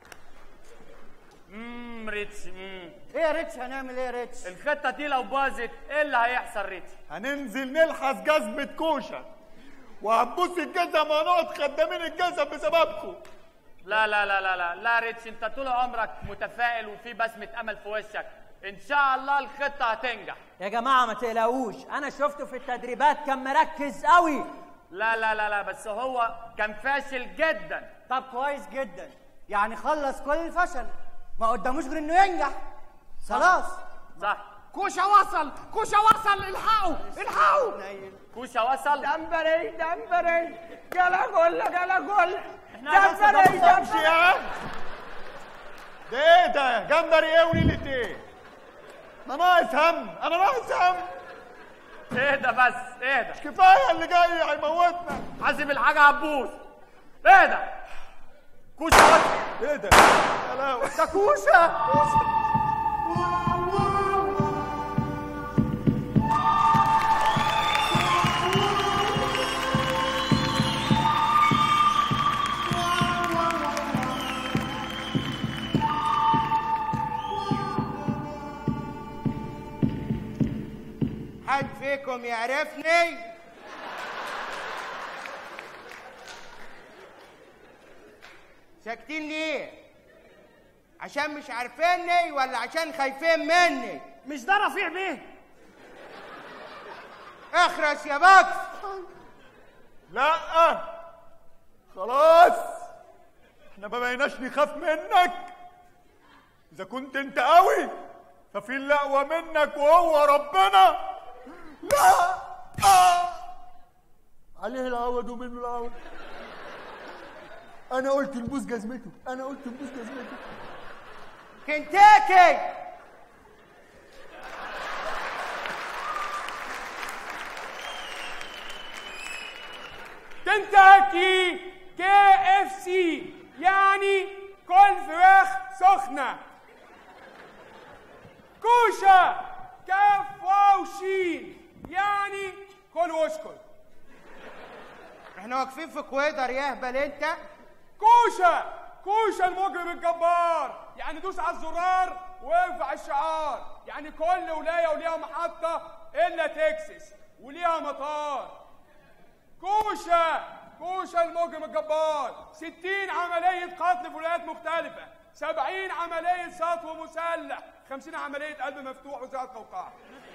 امم ريتش امم ايه يا ريتش هنعمل ايه يا ريتش الخطه دي لو باظت ايه اللي هيحصل ريتش هننزل نلحس جزمة كوشة وهنبوس الجزم وهنقعد خدامين الجزم بسببكم لا لا لا لا لا لا ريتش انت طول عمرك متفائل وفي بسمه امل في وشك ان شاء الله الخطه هتنجح يا جماعه ما تقلقوش انا شفته في التدريبات كان مركز قوي لا لا لا لا بس هو كان فاشل جدا طب كويس جدا يعني خلص كل الفشل ما قداموش غير انه ينجح خلاص صح كوشة وصل كوشة وصل الحقوا الحقوا كوشة وصل دمبري دمبري جلا جولة جلا جولة احنا لسه ما دمبري بنفهمش دمبري يا عم ده ايه ده جمبري ايه ونيلة ايه انا ناقص هم انا ناقص هم اهدى بس اهدى كفايه اللي جاي هيموتنا حاسب الحاجه هتبوظ اهدى كوشة وصل ايه ده ده كوشة حد فيكم يعرفني ساكتين ليه عشان مش عارفيني ولا عشان خايفين مني مش ده رفيع بيه اخرس يا بكس لا خلاص احنا ما بقيناش نخاف منك اذا كنت انت قوي ففي اللي اقوى منك وهو ربنا لا آه. عليه العوض ومنه العوض انا قلت نبوس جزمته انا قلت نبوس جزمته كنتاكي كنتاكي كي اف سي يعني كل فراخ سخنة كوشة كاف واو شين يعني كل واشكل احنا واقفين في كويدر يا اهبل انت كوشة كوشة المجرم الجبار يعني دوس على الزرار وارفع الشعار يعني كل ولاية وليها محطة إلا تكساس وليها مطار كوشة كوشة المجرم الجبار 60 عملية قتل في ولايات مختلفة 70 عملية سطو مسلح 50 عملية قلب مفتوح وزارة قوقعة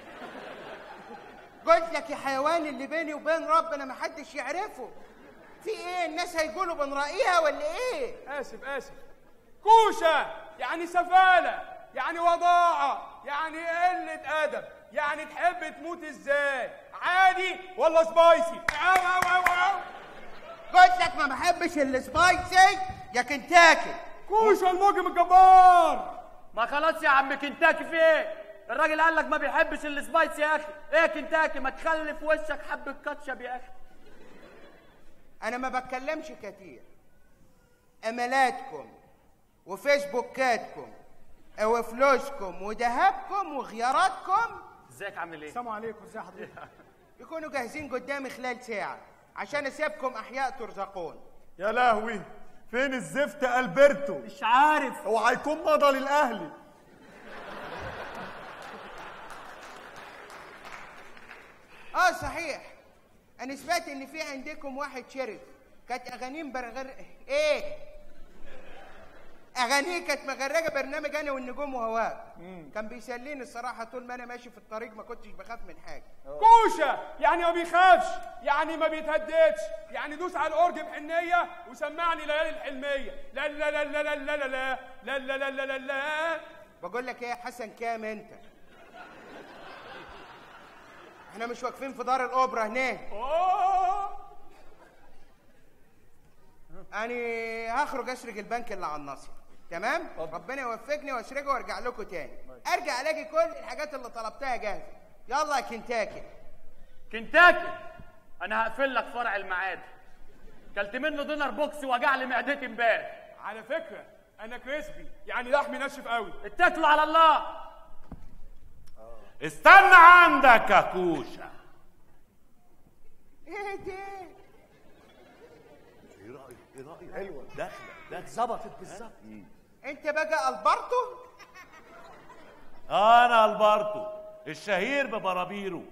قلت لك يا حيوان اللي بيني وبين ربنا ما حدش يعرفه في ايه الناس هيقولوا بنرأيها ولا ايه آسف آسف كوشة يعني سفالة يعني وضاعة يعني قلة أدب يعني تحب تموت ازاي عادي ولا سبايسي أو أو أو أو قلت لك ما بحبش السبايسي يا كنتاكي كوشة المجرم الجبار ما خلاص يا عم كنتاكي في ايه الراجل قال لك ما بيحبش السبايس يا اخي ايه يا كنتاكي ما تخلي في وشك حبه كاتشب يا اخي انا ما بتكلمش كتير املاتكم وفيسبوكاتكم وفلوسكم وذهبكم وخياراتكم ازيك عامل ايه السلام عليكم ازي حضرتك يكونوا جاهزين قدامي خلال ساعة عشان اسيبكم احياء ترزقون يا لهوي فين الزفت البرتو مش عارف هو هيكون مضى للاهلي اه صحيح انا سمعت ان في عندكم واحد شرف كانت اغانيه مبرغر ايه اغانيه كانت مغرقه برنامج انا والنجوم وهواك كان بيسليني الصراحه طول ما انا ماشي في الطريق ما كنتش بخاف من حاجه كوشة يعني ما بيخافش يعني ما بيتهددش يعني دوس على الأورج بحنية وسمعني ليالي الحلمية لا لا لا لا لا لا لا لا لا لا لا لا لا لا بقول لك ايه يا حسن كام انت احنا مش واقفين في دار الاوبرا هناك انا هخرج اسرق البنك اللي على الناصيه تمام ربنا يوفقني واشركه وارجع لكم تاني ارجع الاقي كل الحاجات اللي طلبتها جاهزه يلا يا كنتاكي كنتاكي انا هقفل لك فرع المعادي كلت منه دينر بوكس وجع لي معدتي امبارح على فكره انا كريسبي يعني لحمي ناشف قوي اتكلوا على الله استنى عندك يا كوشه ايه ده ايه رايك ايه رايك حلوه داخله داخله ظبطت بالظبط انت بقى البرتو انا البرتو الشهير ببرابيرو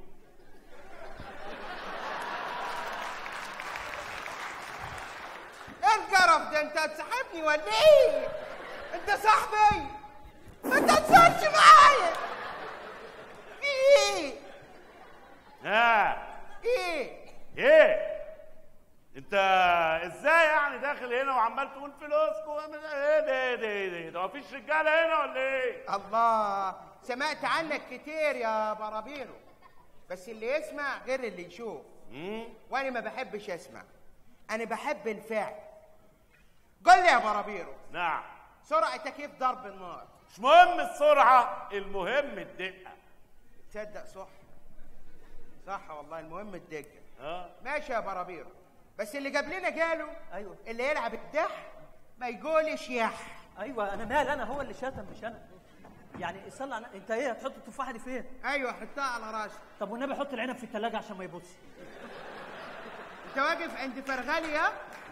ايه القرف ده انت هتسحبني ولا ايه انت صاحبي ما تهزرش معايا في ايه ها ايه ايه انت ازاي يعني داخل هنا وعمال تقول فلوسكم وعمال- ايه ده ايه ده ايه ده ده مفيش رجاله هنا ولا ايه الله سمعت عنك كتير يا برابيرو بس اللي يسمع غير اللي يشوف وانا ما بحبش اسمع انا بحب الفعل قل لي يا برابيرو نعم سرعتك كيف ضرب النار مش مهم السرعه المهم الدقه تصدق صح صح والله المهم الدقه اه ماشي يا برابيرو بس اللي قبلنا قالوا ايوه اللي يلعب الدح ما يقولش يح ايوه انا مال انا هو اللي شتم مش انا يعني صلي على انت ايه هتحط التفاحه دي فين ايوه حطها على راسي طب والنبي حط العنب في الثلاجه عشان ما يبص انت واقف عند فرغلي ها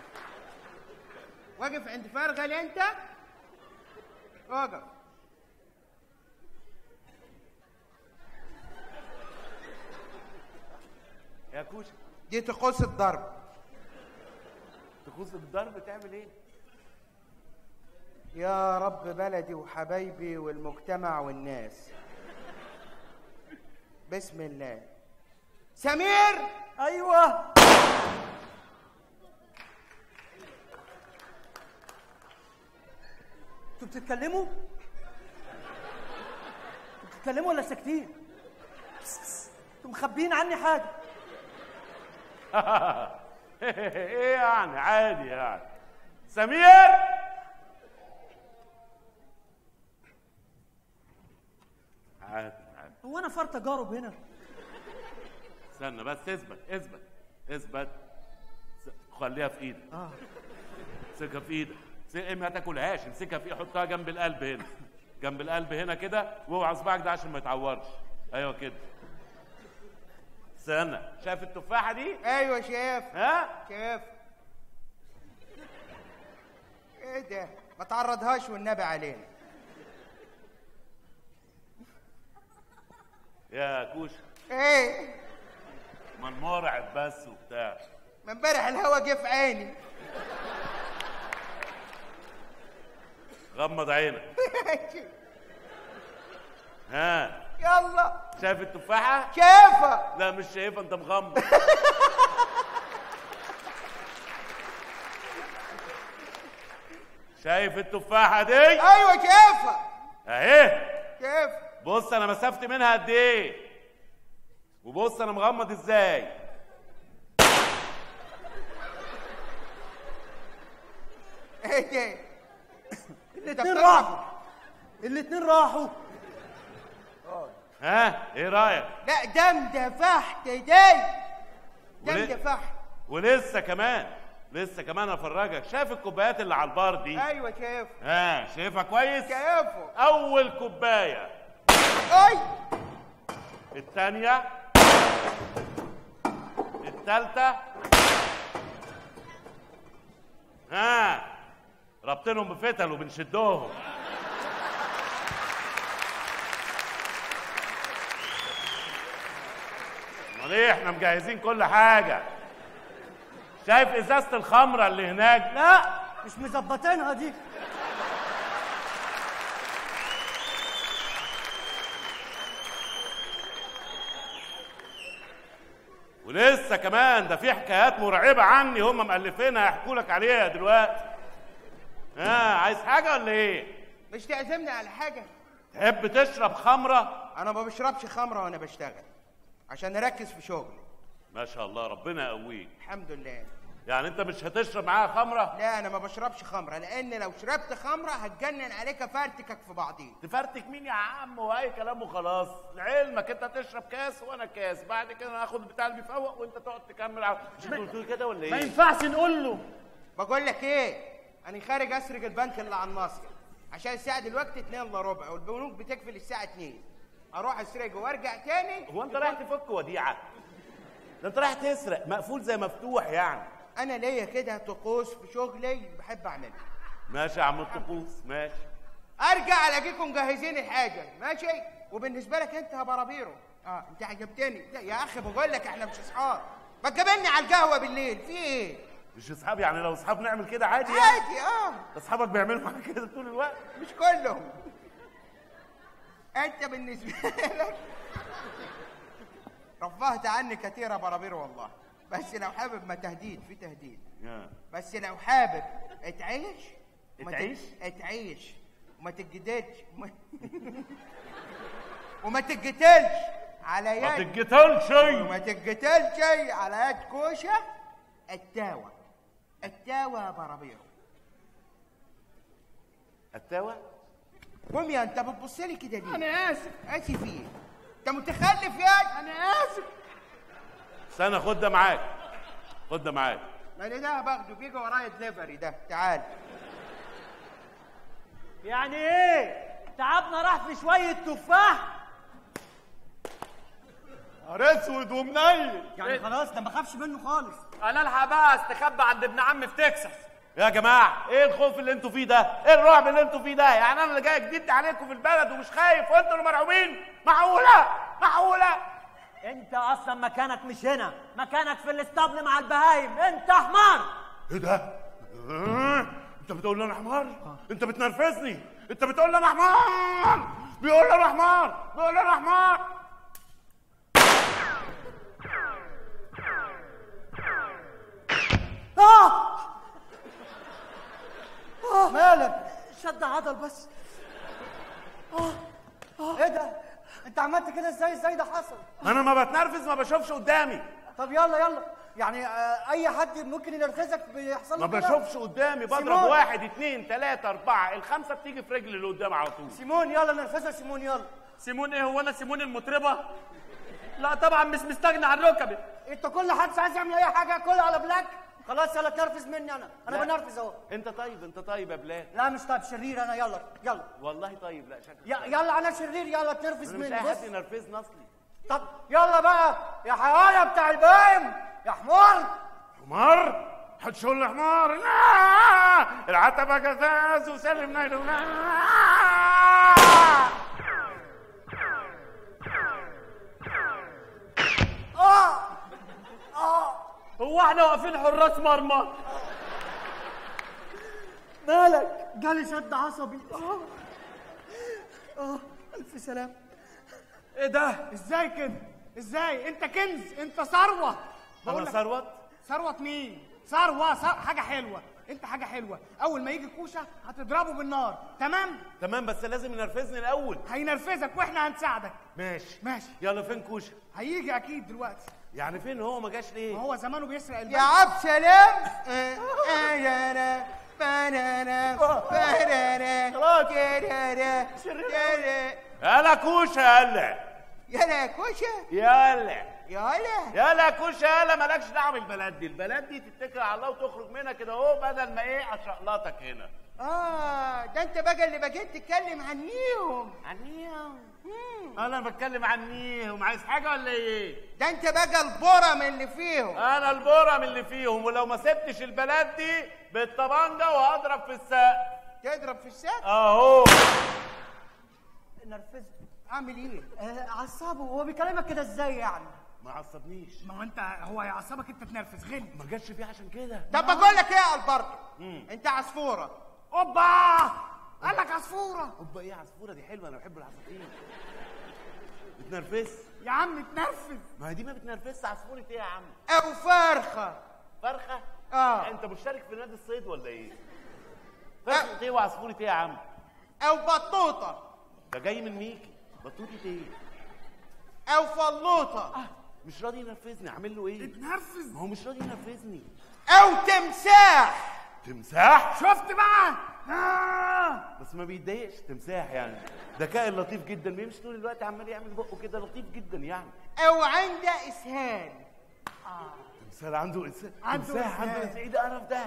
واقف عند فرغلي انت واقف يا كوشه دي طقوس الضرب طقوس الضرب تعمل ايه يا رب بلدي وحبايبي والمجتمع والناس بسم الله سمير ايوه انتوا بتتكلموا انتوا بتتكلموا ولا ساكتين انتوا مخبيين عني حاجه ايه يعني عادي يعني سمير عادي عادي هو انا فار تجارب هنا استنى بس اثبت اثبت اثبت س- خليها في ايدك اه امسكها في ايدك س- إيه ما تاكلهاش امسكها في حطها جنب القلب هنا جنب القلب هنا كده واوعى صباعك ده عشان ما يتعورش ايوه كده استنى شايف التفاحه دي ايوه شايف ها شايف ايه ده ما تعرضهاش والنبي علينا يا كوش ايه ما المرعب بس وبتاع ما امبارح الهوا جه في عيني غمض عينك ها يلا شايف التفاحه شايفها لا مش شايفها انت مغمض شايف التفاحه دي ايوه شايفها اهي شايف بص انا مسافت منها قد ايه وبص انا مغمض ازاي ايه ده الاتنين راحوا الاتنين راحوا ها ايه رايك لا ده اندفحت دي ده وليه؟ اندفحت ولسه كمان لسه كمان افرجك شايف الكوبايات اللي على البار دي ايوه شايف ها شايفها كويس شايفه اول كوبايه اي الثانيه الثالثه ها ربطنهم بفتل وبنشدهم امال ايه احنا مجهزين كل حاجه شايف ازازه الخمره اللي هناك لا مش مظبطينها دي ولسه كمان ده في حكايات مرعبه عني هم مألفينها هيحكوا لك عليها دلوقتي ها عايز حاجه ولا ايه مش تعزمني على حاجه تحب تشرب خمره انا ما بشربش خمره وانا بشتغل عشان اركز في شغلي ما شاء الله ربنا يقويك الحمد لله يعني انت مش هتشرب معاها خمره لا انا ما بشربش خمره لان لو شربت خمره هتجنن عليك افرتكك في بعضيه تفرتك مين يا عم واي كلام وخلاص لعلمك انت تشرب كاس وانا كاس بعد كده انا هاخد بتاع اللي بيفوق وانت تقعد تكمل على مش انت قلت لي كده ولا ايه ما ينفعش نقول له بقول لك ايه انا خارج اسرق البنك اللي على الناصر عشان الساعه دلوقتي 2 الا ربع والبنوك بتقفل الساعه 2 اروح اسرقه وارجع تاني هو انت رايح تفك وديعه ده انت رايح تسرق مقفول زي مفتوح يعني انا ليا كده طقوس في شغلي بحب اعملها ماشي يا عم الطقوس ماشي ارجع الاقيكم مجهزين الحاجه ماشي وبالنسبه لك انت يا برابيرو اه انت عجبتني لا يا اخي بقول لك احنا مش اصحاب ما تقابلني على القهوه بالليل في ايه مش اصحاب يعني لو اصحاب نعمل كده عادي يعني عادي اه اصحابك بيعملوا معاك كده طول الوقت مش كلهم انت بالنسبه لك رفهت عني كثير يا برابير والله بس لو حابب ما تهديد في تهديد يا. بس لو حابب تعيش وما تعيش؟ تت- تعيش وما تتجددش وما- وما تتقتلش على يد ما تتقتلش. وما تتقتلش على يد كوشه التاوه التاوه يا برابير التاوه قوم يا انت بتبص لي كده ليه؟ انا اسف اسف ايه؟ انت متخلف يا انا اسف استنى خد ده معاك خد ده معاك ما انا ده باخده بيجي ورايا دليفري ده تعال يعني ايه تعبنا راح في شويه تفاح نهار اسود ومنيل يعني خلاص ده ما خافش منه خالص انا الحق بقى استخبى عند ابن عمي في تكساس يا جماعه ايه الخوف اللي انتوا فيه ده ايه الرعب اللي انتوا فيه ده يعني انا اللي جاي جديد عليكم في البلد ومش خايف وانتوا اللي مرعوبين معقوله معقوله انت اصلا مكانك مش هنا مكانك في الاسطبل مع البهايم انت حمار ايه ده آه، انت بتقول لي انا حمار انت بتنرفزني انت بتقول لي انا حمار بيقول لي انا حمار بيقول لي انا حمار اه اه مالك شد عضل بس اه اه ايه ده انت عملت كده ازاي ازاي ده حصل انا ما بتنرفز ما بشوفش قدامي طب يلا يلا يعني آه اي حد ممكن ينرفزك بيحصل ما له كده بشوفش قدامي بضرب سيمون. واحد اتنين تلاتة أربعة الخمسة بتيجي في رجلي اللي قدام على طول سيمون يلا نرفزها سيمون يلا سيمون ايه هو انا سيمون المطربه لا طبعا مش مستغني عن ركبي انت كل حد عايز يعمل اي حاجه كل على بلاك خلاص يلا تنرفز مني انا انا لا. بنرفز اهو انت طيب انت طيب يا بلال لا مش طيب شرير انا يلا يلا والله طيب لا شكلك ي- يلا انا شرير يلا تنرفز أنا مش مني اي بص حد ينرفزني اصلي طب يلا بقى يا حيوانه بتاع البايم يا حمار حمار هتشول حمار لا العتبة جزاز وسلم نيله لا اه اه هو احنا واقفين حراس مرمى مالك جالي شد عصبي اه اه الف سلام ايه ده ازاي كده ازاي انت كنز انت ثروه بقول انا لك- ثروت ثروه مين ثروه ثر- حاجه حلوه انت حاجه حلوه اول ما يجي كوشه هتضربه بالنار تمام تمام بس لازم ينرفزني الاول هينرفزك واحنا هنساعدك ماشي ماشي يلا فين كوشه هيجي اكيد دلوقتي يعني فين هو ما جاش ليه ما هو زمانه بيسرق البنك يا عبد سلام آه، آه، يا لا، بانانا، بانانا، تيرانا، تيرا. يلا كوشه يلا يلا يا كوشه يلا يلا يلا كوشه يلا مالكش دعوه بالبلد دي البلد دي تتكل على الله وتخرج منها كده اهو بدل ما ايه اشقلطك هنا اه ده انت بقى اللي بقيت تتكلم عنيهم عنيهم انا بتكلم عنيهم عايز حاجه ولا ايه ده انت بقى البرم اللي فيهم انا البرم اللي فيهم ولو ما سبتش البلد دي بالطبنجه وهضرب في السقف تضرب في السقف اهو نرفزه عامل ايه آه عصابه هو بيكلمك كده ازاي يعني ما عصبنيش ما هو انت هو هيعصبك انت تنرفز غل ما جاتش فيه عشان كده طب بقول لك ايه يا البرد انت عصفوره اوبا قال لك عصفوره اوبا ايه عصفوره دي حلوه انا بحب العصافير بتنرفز يا عم اتنرفز ما هي دي ما بتنرفزش عصفوره ايه يا عم او فرخه فرخه اه انت مشترك في نادي الصيد ولا ايه فرخه ايه وعصفوره ايه يا عم او بطوطه ده جاي من ميكي بطوطه ايه او فلوطه مش راضي ينرفزني اعمل له ايه اتنرفز ما هو مش راضي ينرفزني او تمساح تمساح شفت بقى بس ما بيتضايقش تمساح يعني ده كائن لطيف جدا بيمشي طول الوقت عمال يعمل بقه كده لطيف جدا يعني او عنده اسهال تمثال عنده انسان عنده تمساح عنده إنسان. انسان ايه ده القرف ده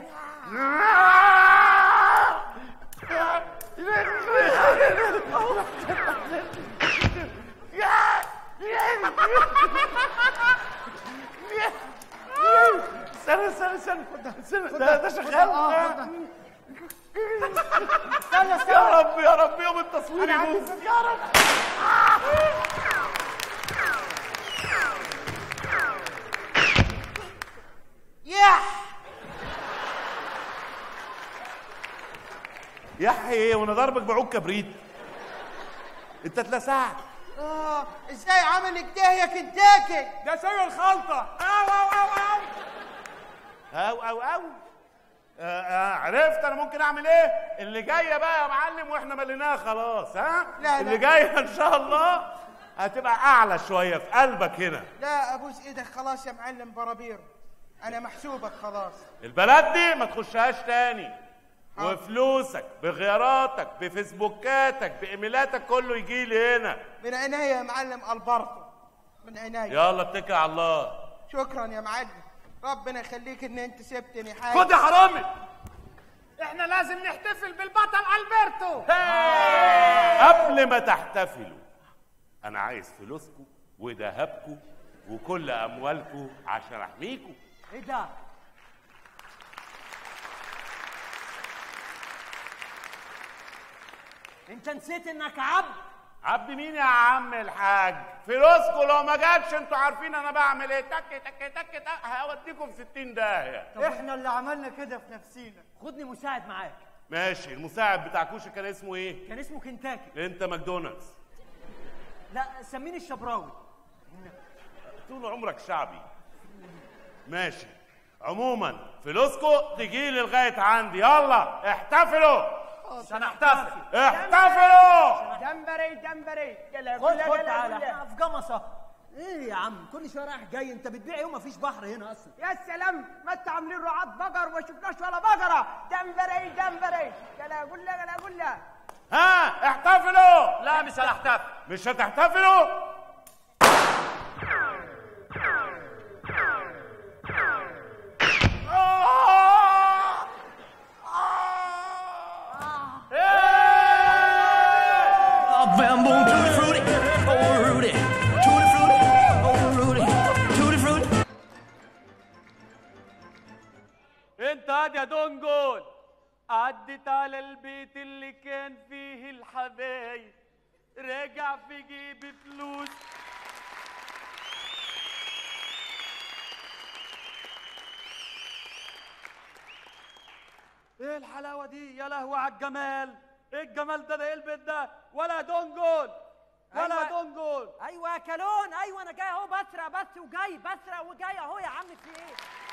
استنى استنى استنى استنى ده ده شغال استنى استنى يا رب يا رب يوم التصوير أنا عندي يبوظ يا رب يح يحيى ايه وانا ضربك بعود كبريت انت اتلسعت اه ازاي عمل كده يا كنتاكي ده سوي الخلطه او او او او او او او آه آه عرفت انا ممكن اعمل ايه اللي جايه بقى يا معلم واحنا مليناها خلاص ها لا، لا. اللي جايه ان شاء الله هتبقى اعلى شويه في قلبك هنا لا ابوس ايدك خلاص يا معلم برابير انا محسوبك خلاص البلد دي ما تخشهاش تاني وفلوسك بغياراتك بفيسبوكاتك بايميلاتك كله يجي لي هنا من عينيا يا معلم البرتو من عينيا يلا اتكل على الله شكرا يا معلم ربنا يخليك ان انت سبتني حاجه خد يا حرامي احنا لازم نحتفل بالبطل البرتو قبل ما تحتفلوا انا عايز فلوسكم وذهبكم وكل اموالكم عشان احميكم ايه ده؟ انت نسيت انك عبد عبد مين يا عم الحاج فلوسكم لو ما جاتش انتوا عارفين انا بعمل ايه تك تك تك تك هوديكم في 60 داهيه احنا اللي عملنا كده في نفسينا خدني مساعد معاك ماشي المساعد بتاع كوشة كان اسمه ايه كان اسمه كنتاكي انت ماكدونالدز لا سميني الشبراوي طول عمرك شعبي ماشي عموما فلوسكم تجي لي لغايه عندي يلا احتفلوا عشان احتفل احتفلوا دمبري دمبري جلا خد جلا خد جلا تعالى جلا. احنا في جمصه ايه يا عم كل شويه رايح جاي انت بتبيع ايه ومفيش بحر هنا اصلا يا سلام ما انتوا عاملين رعاة بقر وما شفناش ولا بقرة دمبري دمبري جلا جلا جلا جلا ها احتفلوا لا مش هنحتفل مش هتحتفلوا Bamboo, tutti frutti, oh Rudy, tutti frutti, oh Rudy, tutti frutti. انت هاد يا دونجول عدت على البيت اللي كان فيه الحبايب راجع في جيبي فلوس ايه الحلاوه دي يا لهوي على الجمال ايه الجمال ده ده ايه البيت ده ولا دونجول ولا أيوة. دونجول ايوه يا كالون ايوه انا جاي اهو بسرق بس وجاي بسرق وجاي اهو يا عم في ايه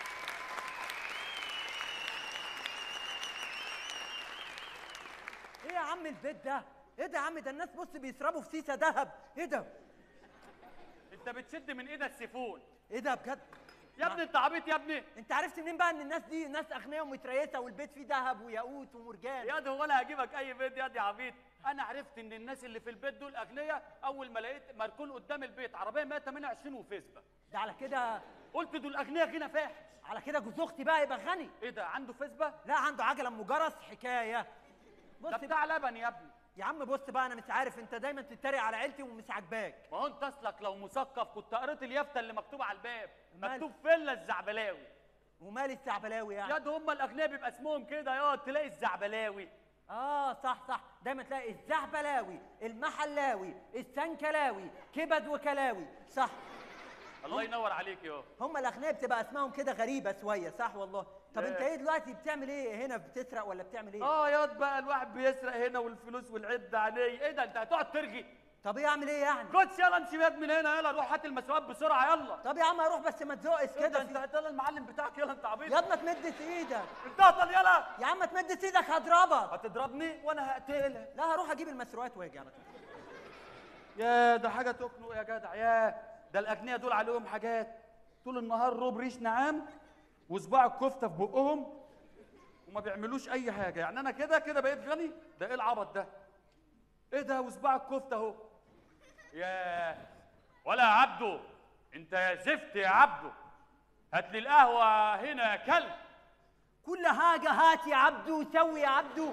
ايه يا عم البيت ده ايه ده يا عم ده الناس بص بيسربوا في سيسه ذهب ايه ده انت بتشد من ايدك سيفون ايه ده بجد يا ابني انت عبيط يا ابني انت عرفت منين بقى ان الناس دي ناس اغنياء ومتريسه والبيت فيه ذهب وياقوت ومرجان يا ده هو انا هجيبك اي بيت يا دي عبيط انا عرفت ان الناس اللي في البيت دول اغنياء اول ما لقيت مركون قدام البيت عربيه 128 وفيسبا ده على كده قلت دول اغنياء غنى فاحش على كده جوز اختي بقى يبقى غني ايه ده عنده فيسبا لا عنده عجله ام جرس حكايه بص ده بتاع لبن يا ابني يا عم بص بقى انا مش عارف انت دايما تتريق على عيلتي ومش عاجباك ما هو انت اصلك لو مثقف كنت قريت اليافطه اللي مكتوبه على الباب مال؟ مكتوب فيلا الزعبلاوي ومال الزعبلاوي يعني يا ده هم الاغنياء بيبقى اسمهم كده يا تلاقي الزعبلاوي اه صح صح دايما تلاقي الزعبلاوي المحلاوي السنكلاوي كبد وكلاوي صح الله ينور عليك يا هم الاغنياء بتبقى اسمائهم كده غريبه شويه صح والله طب لا. انت ايه دلوقتي بتعمل ايه هنا بتسرق ولا بتعمل ايه اه ياض بقى الواحد بيسرق هنا والفلوس والعد عليه ايه ده انت هتقعد ترغي طب ايه اعمل ايه يعني خش يلا امشي بيك من هنا يلا روح هات المسروقات بسرعه يلا طب يا عم اروح بس ما تزقش كده كده انت هتقول المعلم بتاعك يلا انت عبيط يا ما تمدش ايدك انت هطل يلا يا عم تمدش ايدك هضربك هتضربني وانا هقتلك لا هروح اجيب المسروقات واجي على طول يا ده حاجه تخنق يا جدع يا ده الاغنياء دول عليهم حاجات طول النهار روب ريش نعام وصباع الكفته في بقهم وما بيعملوش اي حاجه يعني انا كده كده بقيت غني ده ايه العبط ده ايه ده وصباع الكفته اهو يا ولا يا عبده انت يا زفت يا عبده هات لي القهوه هنا يا كلب كل حاجة هات يا عبدو وسوي يا عبدو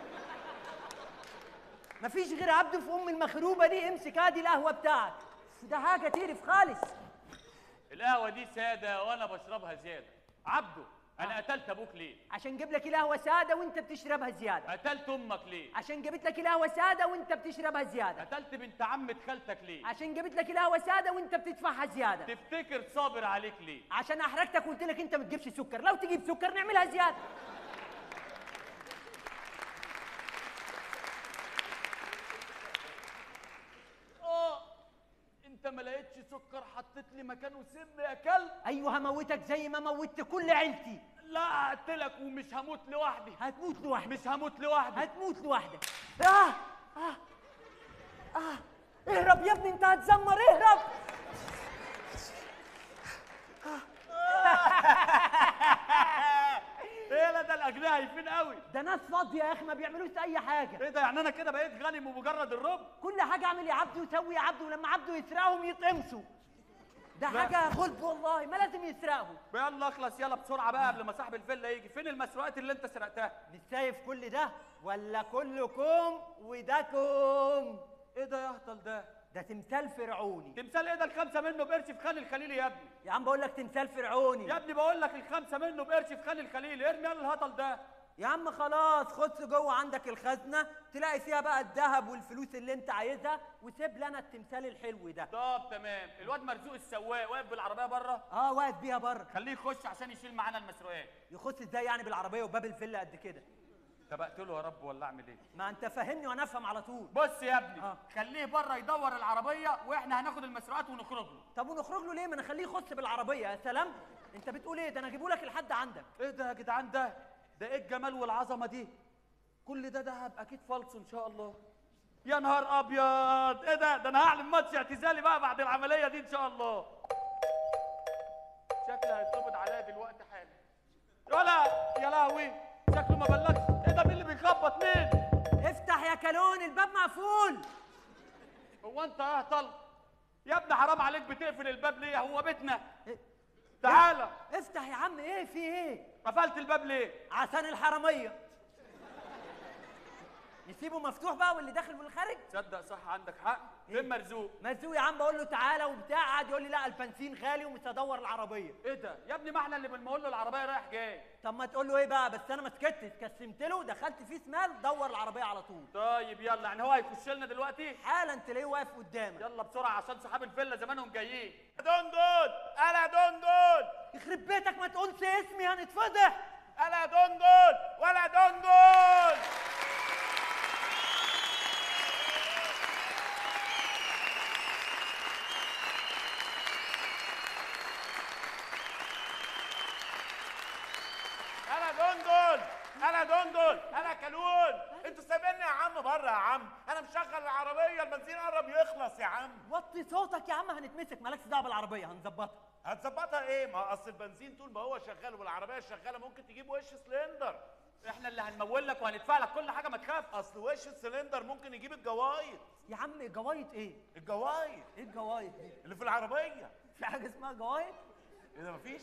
مفيش غير عبدو في أم المخروبة دي امسك هادي القهوة بتاعك ده حاجة تقرف خالص القهوه دي ساده وانا بشربها زياده عبده انا قتلت ابوك ليه عشان جيب لك القهوة سادة وانت بتشربها زيادة قتلت امك ليه عشان جبت لك القهوة سادة وانت بتشربها زيادة قتلت بنت عمة خالتك ليه عشان جبت لك القهوة سادة وانت بتدفعها زيادة تفتكر صابر عليك ليه عشان احرجتك وقلت لك انت ما تجيبش سكر لو تجيب سكر نعملها زيادة اه انت ما لقيتش سكر حطيت لي مكانه سم يا كلب ايوه هموتك زي ما موتت كل عيلتي لا هقتلك ومش هموت لوحدي هتموت لوحدك مش هموت لوحدي هتموت لوحدك اه اه اه اهرب يا ابني انت هتزمر اهرب ايه لا ده الاجنحه هايفين قوي ده ناس فاضيه يا اخي ما بيعملوش اي حاجه ايه ده يعني انا كده بقيت غني بمجرد الرب كل حاجه اعمل يا عبدو وسوي يا عبدو ولما عبدو يسرقهم يطمسوا ده لا. حاجه غلب والله ما لازم يسرقوا يلا اخلص يلا بسرعه بقى قبل ما صاحب الفيلا يجي فين المسروقات اللي انت سرقتها مش شايف كل ده ولا كلكم وداكم ايه ده يا اهطل ده ده تمثال فرعوني تمثال ايه ده الخمسه منه بقرش في خان الخليلي يا ابني يا عم بقول لك تمثال فرعوني يا ابني بقول لك الخمسه منه بقرش في خان الخليلي ارمي يلا الهطل ده يا عم خلاص خد جوه عندك الخزنه تلاقي فيها بقى الذهب والفلوس اللي انت عايزها وسيب لنا التمثال الحلو ده طب تمام الواد مرزوق السواق واقف بالعربيه بره اه واقف بيها بره خليه يخش عشان يشيل معانا المسروقات يخش ازاي يعني بالعربيه وباب الفيلا قد كده طب اقتله يا رب ولا اعمل ايه ما انت فاهمني وانا افهم على طول بص يا ابني آه. خليه بره يدور العربيه واحنا هناخد المسروقات ونخرج له طب ونخرج له ليه ما انا اخليه يخش بالعربيه يا سلام انت بتقول ايه ده انا اجيبه لك لحد عندك ايه ده يا جدعان ده ده ايه الجمال والعظمه دي كل ده دهب اكيد فالص ان شاء الله يا نهار ابيض ايه ده ده انا هعلن ماتش اعتزالي بقى بعد العمليه دي ان شاء الله شكلي هيتقبض عليا دلوقتي حالا ولا يا لهوي شكله ما بلغش ايه ده مين اللي بيخبط مين افتح يا كالون الباب مقفول هو انت يا هطل يا ابني حرام عليك بتقفل الباب ليه هو بيتنا تعالى افتح يا عم ايه في ايه قفلت الباب ليه عشان الحراميه نسيبه مفتوح بقى واللي داخل واللي خارج تصدق صح عندك حق فين مرزوق مرزوق يا عم بقول له تعالى وبتاع قعد يقول لي لا البنزين غالي ومش هدور العربيه ايه ده يا ابني ما احنا اللي بنقول له العربيه رايح جاي طب ما تقول له ايه بقى بس انا ما سكتش كسمت له دخلت فيه شمال دور العربيه على طول طيب يلا يعني هو هيخش لنا دلوقتي حالا تلاقيه واقف قدامك يلا بسرعه عشان صحاب الفيلا زمانهم جايين دندون انا دندون يخرب بيتك ما تقولش اسمي هنتفضح انا دندون ولا دندون انا دندون انا دندون انا كالون انتوا سايبيني يا عم بره يا عم انا مشغل العربيه البنزين قرب يخلص يا عم وطي صوتك يا عم هنتمسك مالكش دعوه بالعربيه هنظبطها هتظبطها ايه ما اصل البنزين طول ما هو شغال والعربيه شغاله ممكن تجيب وش سلندر احنا اللي هنمول لك وهندفع لك كل حاجه ما تخاف اصل وش السلندر ممكن يجيب الجوايط يا عم جوايط ايه الجوايط ايه الجوايط دي اللي في العربيه في حاجه اسمها جوايط ايه ده مفيش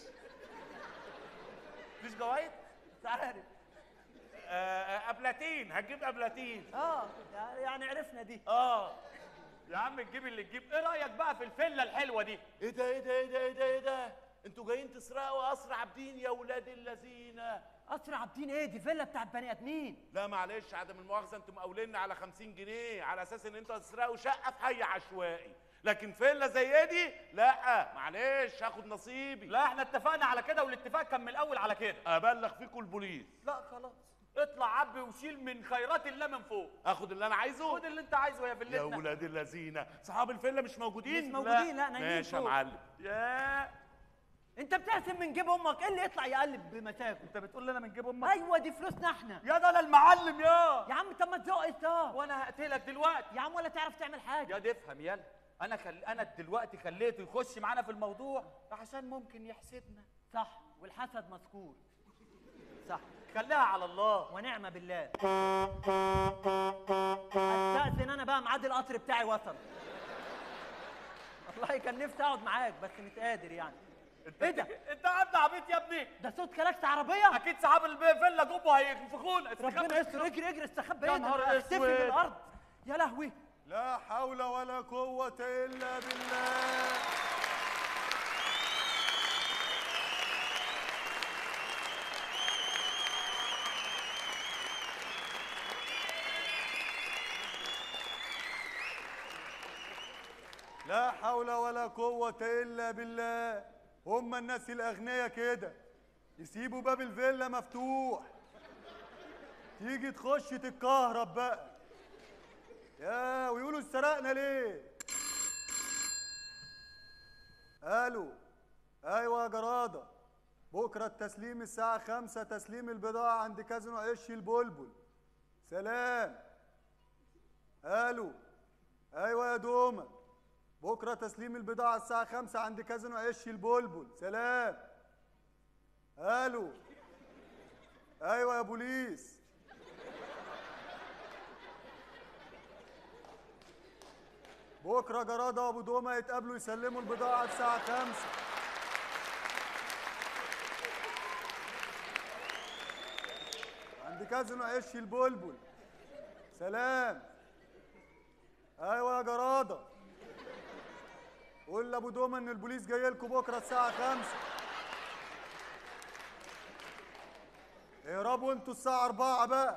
مفيش جوايط مش عارف آه ابلاتين هتجيب ابلاتين اه يعني عرفنا دي اه يا عم تجيب اللي تجيب ايه رايك بقى في الفيلا الحلوه دي ايه ده ايه ده ايه ده ايه ده ايه ده انتوا جايين تسرقوا قصر عابدين يا ولاد اللذين قصر عابدين ايه دي فيلا بتاعت بني ادمين لا معلش عدم المؤاخذه انتوا مقاوليني على 50 جنيه على اساس ان انتوا هتسرقوا شقه في حي عشوائي لكن فيلا زي دي لا معلش هاخد نصيبي لا احنا اتفقنا على كده والاتفاق كان من الاول على كده ابلغ فيكم البوليس لا خلاص اطلع عبي وشيل من خيرات الله من فوق اخد اللي انا عايزه خد اللي انت عايزه يا يا فيلتنا ولاد اللذين صحاب الفيلا مش موجودين مش موجودين لا نايمين ماشي يا فوق. معلم يا انت بتقسم من جيب امك ايه اللي يطلع يقلب بمزاجه انت بتقول لي انا من جيب امك ايوه دي فلوسنا احنا يا ده انا المعلم يا يا عم طب ما تزقش طب وانا هقتلك دلوقتي يا عم ولا تعرف تعمل حاجه يا دي افهم يلا انا خل... انا دلوقتي خليته يخش معانا في الموضوع عشان ممكن يحسدنا صح والحسد مذكور صح خليها على الله ونعم بالله استاذن انا بقى ميعاد القطر بتاعي وصل والله كان نفسي اقعد معاك بس مش قادر يعني ايه ده انت عبد عبيط يا ابني ده صوت كلاكس عربيه اكيد صحاب الفيلا جوه هينفخونا ربنا يستر اجري اجري استخبى يا ايه ده نهار أنا هختفي أسود. من الارض يا لهوي لا حول ولا قوة إلا بالله لا حول ولا قوة إلا بالله هم الناس الأغنياء كده يسيبوا باب الفيلا مفتوح تيجي تخش تتكهرب بقى يا ويقولوا سرقنا ليه الو ايوه يا جراده بكره التسليم الساعه خمسة تسليم البضاعه عند كازينو عش البلبل سلام الو ايوه يا دومه بكره تسليم البضاعه الساعه خمسة عند كازينو عش البلبل سلام الو ايوه يا بوليس بكره جراده وابو دومه يتقابلوا يسلموا البضاعه الساعه 5 عند كازينو عش البلبل سلام ايوه يا جراده قول لابو دومه ان البوليس جاي لكم بكره الساعه 5 اهربوا انتوا الساعه 4 بقى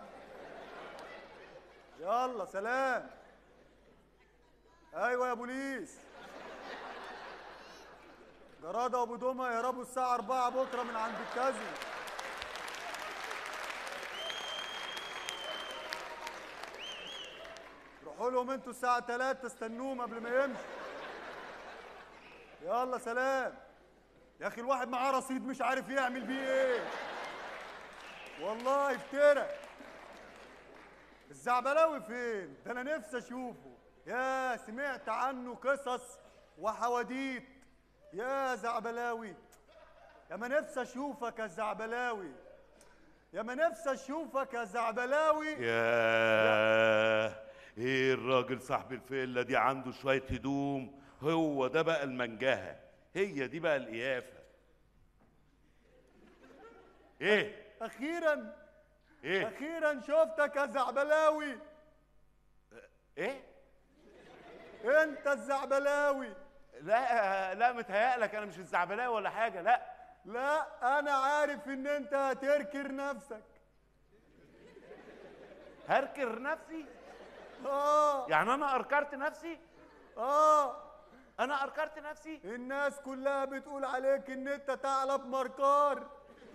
يلا سلام ايوه يا بوليس جرادة وابو دومة يهربوا الساعة 4 بكرة من عند الكازينو روحوا لهم انتوا الساعة 3 استنوهم قبل ما يمشوا يلا سلام يا اخي الواحد معاه رصيد مش عارف يعمل بيه ايه والله افترى الزعبلاوي فين ده انا نفسي اشوفه يا سمعت عنه قصص وحواديت يا زعبلاوي يا ما نفسي اشوفك يا زعبلاوي يا ما نفسي اشوفك يا زعبلاوي ياه ايه الراجل صاحب الفيلا دي عنده شوية هدوم هو ده بقى المنجهة هي دي بقى القيافة ايه اخيرا ايه اخيرا شفتك يا زعبلاوي ايه انت الزعبلاوي لا لا متهيألك انا مش الزعبلاوي ولا حاجة لا لا انا عارف ان انت هتركر نفسك هركر نفسي اه يعني انا اركرت نفسي اه انا اركرت نفسي الناس كلها بتقول عليك ان انت ثعلب مركار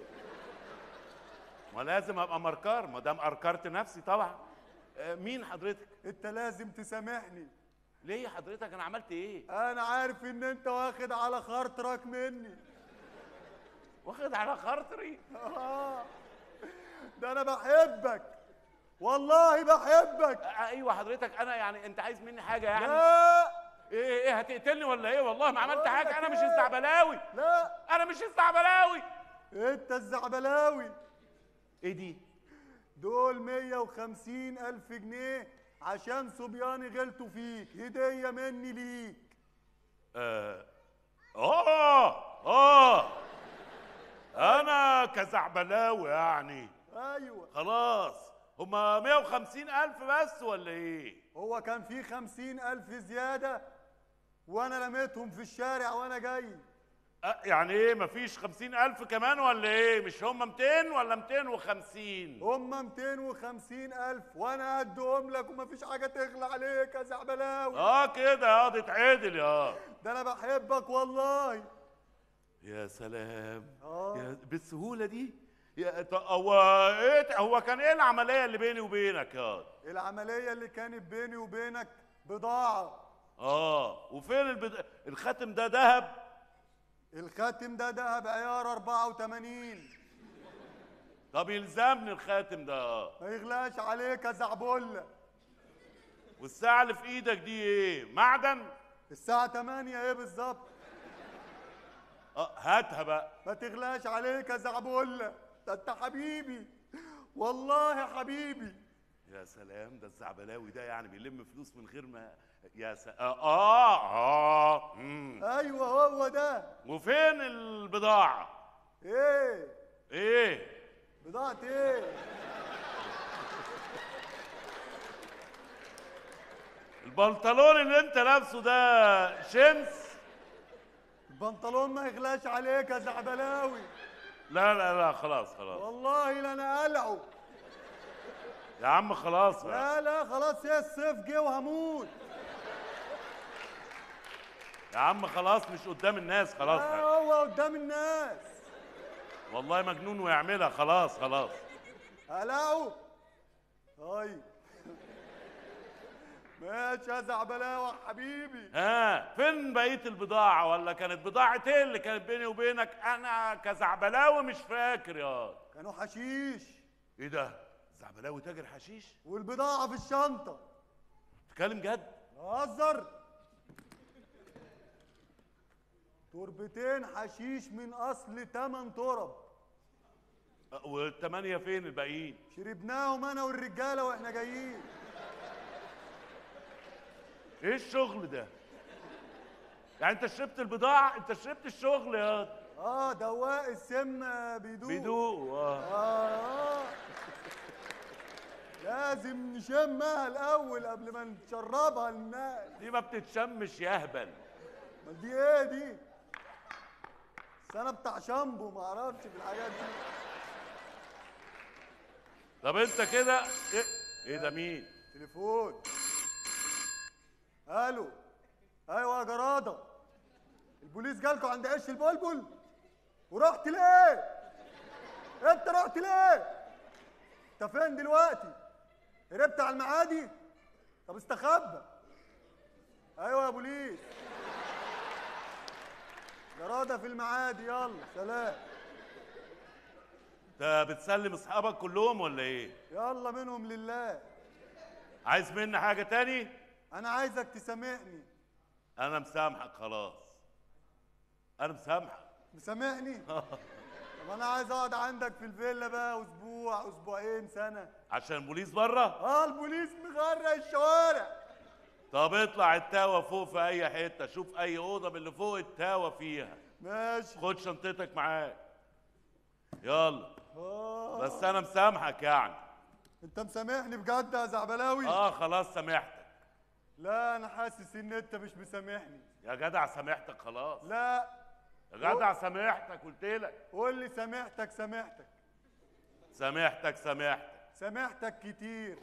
ما لازم ابقى مركار ما دام اركرت نفسي طبعا آه، مين حضرتك انت لازم تسامحني ليه يا حضرتك انا عملت ايه انا عارف ان انت واخد على خاطرك مني واخد على خاطري آه. ده انا بحبك والله بحبك آه، ايوه حضرتك انا يعني انت عايز مني حاجه يعني لا ايه ايه هتقتلني ولا ايه والله ما عملت بقول حاجه لك انا مش إيه؟ الزعبلاوي لا انا مش الزعبلاوي انت الزعبلاوي ايه دي دول 150 ألف جنيه عشان صبياني غلطوا فيك هدية مني ليك اه اه اه انا كزعبلاوي يعني أيوة خلاص هما 150 الف بس ولا ايه هو كان في 50 ألف زيادة وأنا رميتهم في الشارع وأنا جاي أه يعني ايه مفيش 50 الف كمان ولا ايه مش هما 200 ولا 250 هم 250 ألف وأنا هديهم لك ومفيش حاجة تغلى عليك يا زعبلاوي اه كده اه تتعدل يا ده أنا بحبك والله يا سلام آه. يا بالسهوله دي يا ط- هو ايه هو كان ايه العمليه اللي بيني وبينك يا العملية اللي كانت بيني وبينك بضاعة اه وفين البد... الخاتم ده ذهب الخاتم ده دهب عيار 84 طب يلزمني الخاتم ده اه ما يغلاش عليك يا زعبولة والساعه اللي في ايدك دي ايه معدن الساعة 8 ايه بالظبط اه هاتها بقى ما تغلاش عليك يا زعبولة ده انت حبيبي والله حبيبي يا سلام ده الزعبلاوي ده يعني بيلم فلوس من غير ما يا س... اه اه, آه. مم. ايوه هو ده وفين البضاعة؟ ايه ايه؟ بضاعة ايه البنطلون اللي انت لابسه ده شمس البنطلون ما يغلاش عليك يا زعبلاوي لا لا لا خلاص خلاص والله لا انا قلعه يا عم خلاص بقى. لا لا خلاص يا الصيف جه وهموت يا عم خلاص مش قدام الناس خلاص لا هو قدام الناس والله مجنون ويعملها خلاص خلاص قلعه طيب ماشي يا زعبلاوي حبيبي ها فين بقية البضاعة ولا كانت بضاعة ايه اللي كانت بيني وبينك انا كزعبلاوي مش فاكر يا كانوا حشيش ايه ده زعبلاوي تاجر حشيش والبضاعة في الشنطة تتكلم جد هزر تربتين حشيش من اصل 8 ترب أه، والتمانية فين الباقيين شربناهم انا والرجاله واحنا جايين ايه الشغل ده يعني انت شربت البضاعة انت شربت الشغل يا اه دواء السم بيدوق بيدوق اه آه. لازم نشمها الاول قبل ما نشربها للناس دي ما بتتشمش يهبل ما دي ايه دي بس انا بتاع شامبو ما اعرفش في الحاجات دي طب انت كده ايه, ايه ده مين تليفون الو ايوه يا جراده البوليس جالكوا عند عش البلبل ورحت ليه انت رحت ليه انت فين دلوقتي هربت على المعادي طب استخبى ايوه يا بوليس جراده في المعادي يلا سلام انت بتسلم اصحابك كلهم ولا ايه يلا منهم لله عايز مني حاجة تاني انا عايزك تسامحني انا مسامحك خلاص انا مسامحك مسامحني طب انا عايز اقعد عندك في الفيلا بقى اسبوع اسبوعين سنه عشان البوليس بره اه البوليس مغرق الشوارع طب اطلع التاوة فوق في اي حتة شوف اي اوضة من اللي فوق التاوة فيها ماشي خد شنطتك معاك يلا آه. بس انا مسامحك يعني انت مسامحني بجد يا زعبلاوي اه خلاص سامحتك لا انا حاسس ان انت مش مسامحني يا جدع سامحتك خلاص لا يا جدع سامحتك قلت لك قول لي سامحتك سامحتك سامحتك سامحتك سامحتك كتير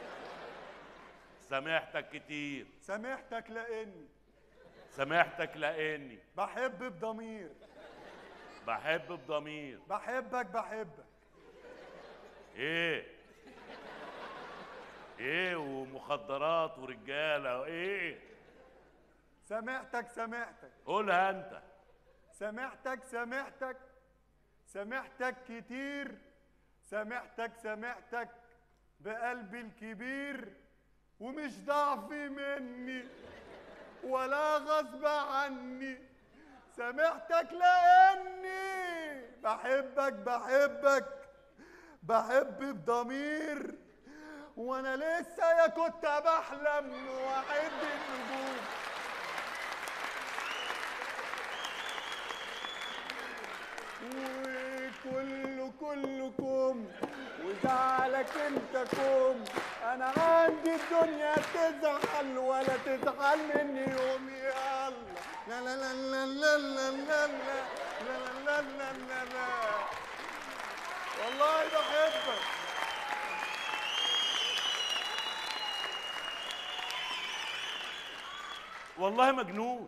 سامحتك كتير سامحتك لاني سامحتك لاني بحب بضمير بحب بضمير بحبك بحبك ايه ايه ومخدرات ورجاله وايه سامحتك سامحتك قولها انت سامحتك سامحتك سامحتك كتير سامحتك سامحتك بقلبي الكبير ومش ضعفي مني ولا غصب عني سامحتك لاني بحبك بحبك بحب بضمير وانا لسه يا كنت بحلم واحد النجوم وكل كلكم وزعلك انت كوم انا عندي الدنيا تزعل ولا تزعل مني يوم يلا لا لا لا لا لا لا لا لا لا لا لا لا لا والله بحبك والله مجنون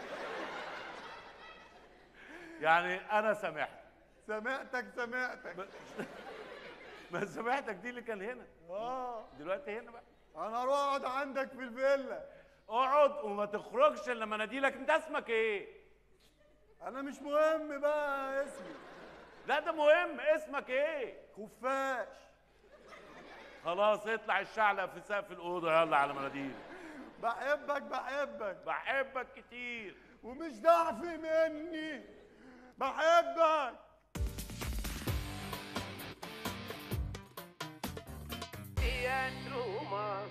يعني انا سامحت سامحتك سامحتك ما سامحتك دي اللي كان هنا اه دلوقتي هنا بقى انا اروح اقعد عندك في الفيلا اقعد وما تخرجش الا لما اناديلك انت اسمك ايه انا مش مهم بقى اسمي لا ده مهم اسمك ايه خفاش خلاص اطلع الشعلق في سقف الاوضه يلا على مناديل بحبك بحبك بحبك كتير ومش ضعفي مني بحبك Teatro Humano.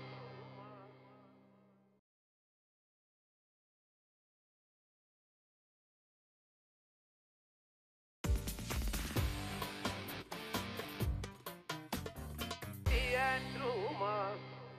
Teatro Humano.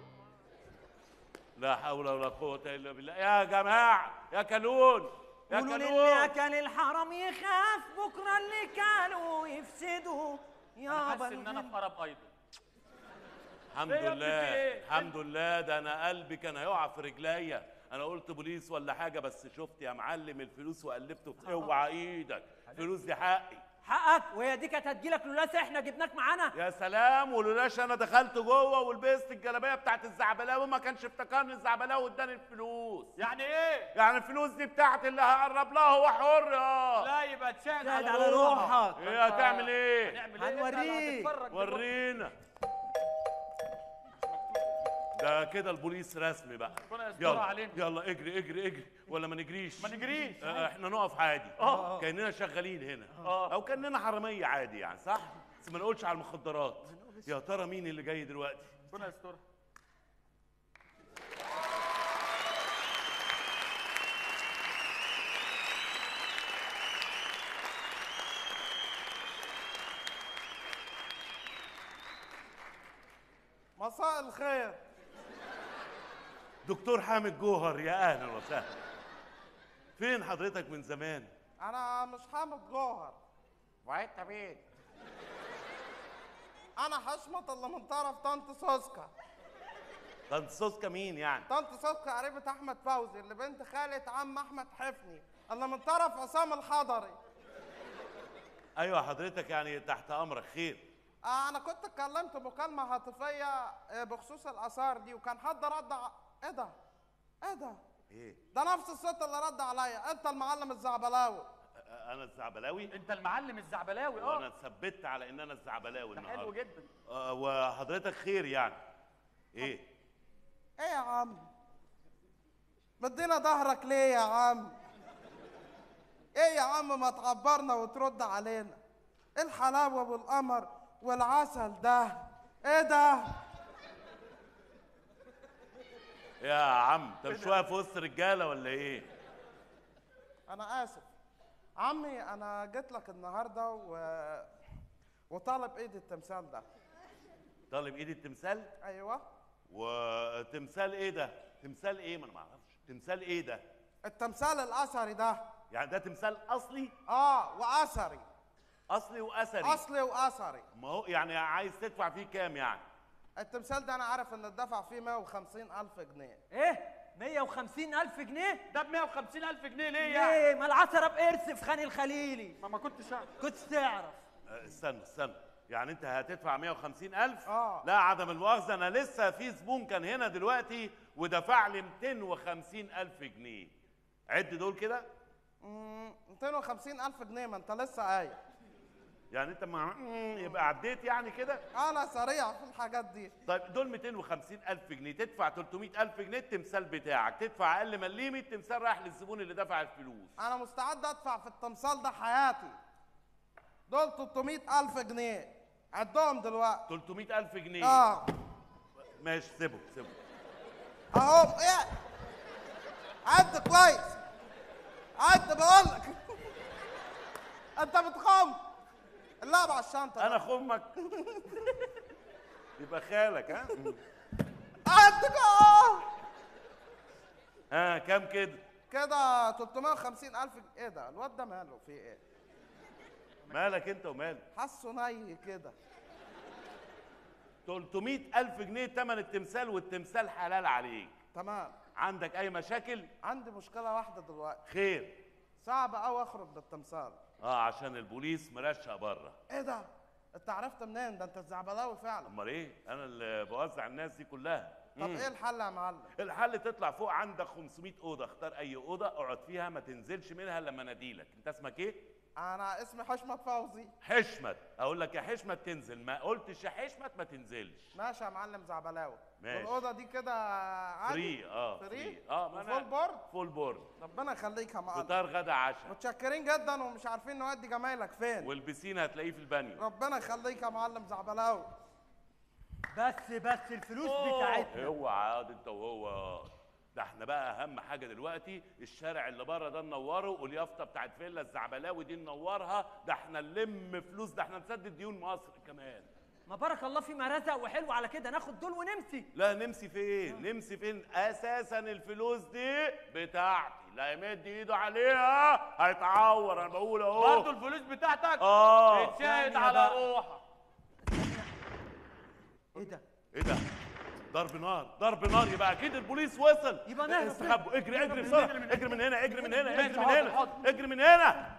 لا حول ولا قوة إلا بالله يا جماعة يا كلون يا قولوا للي كلون اكل الحرم يخاف بكره اللي كانوا يفسدوا انا يا حاسس ان انا في قرب ايضا الحمد إيه يا ابني في لله إيه؟ الحمد لله ده انا قلبي كان هيقع في رجليا انا قلت بوليس ولا حاجه بس شفت يا معلم الفلوس وقلبت في اوعى ايدك فلوس دي حقي حقك وهي دي كانت هتجيلك لولاس احنا جبناك معانا يا سلام ولولاش انا دخلت جوه ولبست الجلابيه بتاعت الزعبلاوي ما كانش افتكرني الزعبلاوي اداني الفلوس يعني ايه يعني الفلوس دي بتاعتي اللي هقرب لها هو حر اه لا يبقى تشاهد شاهد على روحك. ايه هتعمل ايه هنعمل ايه إحنا اللي هنوريك. هنتفرج دلوقتي. ورينا ده كده البوليس رسمي بقى ربنا يسترها يلا علينا. يلا اجري اجري اجري ولا ما نجريش ما نجريش. آه احنا نقف عادي آه. كاننا شغالين هنا آه. او كاننا حراميه عادي يعني صح بس ما نقولش على المخدرات يا ترى مين اللي جاي دلوقتي ربنا يسترها مساء الخير دكتور حامد جوهر يا اهلا وسهلا فين حضرتك من زمان انا مش حامد جوهر وانت مين؟ انا حشمت اللي من طرف طنط سوسكا طنط سوسكا مين يعني طنط سوسكا قريبة احمد فوزي اللي بنت خالة عم احمد حفني اللي من طرف عصام الحضري ايوه حضرتك يعني تحت امرك خير آه انا كنت اتكلمت مكالمة هاتفية آه، بخصوص الاثار دي وكان حد رد ع... ايه ده ايه ده ايه ده نفس الصوت اللي رد عليا انت المعلم الزعبلاوي انا الزعبلاوي انت المعلم الزعبلاوي وانا اه اتثبت على ان انا الزعبلاوي ده النهارده حلو جدا آه وحضرتك خير يعني ايه ايه يا عم مدينا ظهرك ليه يا عم ايه يا عم ما تعبرنا وترد علينا ايه الحلاوه والقمر والعسل ده ايه ده يا عم انت مش واقف وسط رجاله ولا ايه انا اسف عمي انا جيت لك النهارده و... وطالب ايد التمثال ده طالب ايدي التمثال ايوه وتمثال ايه ده تمثال ايه ما انا ما اعرفش تمثال ايه ده التمثال الاثري ده يعني ده تمثال اصلي اه واثري اصلي واثري اصلي واثري ما هو يعني عايز تدفع فيه كام يعني التمثال ده انا عارف ان الدفع فيه 150 الف جنيه ايه 150 الف جنيه ده ب 150 الف جنيه ليه يعني ليه ما العشرة بقرص في خان الخليلي ما ما كنتش اعرف كنت تعرف آه، استنى استنى يعني انت هتدفع 150 الف آه. لا عدم المؤاخذه انا لسه في زبون كان هنا دلوقتي ودفع لي 250 الف جنيه عد دول كده مم، 250 الف جنيه ما انت لسه قايل يعني انت مع مم، يبقى عديت يعني كده انا سريع في الحاجات دي طيب دول 250 الف جنيه تدفع 300 الف جنيه التمثال بتاعك تدفع اقل مليمي التمثال رايح للزبون اللي دفع الفلوس انا مستعد ادفع في التمثال ده حياتي دول 300 الف جنيه عدهم دلوقتي 300 الف جنيه اه ماشي سيبه سيبه اهو ايه عد كويس عد بقول لك انت بتخم اللعب على الشنطه انا خمك يبقى خالك ها عد اه ها كام كده كده 350 الف جنيه ايه ده الواد ده ماله في ايه مالك انت ومالك حاسه ني كده 300 الف جنيه تمن التمثال والتمثال حلال عليك تمام عندك اي مشاكل عندي مشكله واحده دلوقتي خير صعب قوي اخرج بالتمثال اه عشان البوليس مرشق بره ايه ده انت عرفت منين ده انت الزعبلاوي فعلا امال ايه انا اللي بوزع الناس دي كلها طب مم. ايه الحل يا معلم الحل تطلع فوق عندك 500 اوضه اختار اي اوضه اقعد فيها ما تنزلش منها لما اناديلك انت اسمك ايه انا اسمي حشمت فوزي حشمت اقول لك يا حشمت تنزل ما قلتش يا حشمت ما تنزلش ماشي يا معلم زعبلاوي ماشي. والاوضه دي كده عادي فري اه فري اه ما وفول بورد فول بورد ربنا يخليك يا معلم فطار غدا عشاء متشكرين جدا ومش عارفين نودي جمايلك فين والبسين هتلاقيه في البانيو ربنا يخليك يا معلم زعبلاوي بس بس الفلوس بتاعتنا اوعى ياض انت وهو ده احنا بقى اهم حاجه دلوقتي الشارع اللي بره ده ننوره واليافطه بتاعت فيلا الزعبلاوي دي ننورها ده احنا نلم فلوس ده احنا نسدد ديون مصر كمان ما بارك الله فيما رزق وحلو على كده ناخد دول ونمسي لا نمسي فين نمسي فين اساسا الفلوس دي بتاعتي لا يمد ايده عليها هيتعور انا بقول اهو برضه الفلوس بتاعتك اه اتشاهد على روحك ايه ده ايه ده ضرب نار ضرب نار يبقى اكيد البوليس وصل يبقى نهرب. استخبوا اجري اجري نهرب. بسرعه نجري من اجري من هنا اجري من هنا ماشي، اجري من حاضر، هنا حاضر. اجري من هنا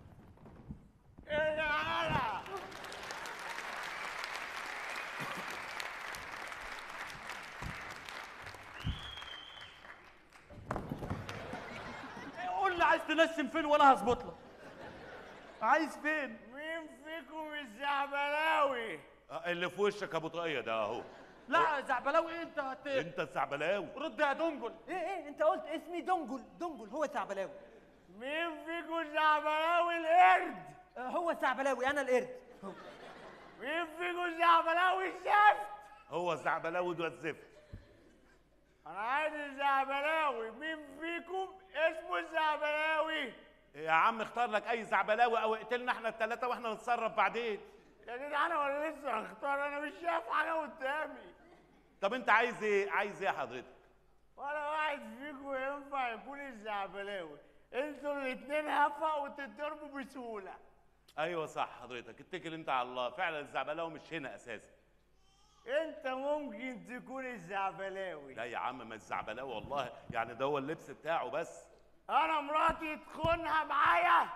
قول لي عايز تنشم فين وانا هظبط لك عايز فين مين فيكم الزعبلاوي آه، اللي في وشك ابو طاقيه ده اهو لا زعبلاوي انت هت انت الزعبلاوي رد يا دنجل ايه ايه انت قلت اسمي دنجل دنجل هو ثعبلاوي مين فيكم الزعبلاوي القرد هو ثعبلاوي انا القرد مين فيكم الزعبلاوي الزفت هو الزعبلاوي ده الزفت انا عايز الزعبلاوي مين فيكم اسمه الزعبلاوي يا عم اختار لك اي زعبلاوي او اقتلنا احنا الثلاثه واحنا نتصرف بعدين يا جدعان انا لسه هختار انا مش شايف حاجه قدامي طب انت عايز ايه عايز ايه حضرتك ولا واحد فيكم ينفع يكون الزعبلاوي انتوا الاتنين هفا وتتضربوا بسهوله ايوه صح حضرتك اتكل انت على الله فعلا الزعبلاوي مش هنا اساسا انت ممكن تكون الزعبلاوي لا يا عم ما الزعبلاوي والله يعني ده هو اللبس بتاعه بس انا مراتي تخونها معايا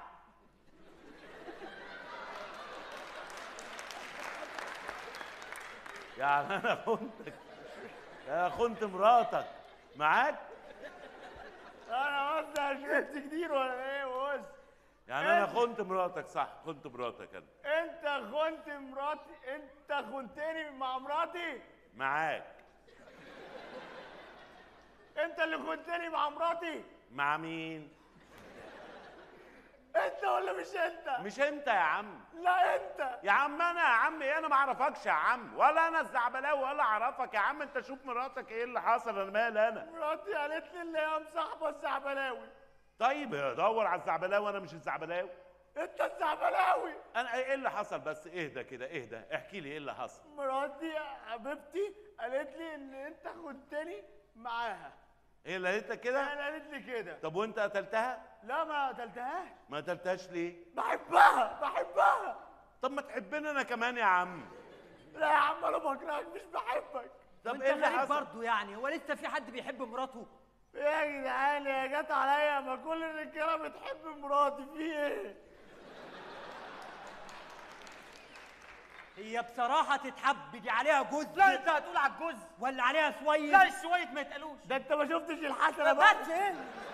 يعني انا خنتك يا خنت مراتك معاك انا قصدي شفت كتير ولا ايه بص يعني انا خنت مراتك صح خنت مراتك انا انت خنت مراتي انت خنتني مع مراتي معاك انت اللي خنتني مع مراتي مع مين انت ولا مش انت مش انت يا عم لا انت يا عم انا يا عم ايه انا ما اعرفكش يا عم ولا انا الزعبلاوي ولا اعرفك يا عم انت شوف مراتك ايه اللي حصل انا مالي انا مراتي قالت لي اللي هي مصاحبه الزعبلاوي طيب دور على الزعبلاوي انا مش الزعبلاوي انت الزعبلاوي انا ايه اللي حصل بس اهدى كده اهدى احكي لي ايه اللي حصل مراتي يا حبيبتي قالت لي ان انت خنتني معاها ايه اللي قالت كده انا قالت لي كده طب وانت قتلتها لا ما قتلتهاش ما قتلتهاش ليه بحبها بحبها طب ما تحبني انا كمان يا عم لا يا عم انا بكرهك مش بحبك طب وانت ايه اللي غريب حصل برضه يعني هو لسه في حد بيحب مراته يا جدعان يا جت عليا ما كل الرجاله بتحب مراتي في ايه هي بصراحة تتحب دي عليها جوز لا انت هتقول على الجوز ولا عليها سوية لا الشوية ما يتقالوش ده انت ما شفتش الحسنه بقى بس ايه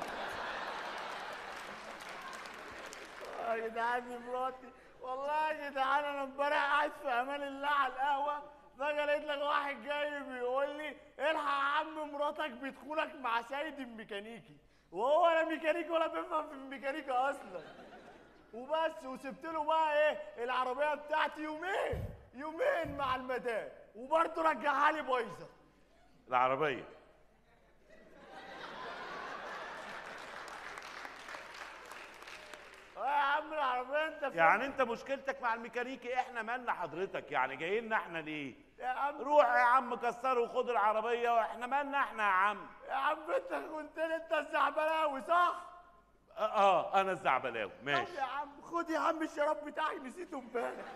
يا جدعان دي مراتي والله يا جدعان انا امبارح قاعد في امان الله على القهوه فجاه لقيت لك واحد جاي بيقول لي الحق يا عم مراتك بتخونك مع سيد الميكانيكي وهو لا ميكانيكي ولا بيفهم في الميكانيكا اصلا وبس وسبت له بقى ايه العربيه بتاعتي يومين يومين مع المدام وبرضه رجعها لي بايظه العربيه اه يا عم العربيه انت فين؟ يعني انت مشكلتك مع الميكانيكي احنا مالنا حضرتك يعني جايين احنا ليه يا عم روح يا عم كسره وخد العربيه واحنا مالنا احنا يا عم يا عم انت كنت انت الزعبلاوي صح؟ اه, آه انا الزعبلاوي طب ماشي يا عم خد يا عم الشراب بتاعي نسيته امبارح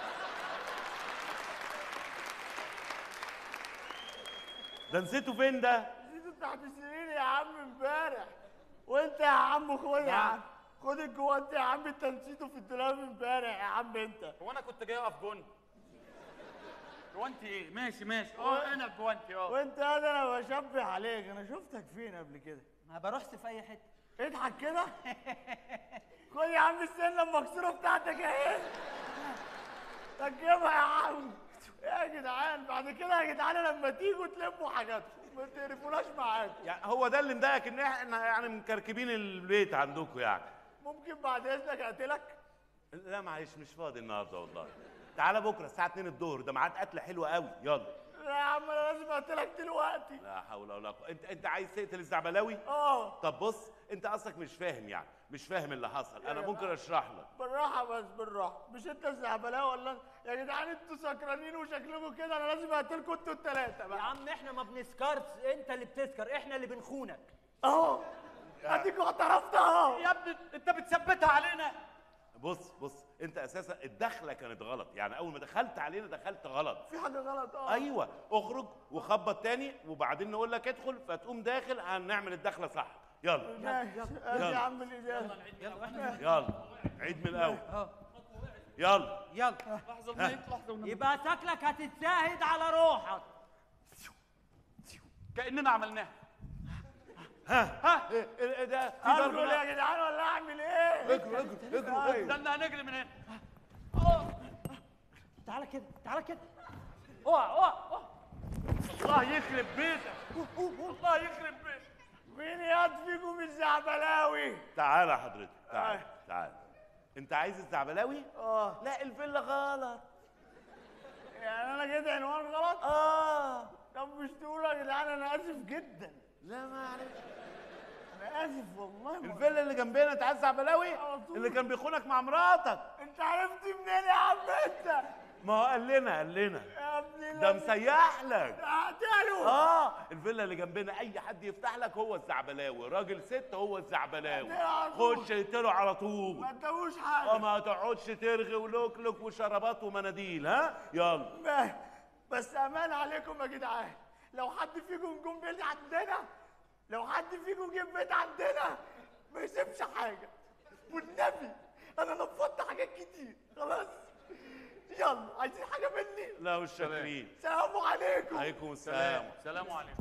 ده نسيته فين ده نسيته تحت السرير يا عم امبارح وانت يا عم خد يا عم خد الجوانت يا عم انت نسيته في الدولاب امبارح يا عم انت هو انا كنت جاي اقف جون جوانتي ايه ماشي ماشي اه انا جوانتي اه وانت هذا انا بشبه عليك انا شفتك فين قبل كده ما بروحش في اي حته اضحك كده خد يا عم السنه المكسوره بتاعتك اهي ركبها يا عم يا جدعان بعد كده يا جدعان لما تيجوا تلموا حاجاتكم ما تقرفوناش معاكم يعني هو ده اللي مضايقك ان احنا يعني مكركبين البيت عندكم يعني ممكن بعد اذنك اقتلك لا معلش مش فاضي النهارده والله تعالى بكره الساعه 2 الظهر ده ميعاد قتله حلوه قوي يلا لا يا عم انا لازم اقتلك دلوقتي لا حول ولا قوه انت انت عايز تقتل الزعبلاوي اه طب بص انت اصلك مش فاهم يعني مش فاهم اللي حصل انا يا ممكن جماعة. اشرح لك بالراحه بس بالراحه مش انت الزعبلاوي ولا أنت؟ يا جدعان انتوا سكرانين وشكلكم كده انا لازم اقتلكم انتوا الثلاثه بقى يا عم احنا ما بنسكرش انت اللي بتسكر احنا اللي بنخونك اهو اديك اعترفت اهو يا ابني انت بتثبتها علينا بص بص انت اساسا الدخله كانت غلط يعني اول ما دخلت علينا دخلت غلط في حاجه غلط اه ايوه اخرج وخبط تاني وبعدين نقول لك ادخل فتقوم داخل هنعمل الدخله صح يلا ماشي ادي يا عم الاجابه يلا عيد من الاول يلا يلا لحظه الميت لحظه ونمت. يبقى شكلك هتتشاهد على روحك كاننا عملناها ها ها ايه إيه ده في ضرب ادخل نار. يا جدعان ولا اعمل ايه اجروا اجروا اجروا اجروا استنى هنجري من هنا تعالى كده تعالى كده اوعى اوعى اوعى الله يخرب بيتك الله يخرب بيتك مين ياض فيكم الزعبلاوي تعالى حضرتك تعالى تعالى انت عايز الزعبلاوي اه لا الفيلا غلط يعني انا كده عنوان غلط اه طب مش تقولوا يا جدعان انا اسف جدا لا معلش انا اسف والله ما- الفيلا اللي جنبنا انت عايز زعبلاوي على طول. اللي كان بيخونك مع مراتك انت عرفت منين يا عم انت ما هو قال لنا قال لنا يا ابني ده مسيح لك قتلوا اه الفيلا اللي جنبنا اي حد يفتح لك هو الزعبلاوي راجل ست هو الزعبلاوي على طول. خش اقتله على طول ما ادوش اه حاجه ما تقعدش ترغي ولوكلك وشرابات ومناديل ها يلا ما- بس امان عليكم يا جدعان لو حد فيكم جم بيت عندنا لو حد فيكم جه بيت عندنا ما يسيبش حاجه والنبي انا نفضت حاجات كتير خلاص يلا عايزين حاجه مني لا مش شاكرين سلام عليكم عليكم السلام سلام عليكم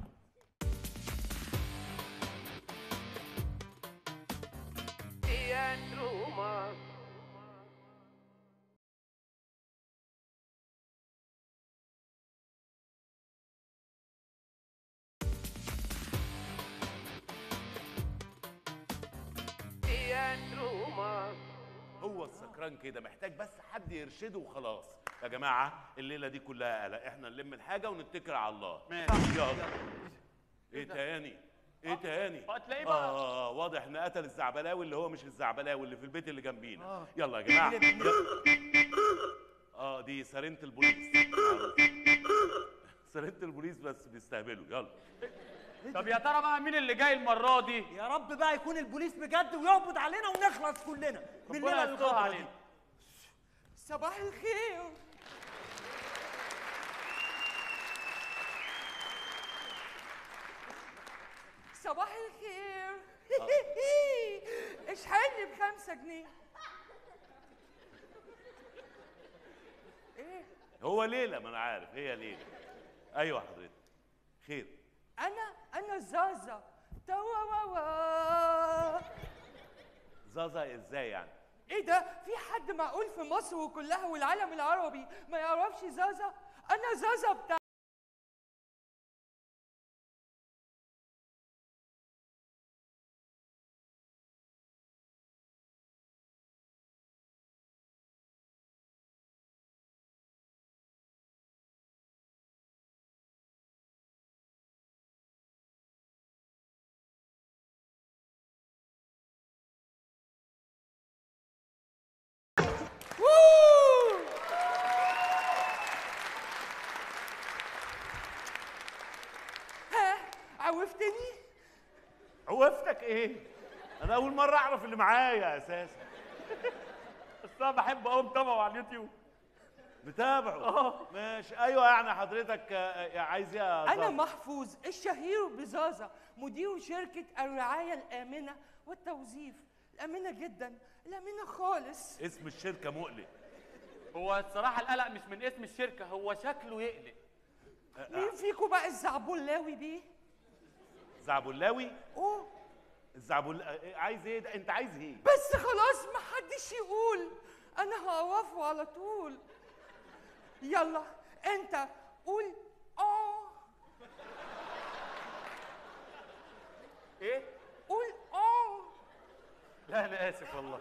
Teatro Humano. Teatro Humano. هو السكران كده محتاج بس حد يرشده وخلاص يا جماعه الليله دي كلها قلق احنا نلم الحاجه ونتكل على الله ماشي. يلا ايه تاني ايه تاني هتلاقيه بقى. اه واضح ان قتل الزعبلاوي اللي هو مش الزعبلاوي اللي في البيت اللي جنبينا يلا يا جماعه يلا. اه دي سرينه البوليس سرينه البوليس بس بيستهبلوا يلا طب يا ترى بقى مين اللي جاي المره دي يا رب بقى يكون البوليس بجد ويقبض علينا ونخلص كلنا بالليله ربنا يستر الغدرة دي علينا. صباح الخير صباح الخير اشحني بخمسة جنيه ايه هو ليله ما انا عارف هي ليله ايوه حضرتك خير انا انا زازا توا واوا زازا ازاي يعني ايه ده في حد معقول في مصر وكلها والعالم العربي ما يعرفش زازا انا زازا بتاع ووو! ها عوفتني عوفتك ايه انا اول مره اعرف اللي معايا اساسا بس انا بحب اقوم متابعه على اليوتيوب بتابعه اه ماشي ايوه يعني حضرتك آه، عايز ايه يا أنا زازا؟ محفوظ الشهير بزازا مدير شركة الرعاية الآمنة والتوظيف الآمنة جدا الآمنة خالص اسم الشركه مقلق هو الصراحه القلق مش من اسم الشركه هو شكله يقلق مين فيكم بقى الزعبلاوي بيه زعبلاوي اوه الزعبل آه، عايز ايه ده انت عايز ايه بس خلاص ما حدش يقول انا هوقفه على طول يلا انت قول اه ايه قول اه لا انا اسف والله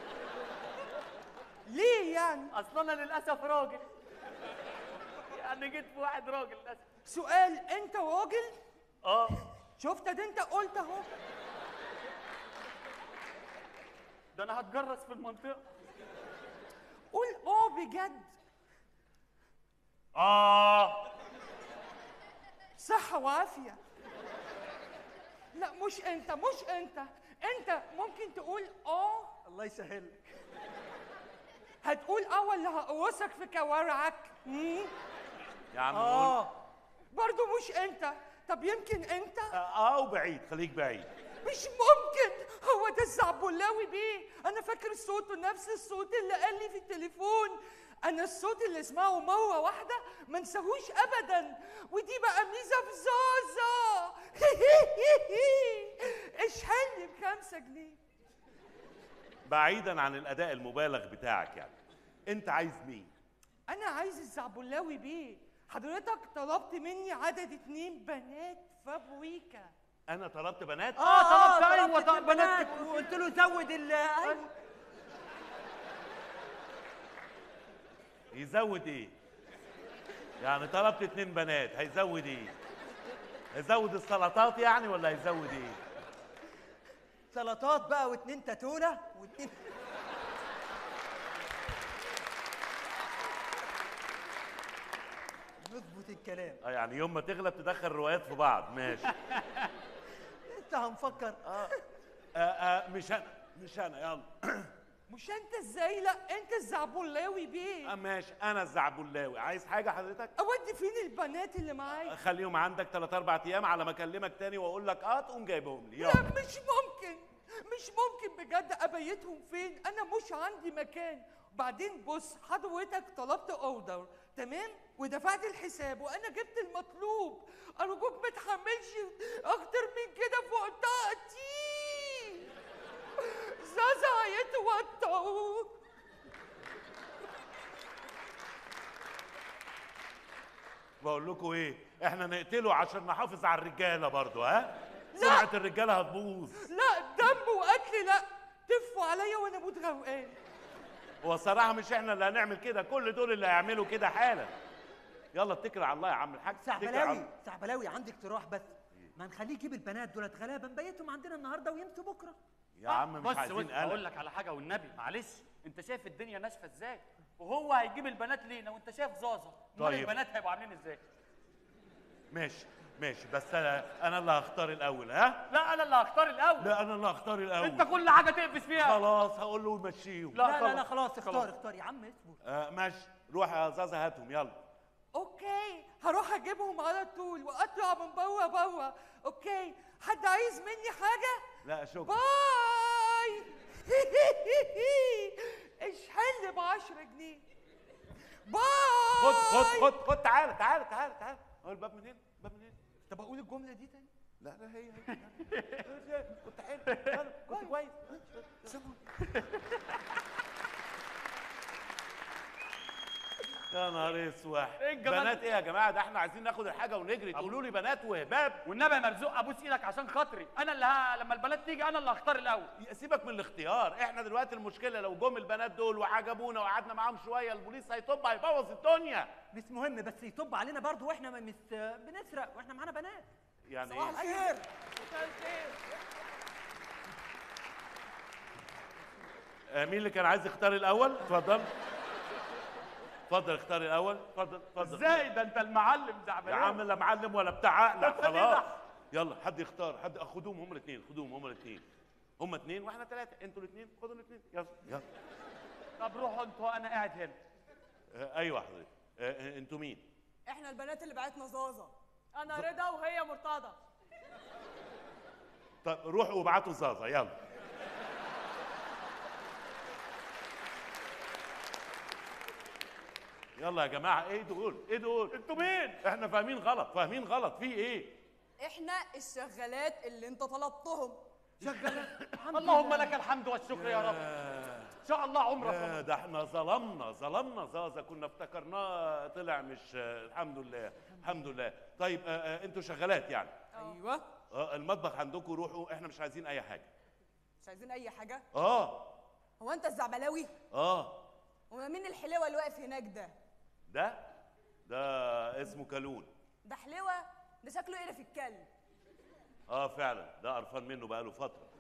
ليه يعني اصل انا للاسف راجل يعني جيت في واحد راجل للاسف سؤال انت راجل اه شفت ده انت قلت اهو ده انا هتجرس في المنطقه قول اه بجد اه صحة وعافية لا مش انت مش انت انت ممكن تقول اه الله يسهل لك هتقول اه ولا هقوسك في كوارعك مم؟ يا عم اه قول. برضو مش انت طب يمكن انت اه وبعيد خليك بعيد مش ممكن هو ده الزعبلاوي بيه انا فاكر صوته نفس الصوت اللي قال لي في التليفون انا الصوت اللي اسمعه مره واحده ما انساهوش ابدا ودي بقى ميزه في زازا اشحن لي بخمسة جنيه بعيدا عن الاداء المبالغ بتاعك يعني انت عايز مين انا عايز الزعبلاوي بيه حضرتك طلبت مني عدد اتنين بنات فابويكا انا طلبت بنات اه طلبت ايوه طلبت بنات وقلت له زود ال أيوة. يزود ايه يعني طلبت اتنين بنات هيزود ايه هيزود السلطات يعني ولا هيزود ايه سلطات بقى واتنين تاتونه واتنين نظبط الكلام اه يعني يوم ما تغلب تدخل روايات في بعض ماشي انت هنفكر اه آه آه مش انا مش انا يلا مش انت ازاي لا انت الزعبلاوي بيه آه ماشي انا الزعبلاوي عايز حاجه حضرتك اودي فين البنات اللي معايا خليهم عندك 3 4 ايام على ما اكلمك تاني واقول لك اه تقوم جايبهم لي لا يلا مش ممكن مش ممكن بجد ابيتهم فين انا مش عندي مكان بعدين بص حضرتك طلبت اوردر تمام ودفعت الحساب وانا جبت المطلوب ارجوك ما تحملش اكتر من كده فوق طاقتي زازا هيتوتر بقول لكم ايه احنا نقتله عشان نحافظ على الرجاله برضو ها سمعه الرجاله هتبوظ لا دم وقتل لا تفوا عليا وانا اموت غرقان هو الصراحه مش احنا اللي هنعمل كده كل دول اللي هيعملوا كده حالا يلا اتكل على الله يا عم الحاج اتكل على سعبلاوي الله. سعبلاوي عندي اقتراح بس ما نخليه يجيب البنات دولت غلابه نبيتهم عندنا النهارده ويمشوا بكره يا عم مش بص عايزين بص اقول قلق لك على حاجه والنبي معلش انت شايف الدنيا ناشفه ازاي وهو هيجيب البنات لينا وانت شايف زازا امال طيب. البنات هيبقوا عاملين ازاي ماشي ماشي بس انا انا اللي هختار الاول ها لا انا اللي هختار الاول لا انا اللي هختار الاول انت كل حاجه تقفش فيها خلاص هقول له يمشيهم لا لا لا خلاص اختار اختار يا عم اصبر آه ماشي روح يا زازا هاتهم يلا اوكي هروح اجيبهم على طول واطلع من بره بره اوكي حد عايز مني حاجه لا شكرا باي اشحن ب 10 جنيه باي خد خد خد خد تعالى تعالى تعالى تعالى هو الباب منين الباب منين طب اقول الجمله دي تاني لا لا هي هي كنت حلو يلا، كنت كويس يا نهار اسود إيه الجمال بنات ده؟ ايه يا جماعه ده احنا عايزين ناخد الحاجه ونجري تقولوا لي بنات وهباب والنبي يا مرزوق ابوس ايدك عشان خاطري انا اللي ه... لما البنات تيجي انا اللي هختار الاول سيبك من الاختيار احنا دلوقتي المشكله لو جم البنات دول وعجبونا وقعدنا معاهم شويه البوليس هيطب هيبوظ الدنيا مش مهم بس يطب علينا برضه واحنا ما مش بنسرق واحنا معانا بنات يعني صباح ايه الخير آه، مين اللي كان عايز يختار الاول اتفضل اتفضل اختار الاول اتفضل اتفضل ازاي ده انت المعلم يا زعبلاوي عم لا معلم ولا بتاع عقلك بس ليه خلاص ده؟ يلا حد يختار حد خدوهم هم الاثنين خدوهم هم الاثنين هم اثنين واحنا ثلاثه انتوا الاثنين خدوا الاثنين يلا يلا طب روحوا انتوا انا قاعد هنا آه، ايوه حضرتك آه، آه، انتوا مين احنا البنات اللي بعتنا زازا انا رضا وهي مرتضى طب روحوا وابعتوا زازا يلا يلا يا جماعه ايه دول ايه دول انتوا مين احنا فاهمين غلط فاهمين غلط في ايه احنا الشغالات اللي انت طلبتهم شغالات اللهم لك الحمد والشكر يا رب ان شاء الله عمرك يا ده احنا ظلمنا ظلمنا زازا كنا افتكرناه طلع مش الحمد لله الحمد لله طيب آه آه انتوا شغالات يعني ايوه اه المطبخ عندكم روحوا احنا مش عايزين اي حاجه مش عايزين اي حاجه اه هو انت الزعبلاوي اه وما مين الحلوه اللي واقف هناك ده ده ده اسمه كالون ده حلوه ده شكله قرف الكلب اه فعلا ده قرفان منه بقاله فتره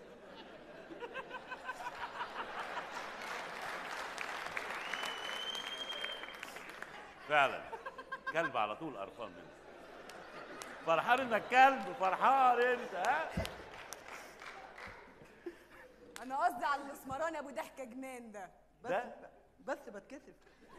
فعلا كلب على طول قرفان منه فرحان انك كلب فرحان انت ها انا قصدي على الاسمراني ابو ضحكه جنان ده ده بس بتكسف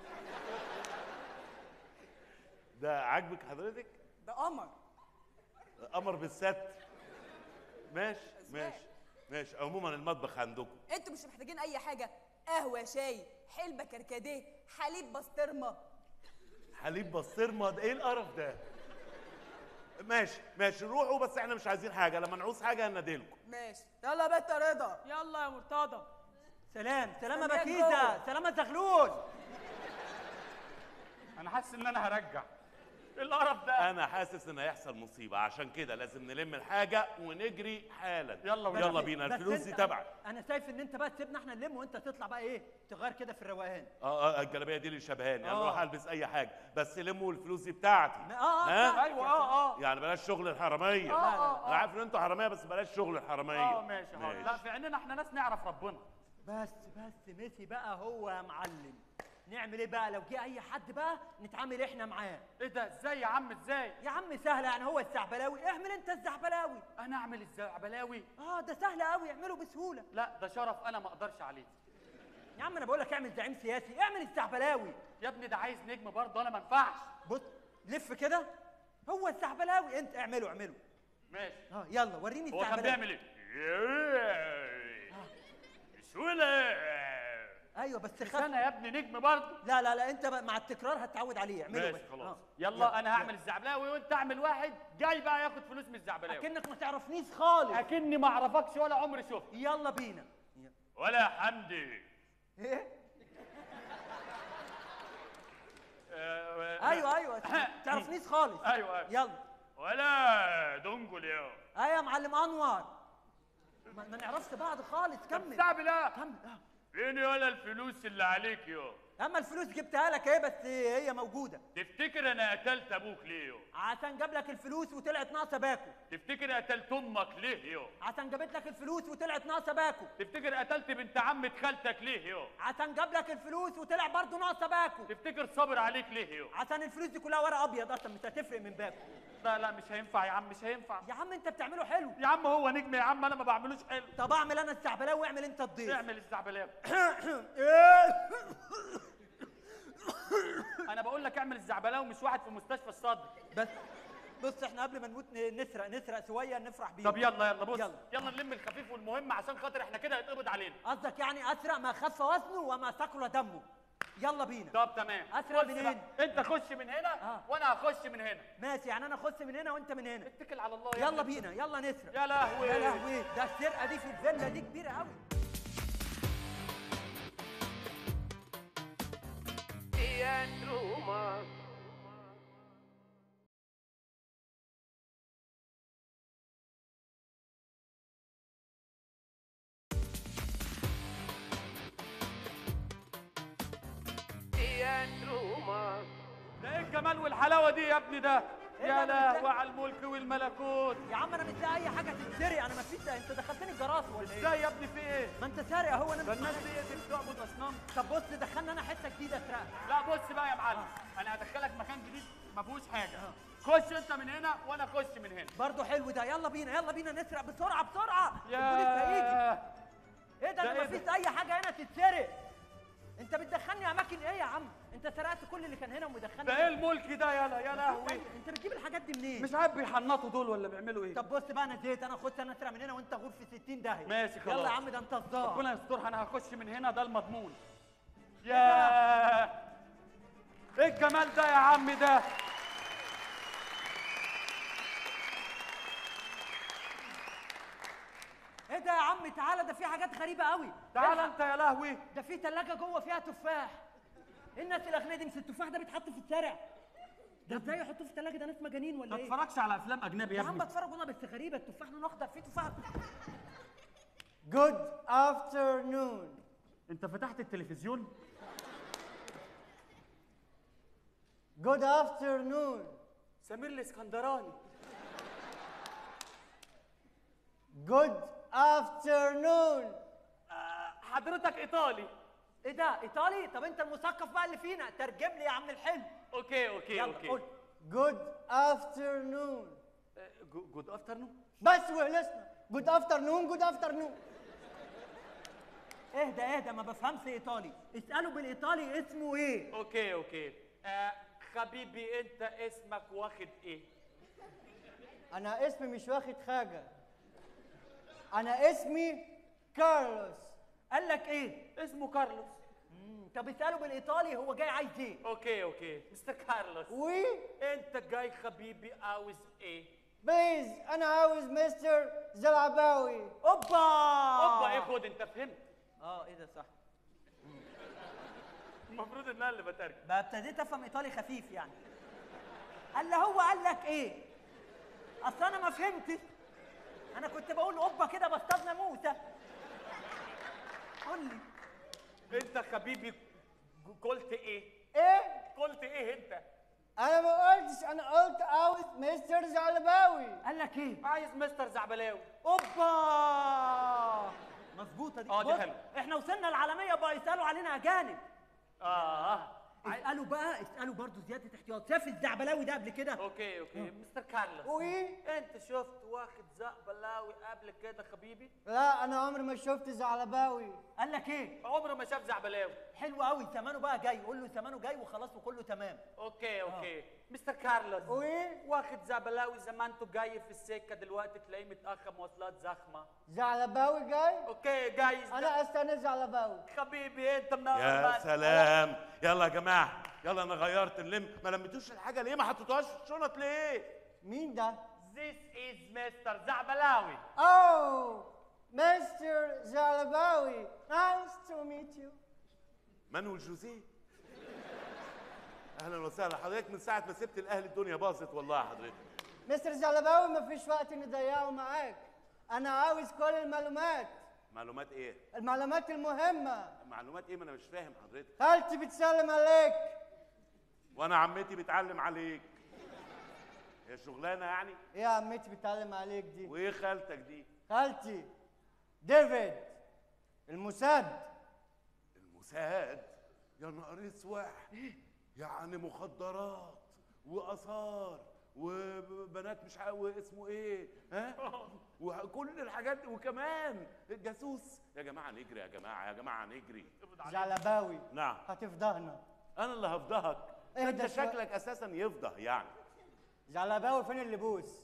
ده عاجبك حضرتك ده قمر قمر بالست ماشي ماشي ماشي عموما المطبخ عندكم انتوا مش محتاجين اي حاجه قهوه شاي حلبه كركديه حليب بسطرمه حليب بسطرمه ده ايه القرف ده ماشي ماشي روحوا بس احنا مش عايزين حاجه لما نعوز حاجه هنديلكم ماشي يلا يا بت رضا يلا يا مرتضى سلام سلامة سلام بكيزة جوه. سلامة زغلول انا حاسس ان انا هرجع ايه القرف ده انا حاسس ان هيحصل مصيبه عشان كده لازم نلم الحاجه ونجري حالا يلا يلا بس- بينا بس الفلوس دي أنت- تبعك انا شايف ان انت بقى تسيبنا احنا نلم وانت تطلع بقى ايه تغير كده في الروقان اه اه الجلابيه دي اللي شبهاني انا آه. اروح البس اي حاجه بس لموا الفلوس دي بتاعتي اه اه ها؟ بتاعتك. ايوه اه اه يعني بلاش شغل الحراميه آه، آه، انا عارف ان انتوا حراميه بس بلاش شغل الحراميه اه ماشي حاضر لا في عيننا احنا ناس نعرف ربنا بس بس ميسي بقى هو يا معلم نعمل ايه بقى لو جه اي حد بقى نتعامل احنا معاه ايه ده ازاي يا عم ازاي يا عم سهله يعني هو الزعبلاوي اعمل انت الزعبلاوي انا اعمل الزعبلاوي اه ده سهل قوي اعمله بسهوله لا ده شرف انا ما اقدرش عليه يا عم انا بقول لك اعمل زعيم سياسي اعمل الزعبلاوي يا ابني ده عايز نجم برضه انا ما ينفعش بص لف كده هو الزعبلاوي انت اعمله اعمله ماشي اه يلا وريني هو كان الزعبلاوي بيعمل ايه بسهولة ايوه بس مش خف انا يا ابني نجم برضه لا لا لا انت بقى مع التكرار هتتعود عليه اعمله ماشي بس. خلاص آه. يلا انا هعمل الزعبلاوي وانت اعمل واحد جاي بقى ياخد فلوس من الزعبلاوي اكنك ما تعرفنيش خالص اكني ما اعرفكش ولا عمري شفت يلا بينا ولا حمدي ايه آه، ايوه ايوه تعرفنيش خالص ايوه ايوه يلا ولا دنجل يا ايوه يا معلم انور ما, ما نعرفش بعض خالص كمل زعبلا كمل آه. فين ولا الفلوس اللي عليك يو اما الفلوس جبتها لك ايه بس هي موجوده تفتكر انا قتلت ابوك ليه يو عشان جاب لك الفلوس وطلعت ناقصه باكو تفتكر قتلت امك ليه يو عشان جابت لك الفلوس وطلعت ناقصه باكو تفتكر قتلت بنت عمة خالتك ليه يو عشان جاب لك الفلوس وطلع برضه ناقصه باكو تفتكر صابر عليك ليه يو عشان الفلوس دي كلها ورق ابيض اصلا مش هتفرق من باكو لا لا مش هينفع يا عم مش هينفع يا عم انت بتعمله حلو يا عم هو نجم يا عم انا ما بعملوش حلو طب اعمل انا الزعبلاوي واعمل انت الضيف اعمل الزعبلاوي ايه انا بقول لك اعمل الزعبلاوي مش واحد في مستشفى الصدر بس بص احنا قبل ما نموت ن- نسرق نسرق شويه نفرح بيه طب يلا يلا بص يلا. يلا نلم الخفيف والمهم عشان خاطر احنا كده هيتقبض علينا قصدك يعني اسرق ما خف وزنه وما ثقل دمه يلا بينا طب تمام أسرع بص منين؟ بقى، انت خش من هنا آه. وانا هخش من هنا ماشي يعني انا اخش من هنا وانت من هنا اتكل على الله يا يلا ابني. بينا يلا نسرق يا لهوي يا لهوي ده السرقه دي في الفيلا دي كبيره قوي Teatro Humano. Teatro Humano. ده ايه الجمال والحلاوه دي يا ابني ده إيه يا ده؟ لهوي على الملك والملكوت يا عم انا مش لاقي اي حاجه تتسرق انا ما فيش انت دخلتني الجراس ولا ايه ازاي يا ابني في ايه ما انت سارق اهو انا ده مش الناس عارف. دي بتعبد اصنام طب بص دخلنا انا حته جديده اسرقها لا بص بقى يا معلم انا هدخلك مكان جديد ما فيهوش حاجه خش انت من هنا وانا اخش من هنا برضه حلو ده يلا بينا يلا بينا نسرق بسرعه بسرعه البوليس هيجي ايه ده ده انا إيه ما فيش اي حاجه هنا تتسرق انت بتدخلني اماكن ايه يا عم انت سرقت كل اللي كان هنا ومدخلني ده ايه الملك ده يلا يا لهوي انت بتجيب الحاجات دي منين مش عارف بيحنطوا دول ولا بيعملوا ايه طب بص بقى انا زيت انا خدت انا اسرق من هنا وانت غور في 60 داهيه ماشي خلاص يلا يا عم ده انت صداع ربنا يسترها انا هخش من هنا ده المضمون يا ايه الجمال ده يا عم ده ايه ده يا عم تعالى ده في حاجات غريبه قوي تعالى انت يا لهوي ده في ثلاجه جوه فيها تفاح ايه الناس الاغنياء دي مش التفاح ده بيتحط في الشارع ده ازاي يحطوه في الثلاجه ده ناس مجانين ولا ما ايه تتفرجش على افلام اجنبي يا يا عم ابني بتفرج وانا بس غريبه التفاح لونه اخضر في تفاح Good afternoon. انت فتحت التلفزيون Good afternoon. سمير الاسكندراني Good afternoon. حضرتك ايطالي ايه ده ايطالي طب انت المثقف بقى اللي فينا ترجم لي يا عم الحلم اوكي اوكي يلا اوكي قول Good afternoon. جود افترنون بس وخلصنا. Good afternoon. Good afternoon. اهدى اهدى ما بفهمش ايطالي اساله بالايطالي اسمه ايه اوكي اوكي آه حبيبي انت اسمك واخد ايه أنا اسمي مش واخد حاجة. أنا اسمي كارلوس. قال لك ايه اسمه كارلوس مم، طب اساله بالايطالي هو جاي عايز ايه اوكي اوكي مستر كارلوس وي انت جاي حبيبي عاوز ايه بليز أنا عاوز مستر زلعباوي. اوبا اوبا ايه خد انت فهمت اه ايه ده صح المفروض ان انا اللي بترجم بقى ابتديت افهم ايطالي خفيف يعني قال له هو قال لك ايه اصل انا ما فهمتش انا كنت بقول اوبا كده بصطاد ناموسه قول لي انت حبيبي ج- قلت ايه إيه؟ قلت ايه انت أنا ما قلتش أنا قلت عاوز مستر زلعباوي. قال لك ايه عايز مستر زعبلاوي اوبا مظبوطه دي اه، دي بص، حلوة. احنا وصلنا العالميه بقى يسالوا علينا اجانب اه اسالوا بقى اسالوا برضو زياده احتياط شاف الزعبلاوي ده قبل كده اوكي اوكي مستر كارلوس وي انت شفت واخد زعبلاوي قبل كده حبيبي لا أنا عمري ما شفت زعلباوي. قال لك ايه عمره ما شاف زعبلاوي حلو قوي زمانه بقى جاي قول له زمانه جاي وخلاص وكله تمام اوكي اوكي مستر كارلوس وي واخد زعبلاوي زمانته جاي في السكه دلوقتي تلاقيه متاخر مواصلات زخمه زعلباوي جاي؟ اوكي جايز أنا أستنى زعلباوي. حبيبي انت منور يا معاك. سلام يلا يا جماعه يلا انا غيرت اللم ما لميتوش الحاجه ليه ما حطيتوهاش في الشنط ليه مين ده؟ This is Mr. زعبلاوي Oh, Mr. Zalabawi. Nice to meet you. مانويل جوزيه اهلا وسهلا حضرتك من ساعه ما سبت الاهلي الدنيا باظت والله يا حضرتك مستر زلباوي مفيش وقت نضيعه معاك انا عاوز كل المعلومات معلومات ايه المعلومات المهمة معلومات ايه ما انا مش فاهم حضرتك خالتي بتسلم عليك وانا عمتي بتعلم عليك هي شغلانه يعني ايه يا عمتي بتعلم عليك دي وايه خالتك دي خالتي ديفيد الموساد الموساد يا نهار اسود يعني مخدرات واثار وبنات مش عارف اسمه ايه ها وكل الحاجات دي وكمان جاسوس يا جماعه نجري يا جماعه يا جماعه نجري زلباوي نعم هتفضحنا انا اللي هفضحك اهدى انت شوية. شكلك اساسا يفضح يعني زلباوي فين اللبوس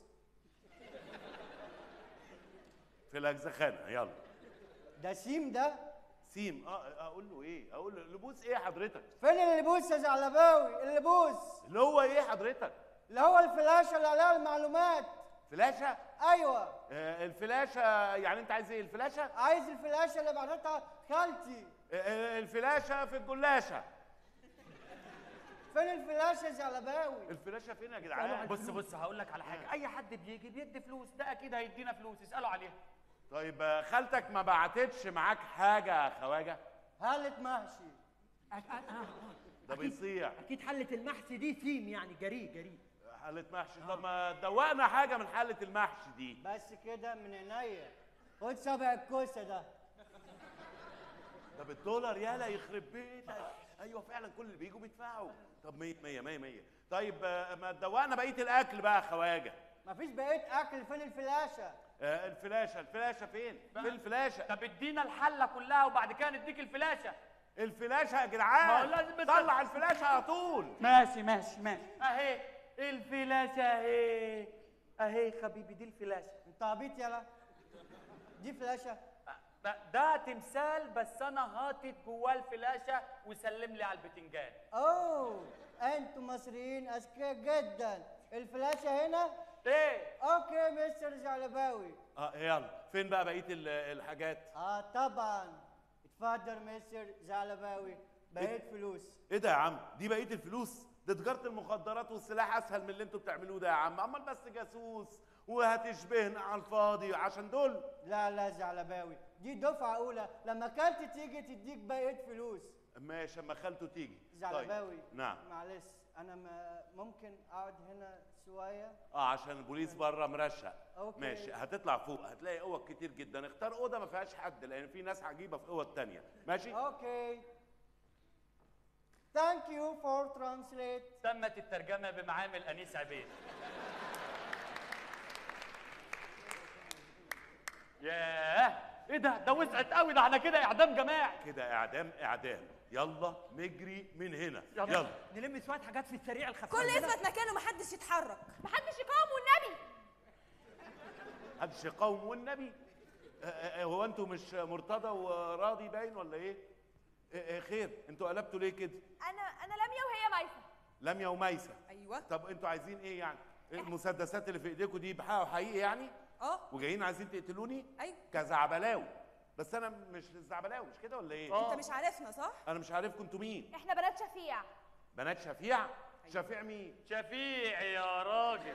في الاجزخانه يلا ده سيم ده سيم اه اقول له ايه اقول له لبوس ايه حضرتك فين اللبوس يا زلباوي اللبوس اللي هو ايه حضرتك اللي هو الفلاشة اللي عليها المعلومات فلاشه ايوه آه الفلاشه يعني انت عايز ايه الفلاشه عايز الفلاشة اللي بعتها خالتي آه، آه، الفلاشه في الجلاشه فين الفلاشة يا زلباوي الفلاشه فين يا جدعان بص بص هقول لك على حاجه اي حد بيجي بيدي فلوس ده اكيد هيدينا فلوس اسالوا عليها طيب آه، خالتك ما بعتتش معاك حاجه يا خواجه هالة محشي ده بيصيع اكيد حله المحشي دي سيم يعني جريء جريء حله محشي طب ما دوقنا حاجه من حله المحشي دي بس كده من عينيا خد سبع الكوسة ده ده بالدولار يالا يخرب بيتك ايوه فعلا كل اللي بيجوا بيدفعوا طب 100 100 100 100 طيب آه، ما تدوقنا بقيه الاكل بقى يا خواجه مفيش بقية أكل فين الفلاشة آه، الفلاشه الفلاشه فين فين الفلاشه طب ادينا الحله كلها وبعد كده نديك الفلاشه الفلاشه يا ما هو جدعان لازم طلع الفلاشه على طول ماشي ماشي ماشي اهي الفلاشه اهي اهي حبيبي دي الفلاشه انت عبيط يالا دي فلاشة ده, ده تمثال بس انا هاطط جواه الفلاشه وسلم لي على البتنجان اوه انتوا مصريين اذكياء جدا الفلاشه هنا ايه اوكي مستر زعلباوي اه يلا فين بقى بقيه ال- الحاجات اه طبعا اتفضل مستر زعلباوي بقيت فلوس ايه ده يا عم دي بقيه الفلوس ده تجاره المخدرات والسلاح اسهل من اللي انتوا بتعملوه ده يا عم امال بس جاسوس وهتشبهنا على الفاضي عشان دول لا لا زعلباوي دي دفعه اولى لما كانت تيجي تديك بقيت فلوس ماشي اما خالته تيجي زعلباوي طيب. نعم معلش انا ما ممكن اقعد هنا شويه اه عشان البوليس بره مرشق أوكي. ماشي هتطلع فوق هتلاقي اوض كتير جدا اختار اوضه ما فيهاش حد لان في ناس عجيبه في اوض تانية ماشي اوكي ثانك يو فور ترانسليت تمت الترجمة بمعامل أنيس عبيد ياه ايه ده ده وسعت قوي ده على كده اعدام جماعي كده اعدام اعدام يلا نجري من هنا يلا. يلا نلم شويه حاجات في السريع الخفيف كل يثبت مكانه محدش يتحرك محدش يقاوم والنبي محدش يقاوم والنبي آه، آه، هو انتوا مش مرتضى وراضي باين ولا ايه؟ آه، آه، خير انتوا قلبتوا ليه كده؟ انا انا لميا وهي ميسه لميا وميسة ايوه طب انتوا عايزين ايه يعني؟ المسدسات اللي في ايديكم دي بحقها حقيقي يعني؟ اه وجايين عايزين تقتلوني؟ ايوه كزعبلاوي بس انا مش الزعبلاوي مش كده ولا ايه؟ انت مش عارفنا صح انا مش عارفكم انتوا مين؟ احنا بنات شفيع بنات شفيع؟ شفيع مين؟ شفيع يا راجل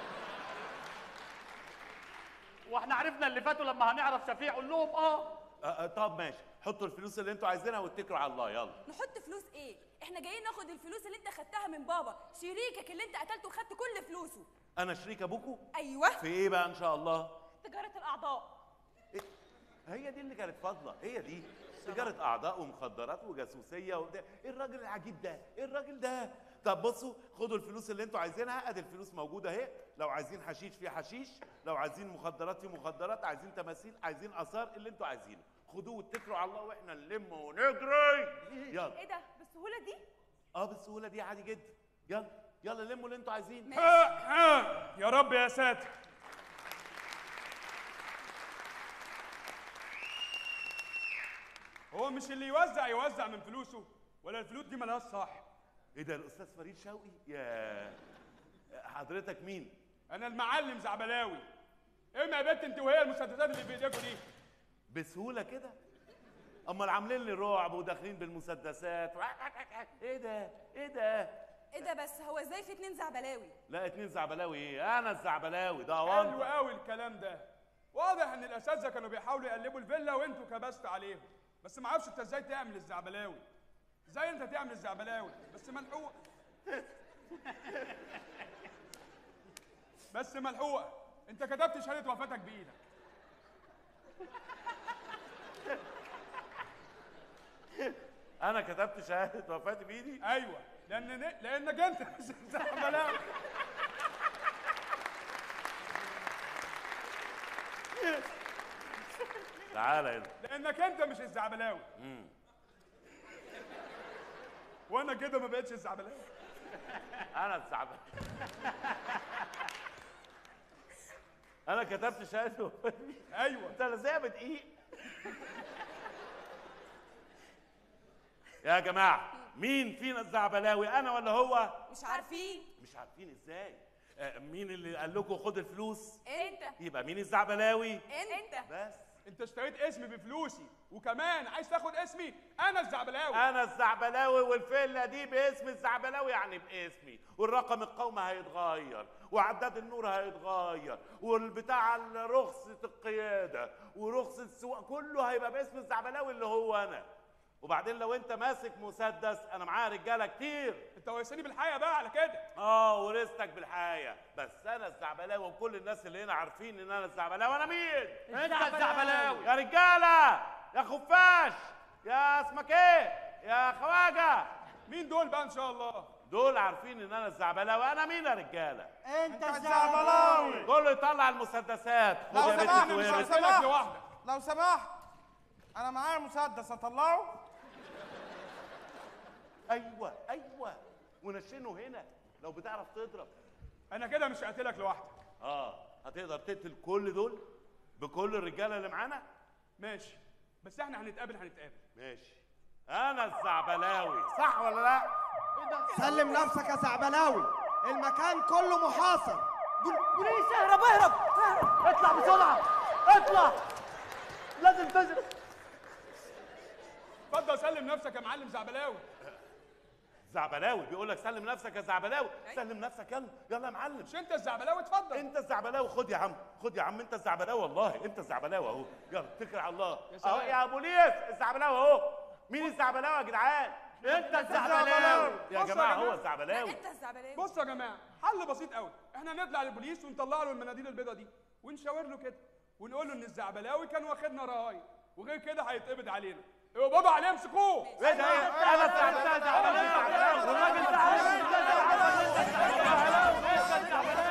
واحنا عرفنا اللي فاتوا لما هنعرف شفيع قول لهم اه آه، آه، طب ماشي حطوا الفلوس اللي انتوا عايزينها واتكلوا على الله يلا نحط فلوس ايه احنا جايين ناخد الفلوس اللي انت خدتها من بابا شريكك اللي انت قتلته وخدت كل فلوسه انا شريك ابوكوا؟ ايوه في ايه بقى ان شاء الله؟ تجاره الاعضاء هي دي اللي كانت فاضله هي دي تجاره اعضاء ومخدرات وجاسوسيه وده ايه الراجل العجيب ده ايه الراجل ده طب بصوا خدوا الفلوس اللي انتوا عايزينها ادي الفلوس موجوده اهي لو عايزين حشيش في حشيش لو عايزين مخدرات في مخدرات عايزين تماثيل عايزين اثار اللي انتوا عايزينه خدوه واتكلوا على الله واحنا نلم ونجري يلا ايه ده بالسهوله دي اه بالسهوله دي عادي جدا يلا يلا لموا اللي انتوا عايزينه يا رب يا ساتر هو مش اللي يوزع يوزع من فلوسه ولا الفلوس دي ملهاش صح ايه ده الاستاذ فريد شوقي يا حضرتك مين انا المعلم زعبلاوي ايه يا بنت انت وهي المسدسات اللي في ايديكوا دي بسهوله كده امال عاملين لي رعب وداخلين بالمسدسات ايه ده ايه ده ايه ده بس هو ازاي في اتنين زعبلاوي لا اتنين زعبلاوي ايه انا الزعبلاوي ده حلو وانت قوي الكلام ده واضح ان الاساتذه كانوا بيحاولوا يقلبوا الفيلا وانتوا كبست عليهم بس ما اعرفش انت ازاي تعمل الزعبلاوي ازاي انت تعمل الزعبلاوي بس ملحوق بس ملحوقه انت كتبت شهاده وفاتك بايدك انا كتبت شهاده وفاتي بايدي ايوه لان لانك انت مش الزعبلاوي تعالى هنا لانك انت مش الزعبلاوي مم. وانا كده ما بقتش الزعبلاوي انا الزعبلاوي انا كتبت شهاده وفاتي ايوه انت لازم بدقيق يا جماعه مين فينا الزعبلاوي انا ولا هو مش عارفين مش عارفين ازاي آه، مين اللي قال لكم خد الفلوس انت يبقى مين الزعبلاوي انت بس انت اشتريت اسمي بفلوسي وكمان عايز تاخد اسمي انا الزعبلاوي انا الزعبلاوي والفيلا دي باسم الزعبلاوي يعني باسمي والرقم القومي هيتغير وعداد النور هيتغير والبتاع رخصة القيادة ورخصة السواقة كله هيبقى باسم الزعبلاوي اللي هو انا وبعدين لو انت ماسك مسدس انا معايا رجاله كتير انت ورثني بالحقيقه بقى على كده اه ورثتك بالحقيقه بس انا الزعبلاوي وكل الناس اللي هنا عارفين ان انا الزعبلاوي انا مين انت الزعبلاوي يا رجاله يا خفاش يا اسمك ايه يا خواجه مين دول بقى ان شاء الله دول عارفين ان انا الزعبلاوي انا مين يا رجاله انت الزعبلاوي كله يطلع المسدسات خد لو يا بنت سمحت سويرس. لو سمحت لو سمحت انا معايا مسدس اطلعه ايوه ايوه ونشنه هنا لو بتعرف تضرب انا كده مش هقتلك لوحدك اه هتقدر تقتل كل دول بكل الرجاله اللي معانا ماشي بس احنا هنتقابل هنتقابل ماشي انا الزعبلاوي صح ولا لا سلم نفسك يا زعبلاوي المكان كله محاصر بوليس اهرب اهرب اهرب اطلع بسرعه اطلع لازم تجري اتفضل سلم نفسك يا معلم زعبلاوي زعبلاوي بيقول لك سلم نفسك يا زعبلاوي سلم نفسك يلا يلا يا معلم مش انت الزعبلاوي اتفضل انت الزعبلاوي خد يا عم خد يا عم انت الزعبلاوي والله انت الزعبلاوي اهو يلا اتكل على الله يا سلام. اهو يا بوليس الزعبلاوي اهو مين الزعبلاوي يا جدعان انت الزعبلاوي يا بصوا جماعه هو الزعبلاوي الزعبلاوي بصوا يا جماعه حل بسيط قوي احنا نطلع للبوليس ونطلع له المناديل البيضاء دي ونشاور له كده ونقول له ان الزعبلاوي كان واخدنا رهاين وغير كده هيتقبض علينا ايوه بابا عليه امسكوه ايه ده ايه انا الزعبلاوي والراجل زعبلاوي